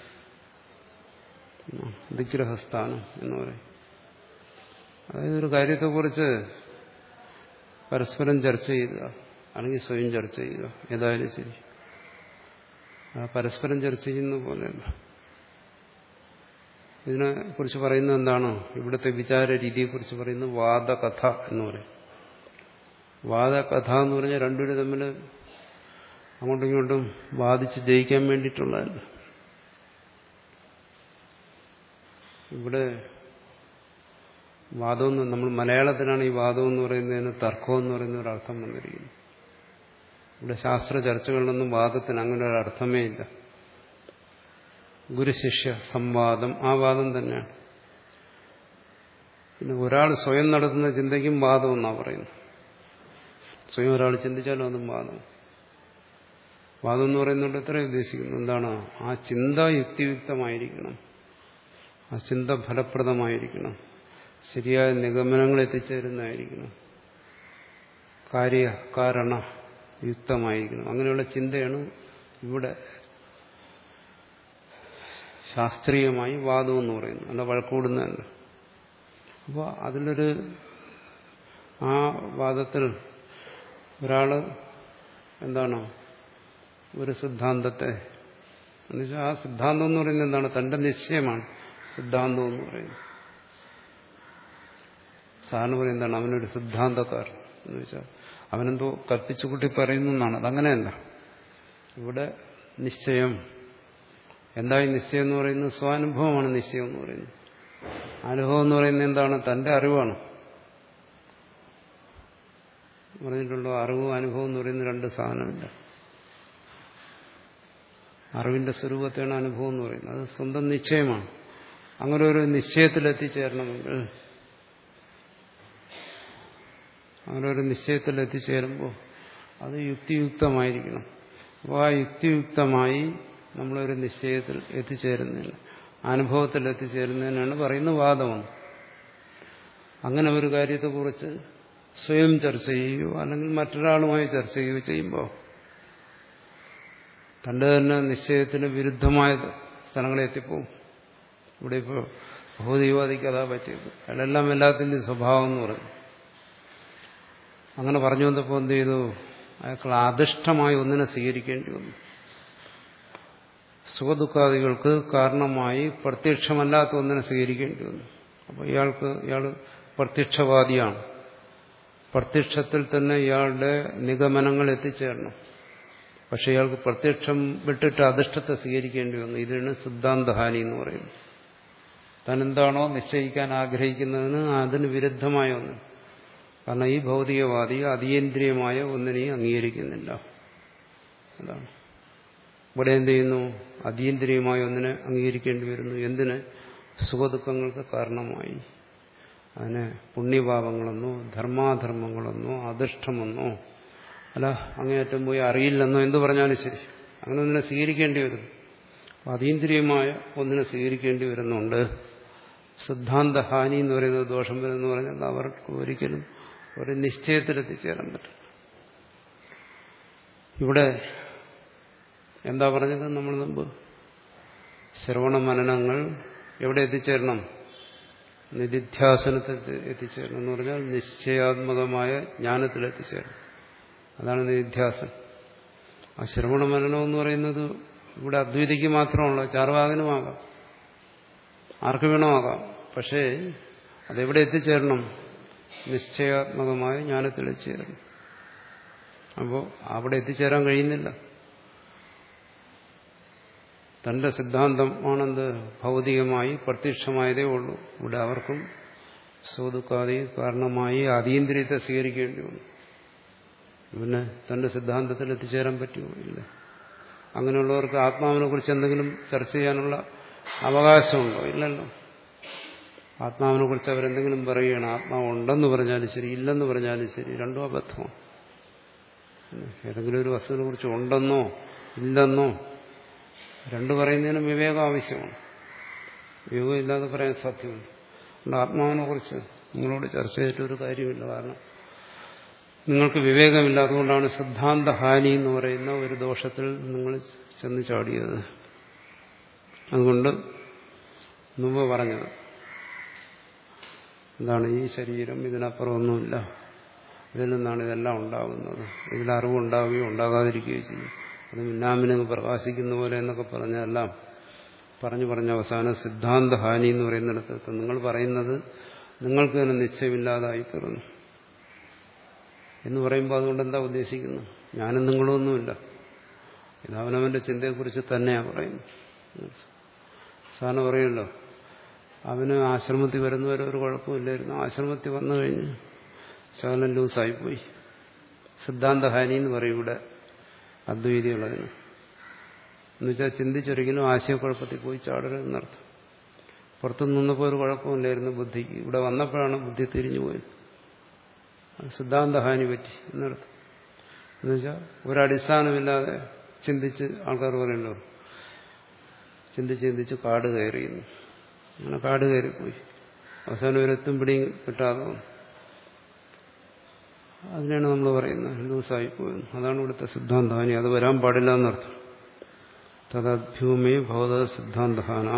ദിഗ്രഹസ്ഥാനം എന്ന് പറയും അതായത് ഒരു കാര്യത്തെക്കുറിച്ച് പരസ്പരം ചർച്ച ചെയ്യുക അല്ലെങ്കിൽ സ്വയം ചർച്ച ചെയ്യുക ഏതായാലും ശരി പരസ്പരം ചർച്ച ചെയ്യുന്ന പോലെയല്ല ഇതിനെ കുറിച്ച് പറയുന്നത് എന്താണ് ഇവിടുത്തെ വിചാര രീതിയെക്കുറിച്ച് പറയുന്നത് വാദകഥ എന്ന് പറയും വാദകഥ എന്ന് പറഞ്ഞാൽ രണ്ടുപേരും തമ്മിൽ അങ്ങോട്ടും ഇങ്ങോട്ടും വാദിച്ച് ജയിക്കാൻ വേണ്ടിയിട്ടുള്ളതല്ല ഇവിടെ വാദമെന്ന് നമ്മൾ മലയാളത്തിലാണ് ഈ വാദം എന്ന് പറയുന്നതിന് തർക്കം എന്ന് പറയുന്ന ഒരു അർത്ഥം വന്നിരിക്കുന്നത് ഇവിടെ ശാസ്ത്ര ചർച്ചകളിലൊന്നും വാദത്തിന് അങ്ങനെ ഒരു അർത്ഥമേ ഇല്ല ഗുരുശിഷ്യ സംവാദം ആ വാദം തന്നെയാണ് പിന്നെ ഒരാൾ സ്വയം നടത്തുന്ന ചിന്തയ്ക്കും വാദം എന്നാ പറയുന്നത് സ്വയം ഒരാൾ ചിന്തിച്ചാലും അതും വാദം വാദം എന്ന് പറയുന്നത് എത്ര ഉദ്ദേശിക്കുന്നു എന്താണ് ആ ചിന്ത യുക്തിയുക്തമായിരിക്കണം ആ ചിന്ത ഫലപ്രദമായിരിക്കണം ശരിയായ നിഗമനങ്ങൾ എത്തിച്ചേരുന്നതായിരിക്കണം കാര്യ കാരണ യുക്തമായിരിക്കണം അങ്ങനെയുള്ള ചിന്തയാണ് ഇവിടെ ശാസ്ത്രീയമായി വാദം എന്ന് പറയുന്നത് അല്ല വഴക്കൂടുന്നതല്ല അപ്പോൾ അതിലൊരു ആ വാദത്തിൽ ഒരാൾ എന്താണ് ഒരു സിദ്ധാന്തത്തെ എന്നുവെച്ചാൽ ആ സിദ്ധാന്തം എന്ന് പറയുന്നത് എന്താണ് തന്റെ നിശ്ചയമാണ് സിദ്ധാന്തം എന്ന് പറയുന്നത് സാറിന് പറയുന്നതാണ് അവനൊരു സിദ്ധാന്തക്കാരൻ എന്ന് വെച്ചാൽ അവനെന്തോ കൽപ്പിച്ചുകൂട്ടി പറയുന്നു എന്നാണ് അതങ്ങനെയല്ല ഇവിടെ നിശ്ചയം എന്തായി നിശ്ചയം എന്ന് പറയുന്നത് സ്വാനുഭവമാണ് നിശ്ചയം എന്ന് പറയുന്നത് അനുഭവം എന്ന് പറയുന്നത് എന്താണ് തന്റെ അറിവാണ് പറഞ്ഞിട്ടുണ്ടോ അറിവും അനുഭവം എന്ന് പറയുന്ന രണ്ട് സാധനമില്ല അറിവിന്റെ സ്വരൂപത്തെയാണ് അനുഭവം എന്ന് പറയുന്നത് അത് സ്വന്തം നിശ്ചയമാണ് അങ്ങനെ ഒരു നിശ്ചയത്തിൽ എത്തിച്ചേരണമെങ്കിൽ അങ്ങനെ ഒരു നിശ്ചയത്തിൽ എത്തിച്ചേരുമ്പോൾ അത് യുക്തിയുക്തമായിരിക്കണം അപ്പോൾ ആ യുക്തിയുക്തമായി നമ്മളൊരു നിശ്ചയത്തിൽ എത്തിച്ചേരുന്നില്ല അനുഭവത്തിൽ എത്തിച്ചേരുന്നതിനാണ് പറയുന്ന വാദമെന്ന് അങ്ങനെ ഒരു കാര്യത്തെക്കുറിച്ച് സ്വയം ചർച്ച ചെയ്യുകയോ അല്ലെങ്കിൽ മറ്റൊരാളുമായി ചർച്ച ചെയ്യുകയോ ചെയ്യുമ്പോൾ തന്റെ തന്നെ നിശ്ചയത്തിന് വിരുദ്ധമായ സ്ഥലങ്ങളിൽ എത്തിപ്പോവും ഇവിടെ ഇപ്പോൾ ഭൗതികവാദിക്ക് അതാ പറ്റിയത് അയാളെല്ലാം എല്ലാത്തിൻ്റെയും സ്വഭാവം എന്ന് പറഞ്ഞു അങ്ങനെ പറഞ്ഞു വന്നപ്പോൾ എന്ത് ചെയ്തു അയാൾക്ക് അധിഷ്ഠമായി ഒന്നിനെ സ്വീകരിക്കേണ്ടി വന്നു സുഖദുഃഖാദികൾക്ക് കാരണമായി പ്രത്യക്ഷമല്ലാത്ത ഒന്നിനെ സ്വീകരിക്കേണ്ടി വന്നു അപ്പോൾ ഇയാൾക്ക് ഇയാൾ പ്രത്യക്ഷവാദിയാണ് പ്രത്യക്ഷത്തിൽ തന്നെ ഇയാളുടെ നിഗമനങ്ങൾ എത്തിച്ചേരണം പക്ഷെ ഇയാൾക്ക് പ്രത്യക്ഷം വിട്ടിട്ട് അധിഷ്ഠത്തെ സ്വീകരിക്കേണ്ടി വന്നു ഇതിനാണ് സിദ്ധാന്തഹാനി എന്ന് പറയുന്നത് താൻ എന്താണോ നിശ്ചയിക്കാൻ ആഗ്രഹിക്കുന്നതിന് അതിന് വിരുദ്ധമായ ഒന്ന് കാരണം ഈ ഭൗതികവാദി അതീന്ദ്രിയമായ ഒന്നിനെയും അംഗീകരിക്കുന്നില്ല അതാണ് ഇവിടെ എന്ത് ചെയ്യുന്നു അതീന്ദ്രിയമായ ഒന്നിനെ അംഗീകരിക്കേണ്ടി വരുന്നു എന്തിന് സുഖദുഃഖങ്ങൾക്ക് കാരണമായി അതിനെ പുണ്യപാപങ്ങളെന്നോ ധർമാധർമ്മങ്ങളെന്നോ അധിഷ്ഠമെന്നോ അല്ല അങ്ങേയറ്റം പോയി അറിയില്ലെന്നോ എന്ത് പറഞ്ഞാലും ശരി അങ്ങനെ ഒന്നിനെ സ്വീകരിക്കേണ്ടി വരും അതീന്ദ്രിയമായ ഒന്നിനെ സ്വീകരിക്കേണ്ടി വരുന്നുണ്ട് സിദ്ധാന്തഹാനി എന്ന് പറയുന്നത് ദോഷം വരുമെന്ന് പറഞ്ഞാൽ അവർക്ക് ഒരിക്കലും ഒരു നിശ്ചയത്തിലെത്തിച്ചേരാൻ പറ്റും ഇവിടെ എന്താ പറഞ്ഞത് നമ്മൾ മുമ്പ് ശ്രവണ മനനങ്ങൾ എവിടെ എത്തിച്ചേരണം നിധിധ്യാസനത്തിൽ എത്തിച്ചേരണം എന്ന് പറഞ്ഞാൽ നിശ്ചയാത്മകമായ ജ്ഞാനത്തിൽ എത്തിച്ചേരണം അതാണ് നിധിധ്യാസനം ആ ശ്രവണ മനനം എന്ന് പറയുന്നത് ഇവിടെ അദ്വൈതിക്ക് മാത്രമുള്ള ചാർവാകനുമാകാം ആർക്ക് വേണമാകാം പക്ഷേ അതെവിടെ എത്തിച്ചേരണം നിശ്ചയാത്മകമായ ജ്ഞാനത്തിൽ എത്തിച്ചേരണം അപ്പോൾ അവിടെ എത്തിച്ചേരാൻ കഴിയുന്നില്ല തന്റെ സിദ്ധാന്തമാണെന്ത് ഭൗതികമായി പ്രത്യക്ഷമായതേ ഉള്ളൂ ഇവിടെ അവർക്കും സ്വതുക്കാതി കാരണമായി അതീന്ദ്രിയത്തെ സ്വീകരിക്കേണ്ടി വന്നു പിന്നെ തന്റെ സിദ്ധാന്തത്തിൽ എത്തിച്ചേരാൻ പറ്റുമോ ഇല്ല അങ്ങനെയുള്ളവർക്ക് ആത്മാവിനെ കുറിച്ച് എന്തെങ്കിലും ചർച്ച ചെയ്യാനുള്ള അവകാശമുണ്ടോ ഇല്ലല്ലോ ആത്മാവിനെ കുറിച്ച് അവരെന്തെങ്കിലും പറയുകയാണ് ആത്മാവ് ഉണ്ടെന്ന് പറഞ്ഞാലും ശരി ഇല്ലെന്ന് പറഞ്ഞാലും ശരി രണ്ടും അബദ്ധമാണ് ഏതെങ്കിലും ഒരു വസ്തുവിനെ കുറിച്ച് ഉണ്ടെന്നോ ഇല്ലെന്നോ രണ്ടു പറയുന്നതിനും വിവേകം ആവശ്യമാണ് വിവേകം ഇല്ലാതെ പറയാൻ സാധ്യമല്ല അതുകൊണ്ട് ആത്മാവിനെ കുറിച്ച് നിങ്ങളോട് ചർച്ച ചെയ്തിട്ടൊരു കാര്യമില്ല കാരണം നിങ്ങൾക്ക് വിവേകമില്ലാത്തതുകൊണ്ടാണ് സിദ്ധാന്തഹാനി എന്ന് പറയുന്ന ഒരു ദോഷത്തിൽ നിങ്ങൾ ചെന്ന് ചാടിയത് അതുകൊണ്ട് മുമ്പ് പറഞ്ഞത് എന്താണ് ഈ ശരീരം ഇതിനപ്പുറം ഒന്നുമില്ല ഇതിൽ നിന്നാണ് ഇതെല്ലാം ഉണ്ടാകുന്നത് ഇതിൽ അറിവുണ്ടാവുകയോ ഉണ്ടാകാതിരിക്കുകയോ ചെയ്യും അത് മിന്നാമിനെന്ന് പ്രകാശിക്കുന്ന പോലെ എന്നൊക്കെ പറഞ്ഞതെല്ലാം പറഞ്ഞു പറഞ്ഞ അവസാനം സിദ്ധാന്തഹാനി എന്ന് പറയുന്നിടത്ത് നിങ്ങൾ പറയുന്നത് നിങ്ങൾക്ക് തന്നെ നിശ്ചയമില്ലാതായി തീർന്നു എന്ന് പറയുമ്പോൾ അതുകൊണ്ട് എന്താ ഉദ്ദേശിക്കുന്നു ഞാനും നിങ്ങളൊന്നുമില്ല ഇത് അവനവന്റെ ചിന്തയെക്കുറിച്ച് തന്നെയാണ് പറയുന്നത് സാറിന് പറയുമല്ലോ അവന് ആശ്രമത്തിൽ വരുന്നവരെ ഒരു കുഴപ്പമില്ലായിരുന്നു ആശ്രമത്തിൽ വന്നു കഴിഞ്ഞ് ശകലം ലൂസായിപ്പോയി സിദ്ധാന്തഹാനി എന്ന് പറയും ഇവിടെ അദ്വൈതികളതിന് എന്നുവെച്ചാൽ ചിന്തിച്ചൊരിക്കലും ആശയക്കുഴപ്പത്തിൽ പോയി ചാടരുതെന്നർത്ഥം പുറത്തു നിന്നപ്പോൾ ഒരു കുഴപ്പമില്ലായിരുന്നു ബുദ്ധിക്ക് ഇവിടെ വന്നപ്പോഴാണ് ബുദ്ധി തിരിഞ്ഞു പോയത് സിദ്ധാന്തഹാനി പറ്റി എന്നർത്ഥം എന്നുവെച്ചാൽ ഒരടിസ്ഥാനമില്ലാതെ ചിന്തിച്ച് ആൾക്കാർ പറയുമല്ലോ ചിന്തിച്ച് ചിന്തിച്ച് കാട് കയറിയുന്നു അങ്ങനെ കാട് കയറിപ്പോയി അവസാനം ഒരെത്തും പിടിയും കിട്ടാതെ വന്നു അതിനാണ് നമ്മൾ പറയുന്നത് ലൂസായി പോയത് അതാണ് ഇവിടുത്തെ സിദ്ധാന്തഹാനി അത് വരാൻ പാടില്ല എന്നർത്ഥം തദഭ്യൂമേ ഭവത സിദ്ധാന്തഹാന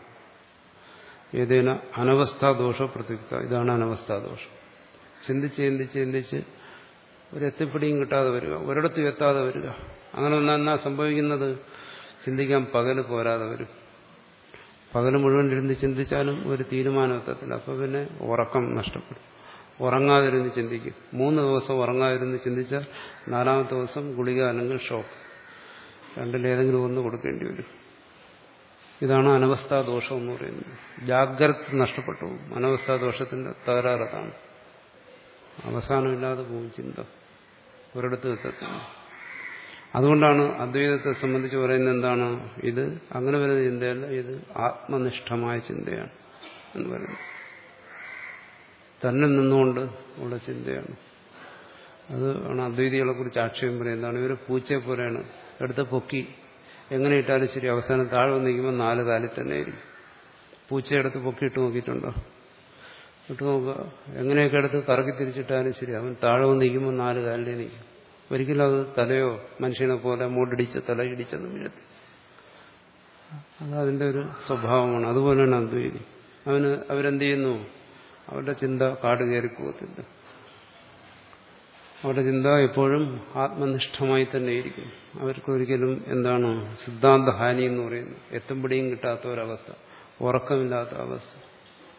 ഏതേന അനവസ്ഥാദോഷ പ്രത്യുക്ത ഇതാണ് അനവസ്ഥാദോഷം ചിന്തിച്ച് ചിന്തിച്ച് ചിന്തിച്ച് ഒരു എത്തിപ്പിടിയും കിട്ടാതെ വരിക ഒരിടത്തും എത്താതെ വരിക അങ്ങനെ ഒന്നാ എന്നാ സംഭവിക്കുന്നത് ചിന്തിക്കാൻ പകല് പോരാതെ വരും പകല് മുഴുവൻ ഇരുന്ന് ചിന്തിച്ചാലും ഒരു തീരുമാനം എത്തത്തില്ല അപ്പോൾ പിന്നെ ഉറക്കം നഷ്ടപ്പെടും ഉറങ്ങാതിരുന്ന് ചിന്തിക്കും മൂന്ന് ദിവസം ഉറങ്ങാതിരുന്ന് ചിന്തിച്ചാൽ നാലാമത്തെ ദിവസം ഗുളിക അല്ലെങ്കിൽ ഷോക്ക് രണ്ടിലേതെങ്കിലും ഒന്ന് കൊടുക്കേണ്ടി വരും ഇതാണ് അനവസ്ഥാദോഷം എന്ന് പറയുന്നത് ജാഗ്രത നഷ്ടപ്പെട്ടു പോകും അനവസ്ഥാദോഷത്തിന്റെ തകരാറതാണ് അവസാനമില്ലാതെ പോകും ചിന്ത ഒരിടത്ത് എത്തത്തില്ല അതുകൊണ്ടാണ് അദ്വൈതത്തെ സംബന്ധിച്ച് പറയുന്നത് എന്താണ് ഇത് അങ്ങനെ വരുന്ന ചിന്തയല്ല ഇത് ആത്മനിഷ്ഠമായ ചിന്തയാണ് എന്ന് പറയുന്നത് തന്നെ നിന്നുകൊണ്ട് ഉള്ള ചിന്തയാണ് അത് ആണ് അദ്വൈതികളെ കുറിച്ച് ആക്ഷേപം പറയുന്നതാണ് ഇവർ പൂച്ചയെ പോലെയാണ് എടുത്ത് പൊക്കി എങ്ങനെ ഇട്ടാലും ശരി അവസാനം താഴെ വന്നിരിക്കുമ്പോൾ നാല് കാലിൽ തന്നെ ആയിരിക്കും പൂച്ചയെടുത്ത് പൊക്കിയിട്ട് നോക്കിയിട്ടുണ്ടോ ഇട്ട് നോക്കുക എങ്ങനെയൊക്കെ എടുത്ത് കറക്കി തിരിച്ചിട്ടാലും ശരി അവൻ താഴെ വന്നിരിക്കുമ്പോൾ നാല് കാലിലേ നിൽക്കും ഒരിക്കലും അത് തലയോ മനുഷ്യനെ പോലെ മൂടിടിച്ച് തലയിടിച്ചെന്ന് വീഴത്തി അത് അതിന്റെ ഒരു സ്വഭാവമാണ് അതുപോലെയാണ് അദ്വൈതി അവന് അവരെന്ത് ചെയ്യുന്നു അവരുടെ ചിന്ത കാട് കയറി പോകത്തില്ല അവരുടെ ചിന്ത എപ്പോഴും ആത്മനിഷ്ഠമായി തന്നെ ഇരിക്കും അവർക്കൊരിക്കലും എന്താണ് സിദ്ധാന്തഹാനി എന്ന് പറയുന്നത് എത്തുംപിടിയും കിട്ടാത്ത ഒരവസ്ഥ ഉറക്കമില്ലാത്ത അവസ്ഥ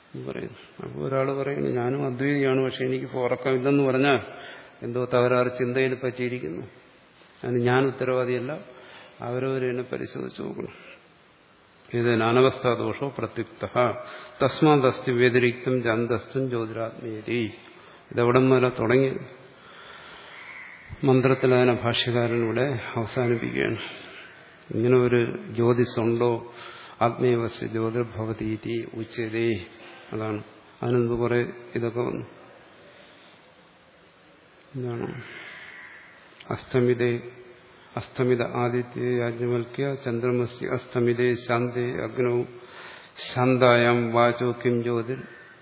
എന്ന് പറയുന്നു അപ്പോൾ ഒരാൾ പറയുന്നു ഞാനും അദ്വൈതിയാണ് പക്ഷെ എനിക്കിപ്പോൾ ഉറക്കമില്ലെന്ന് പറഞ്ഞാൽ എന്തോ തകരാറ് ചിന്തയിൽ പറ്റിയിരിക്കുന്നു അതിന് ഞാൻ ഉത്തരവാദിയല്ല അവരവരെന്നെ പരിശോധിച്ച് നോക്കണം ഇത് നാനവസ്ഥാദോഷോ പ്രത്യുക്ത തസ്മാദസ്തി വ്യതിരിക്തം ജന്തസ്ഥം ജ്യോതിരാത്മീയതി ഇതെവിടെ മുതല തുടങ്ങി മന്ത്രത്തിൽ അതിനെ ഭാഷ്യകാരനിവിടെ അവസാനിപ്പിക്കുകയാണ് ഇങ്ങനെ ഒരു ജ്യോതിസുണ്ടോ ആത്മീയവസ്യ ജ്യോതിർഭവതീതി ഉച്ചതേ അതാണ് അതിനെന്ത് കുറെ ഇതൊക്കെ വന്നു എന്താണ് അസ്തമിതേ അസ്തമിത ആദിത്യ യാജ്ഞവൽക്യ ചന്ദ്രമസ്യ അസ്തമിതേ ശാന്തേ അഗ്നൗ ശാന്തായാം വാചോ കിം ജ്യോതിർ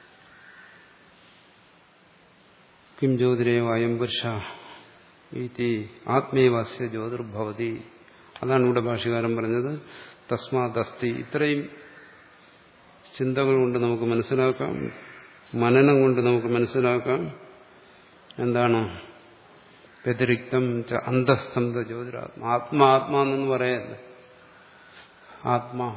കിം ജ്യോതിരേവ അയം പുരുഷ ഇതി ആത്മീയവാസ്യ ജ്യോതിർഭവതി അതാണ് ഇവിടെ ഭാഷകാരൻ പറഞ്ഞത് തസ്മാദസ്തി ഇത്രയും ചിന്തകൾ കൊണ്ട് നമുക്ക് മനസ്സിലാക്കാം മനനം കൊണ്ട് നമുക്ക് മനസ്സിലാക്കാം എന്താണ് വ്യതിരിക്തം ച അന്തസ്തംത ജ്യോതിരാത്മ ആത്മാ എന്ന് പറയല്ലേ ആത്മാ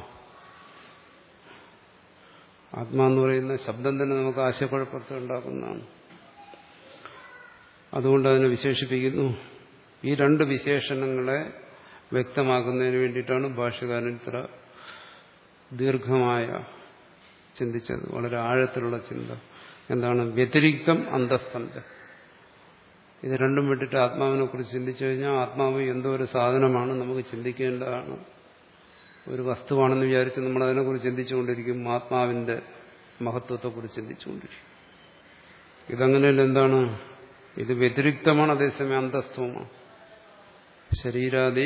ആത്മാ എന്ന് പറയുന്ന ശബ്ദം തന്നെ നമുക്ക് ആശയക്കുഴപ്പത്തെ ഉണ്ടാക്കുന്നതാണ് അതുകൊണ്ട് അതിനെ വിശേഷിപ്പിക്കുന്നു ഈ രണ്ട് വിശേഷണങ്ങളെ വ്യക്തമാക്കുന്നതിന് വേണ്ടിയിട്ടാണ് ഭാഷകാരൻ ഇത്ര ദീർഘമായ ചിന്തിച്ചത് വളരെ ആഴത്തിലുള്ള ചിന്ത എന്താണ് വ്യതിരിക്തം അന്തസ്തംജ ഇത് രണ്ടും വിട്ടിട്ട് ആത്മാവിനെ കുറിച്ച് ചിന്തിച്ചു കഴിഞ്ഞാൽ ആത്മാവ് എന്തോ ഒരു സാധനമാണ് നമുക്ക് ചിന്തിക്കേണ്ടതാണ് ഒരു വസ്തുവാണെന്ന് വിചാരിച്ച് നമ്മൾ അതിനെക്കുറിച്ച് ചിന്തിച്ചുകൊണ്ടിരിക്കും ആത്മാവിന്റെ മഹത്വത്തെക്കുറിച്ച് ചിന്തിച്ചുകൊണ്ടിരിക്കും ഇതങ്ങനെയല്ല എന്താണ് ഇത് വ്യതിരിക്തമാണ് അതേസമയം അന്തസ്തവുമാണ് ശരീരാദി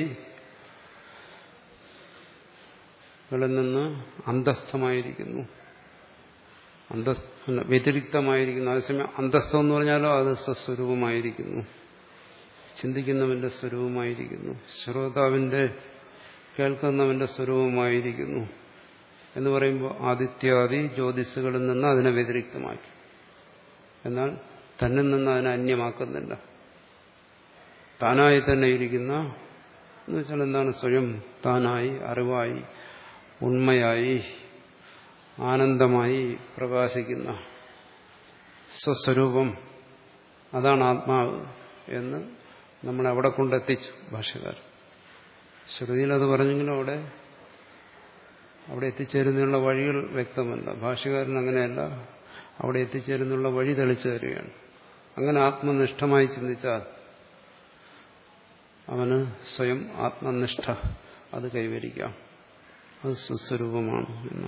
കളിൽ നിന്ന് അന്തസ്ഥമായിരിക്കുന്നു അന്തസ്ഥ വ്യതിരിക്തമായിരിക്കുന്നു അതേസമയം അന്തസ്ഥം എന്ന് പറഞ്ഞാലോ അത് സ്വസ്വരൂപമായിരിക്കുന്നു ചിന്തിക്കുന്നവന്റെ സ്വരൂപമായിരിക്കുന്നു ശ്രോതാവിന്റെ കേൾക്കുന്നവന്റെ സ്വരൂപമായിരിക്കുന്നു എന്ന് പറയുമ്പോൾ ആദിത്യാദി ജ്യോതിസുകളിൽ നിന്ന് അതിനെ വ്യതിരിക്തമാക്കി എന്നാൽ തന്നിൽ നിന്ന് അതിനെ അന്യമാക്കുന്നില്ല താനായി തന്നെ ഇരിക്കുന്ന എന്ന് വെച്ചാൽ എന്താണ് സ്വയം താനായി അറിവായി ഉണ്മയായി ആനന്ദമായി പ്രകാശിക്കുന്ന സ്വസ്വരൂപം അതാണ് ആത്മാവ് എന്ന് നമ്മളെ അവിടെ കൊണ്ടെത്തിച്ചു ഭാഷകാർ ശ്രുതിയിൽ അത് പറഞ്ഞെങ്കിലും അവിടെ അവിടെ എത്തിച്ചേരുന്നതിനുള്ള വഴികൾ വ്യക്തമല്ല ഭാഷകാരൻ അങ്ങനെയല്ല അവിടെ എത്തിച്ചേരുന്നുള്ള വഴി തെളിച്ചു തരികയാണ് അങ്ങനെ ആത്മനിഷ്ഠമായി ചിന്തിച്ചാൽ അവന് സ്വയം ആത്മനിഷ്ഠ അത് കൈവരിക്കാം അത് സുസ്വരൂപമാണ് എന്ന്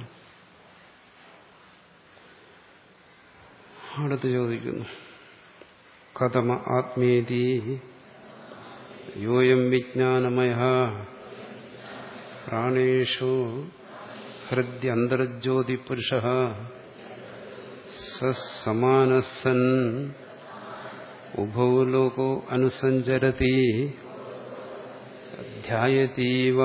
അടുത്ത് ചോദിക്കുന്നു കഥമ ആത്മീതി യോയം വിജ്ഞാനമയ പ്രാണേഷു ഹൃദ്യന്തർജ്യോതിപുരുഷ സമാനസൻ ഉഭൗ ലോകോ അനുസഞ്ചരതി ധ്യായതീവ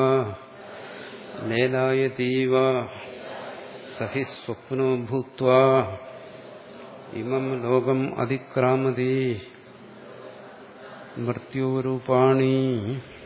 ലേലായതീവ സഹി സ്വപ്നോ ഭൂത്വാ ഇമം ലോകം അതിക്രാമതി മൃത്യൂരൂപാണി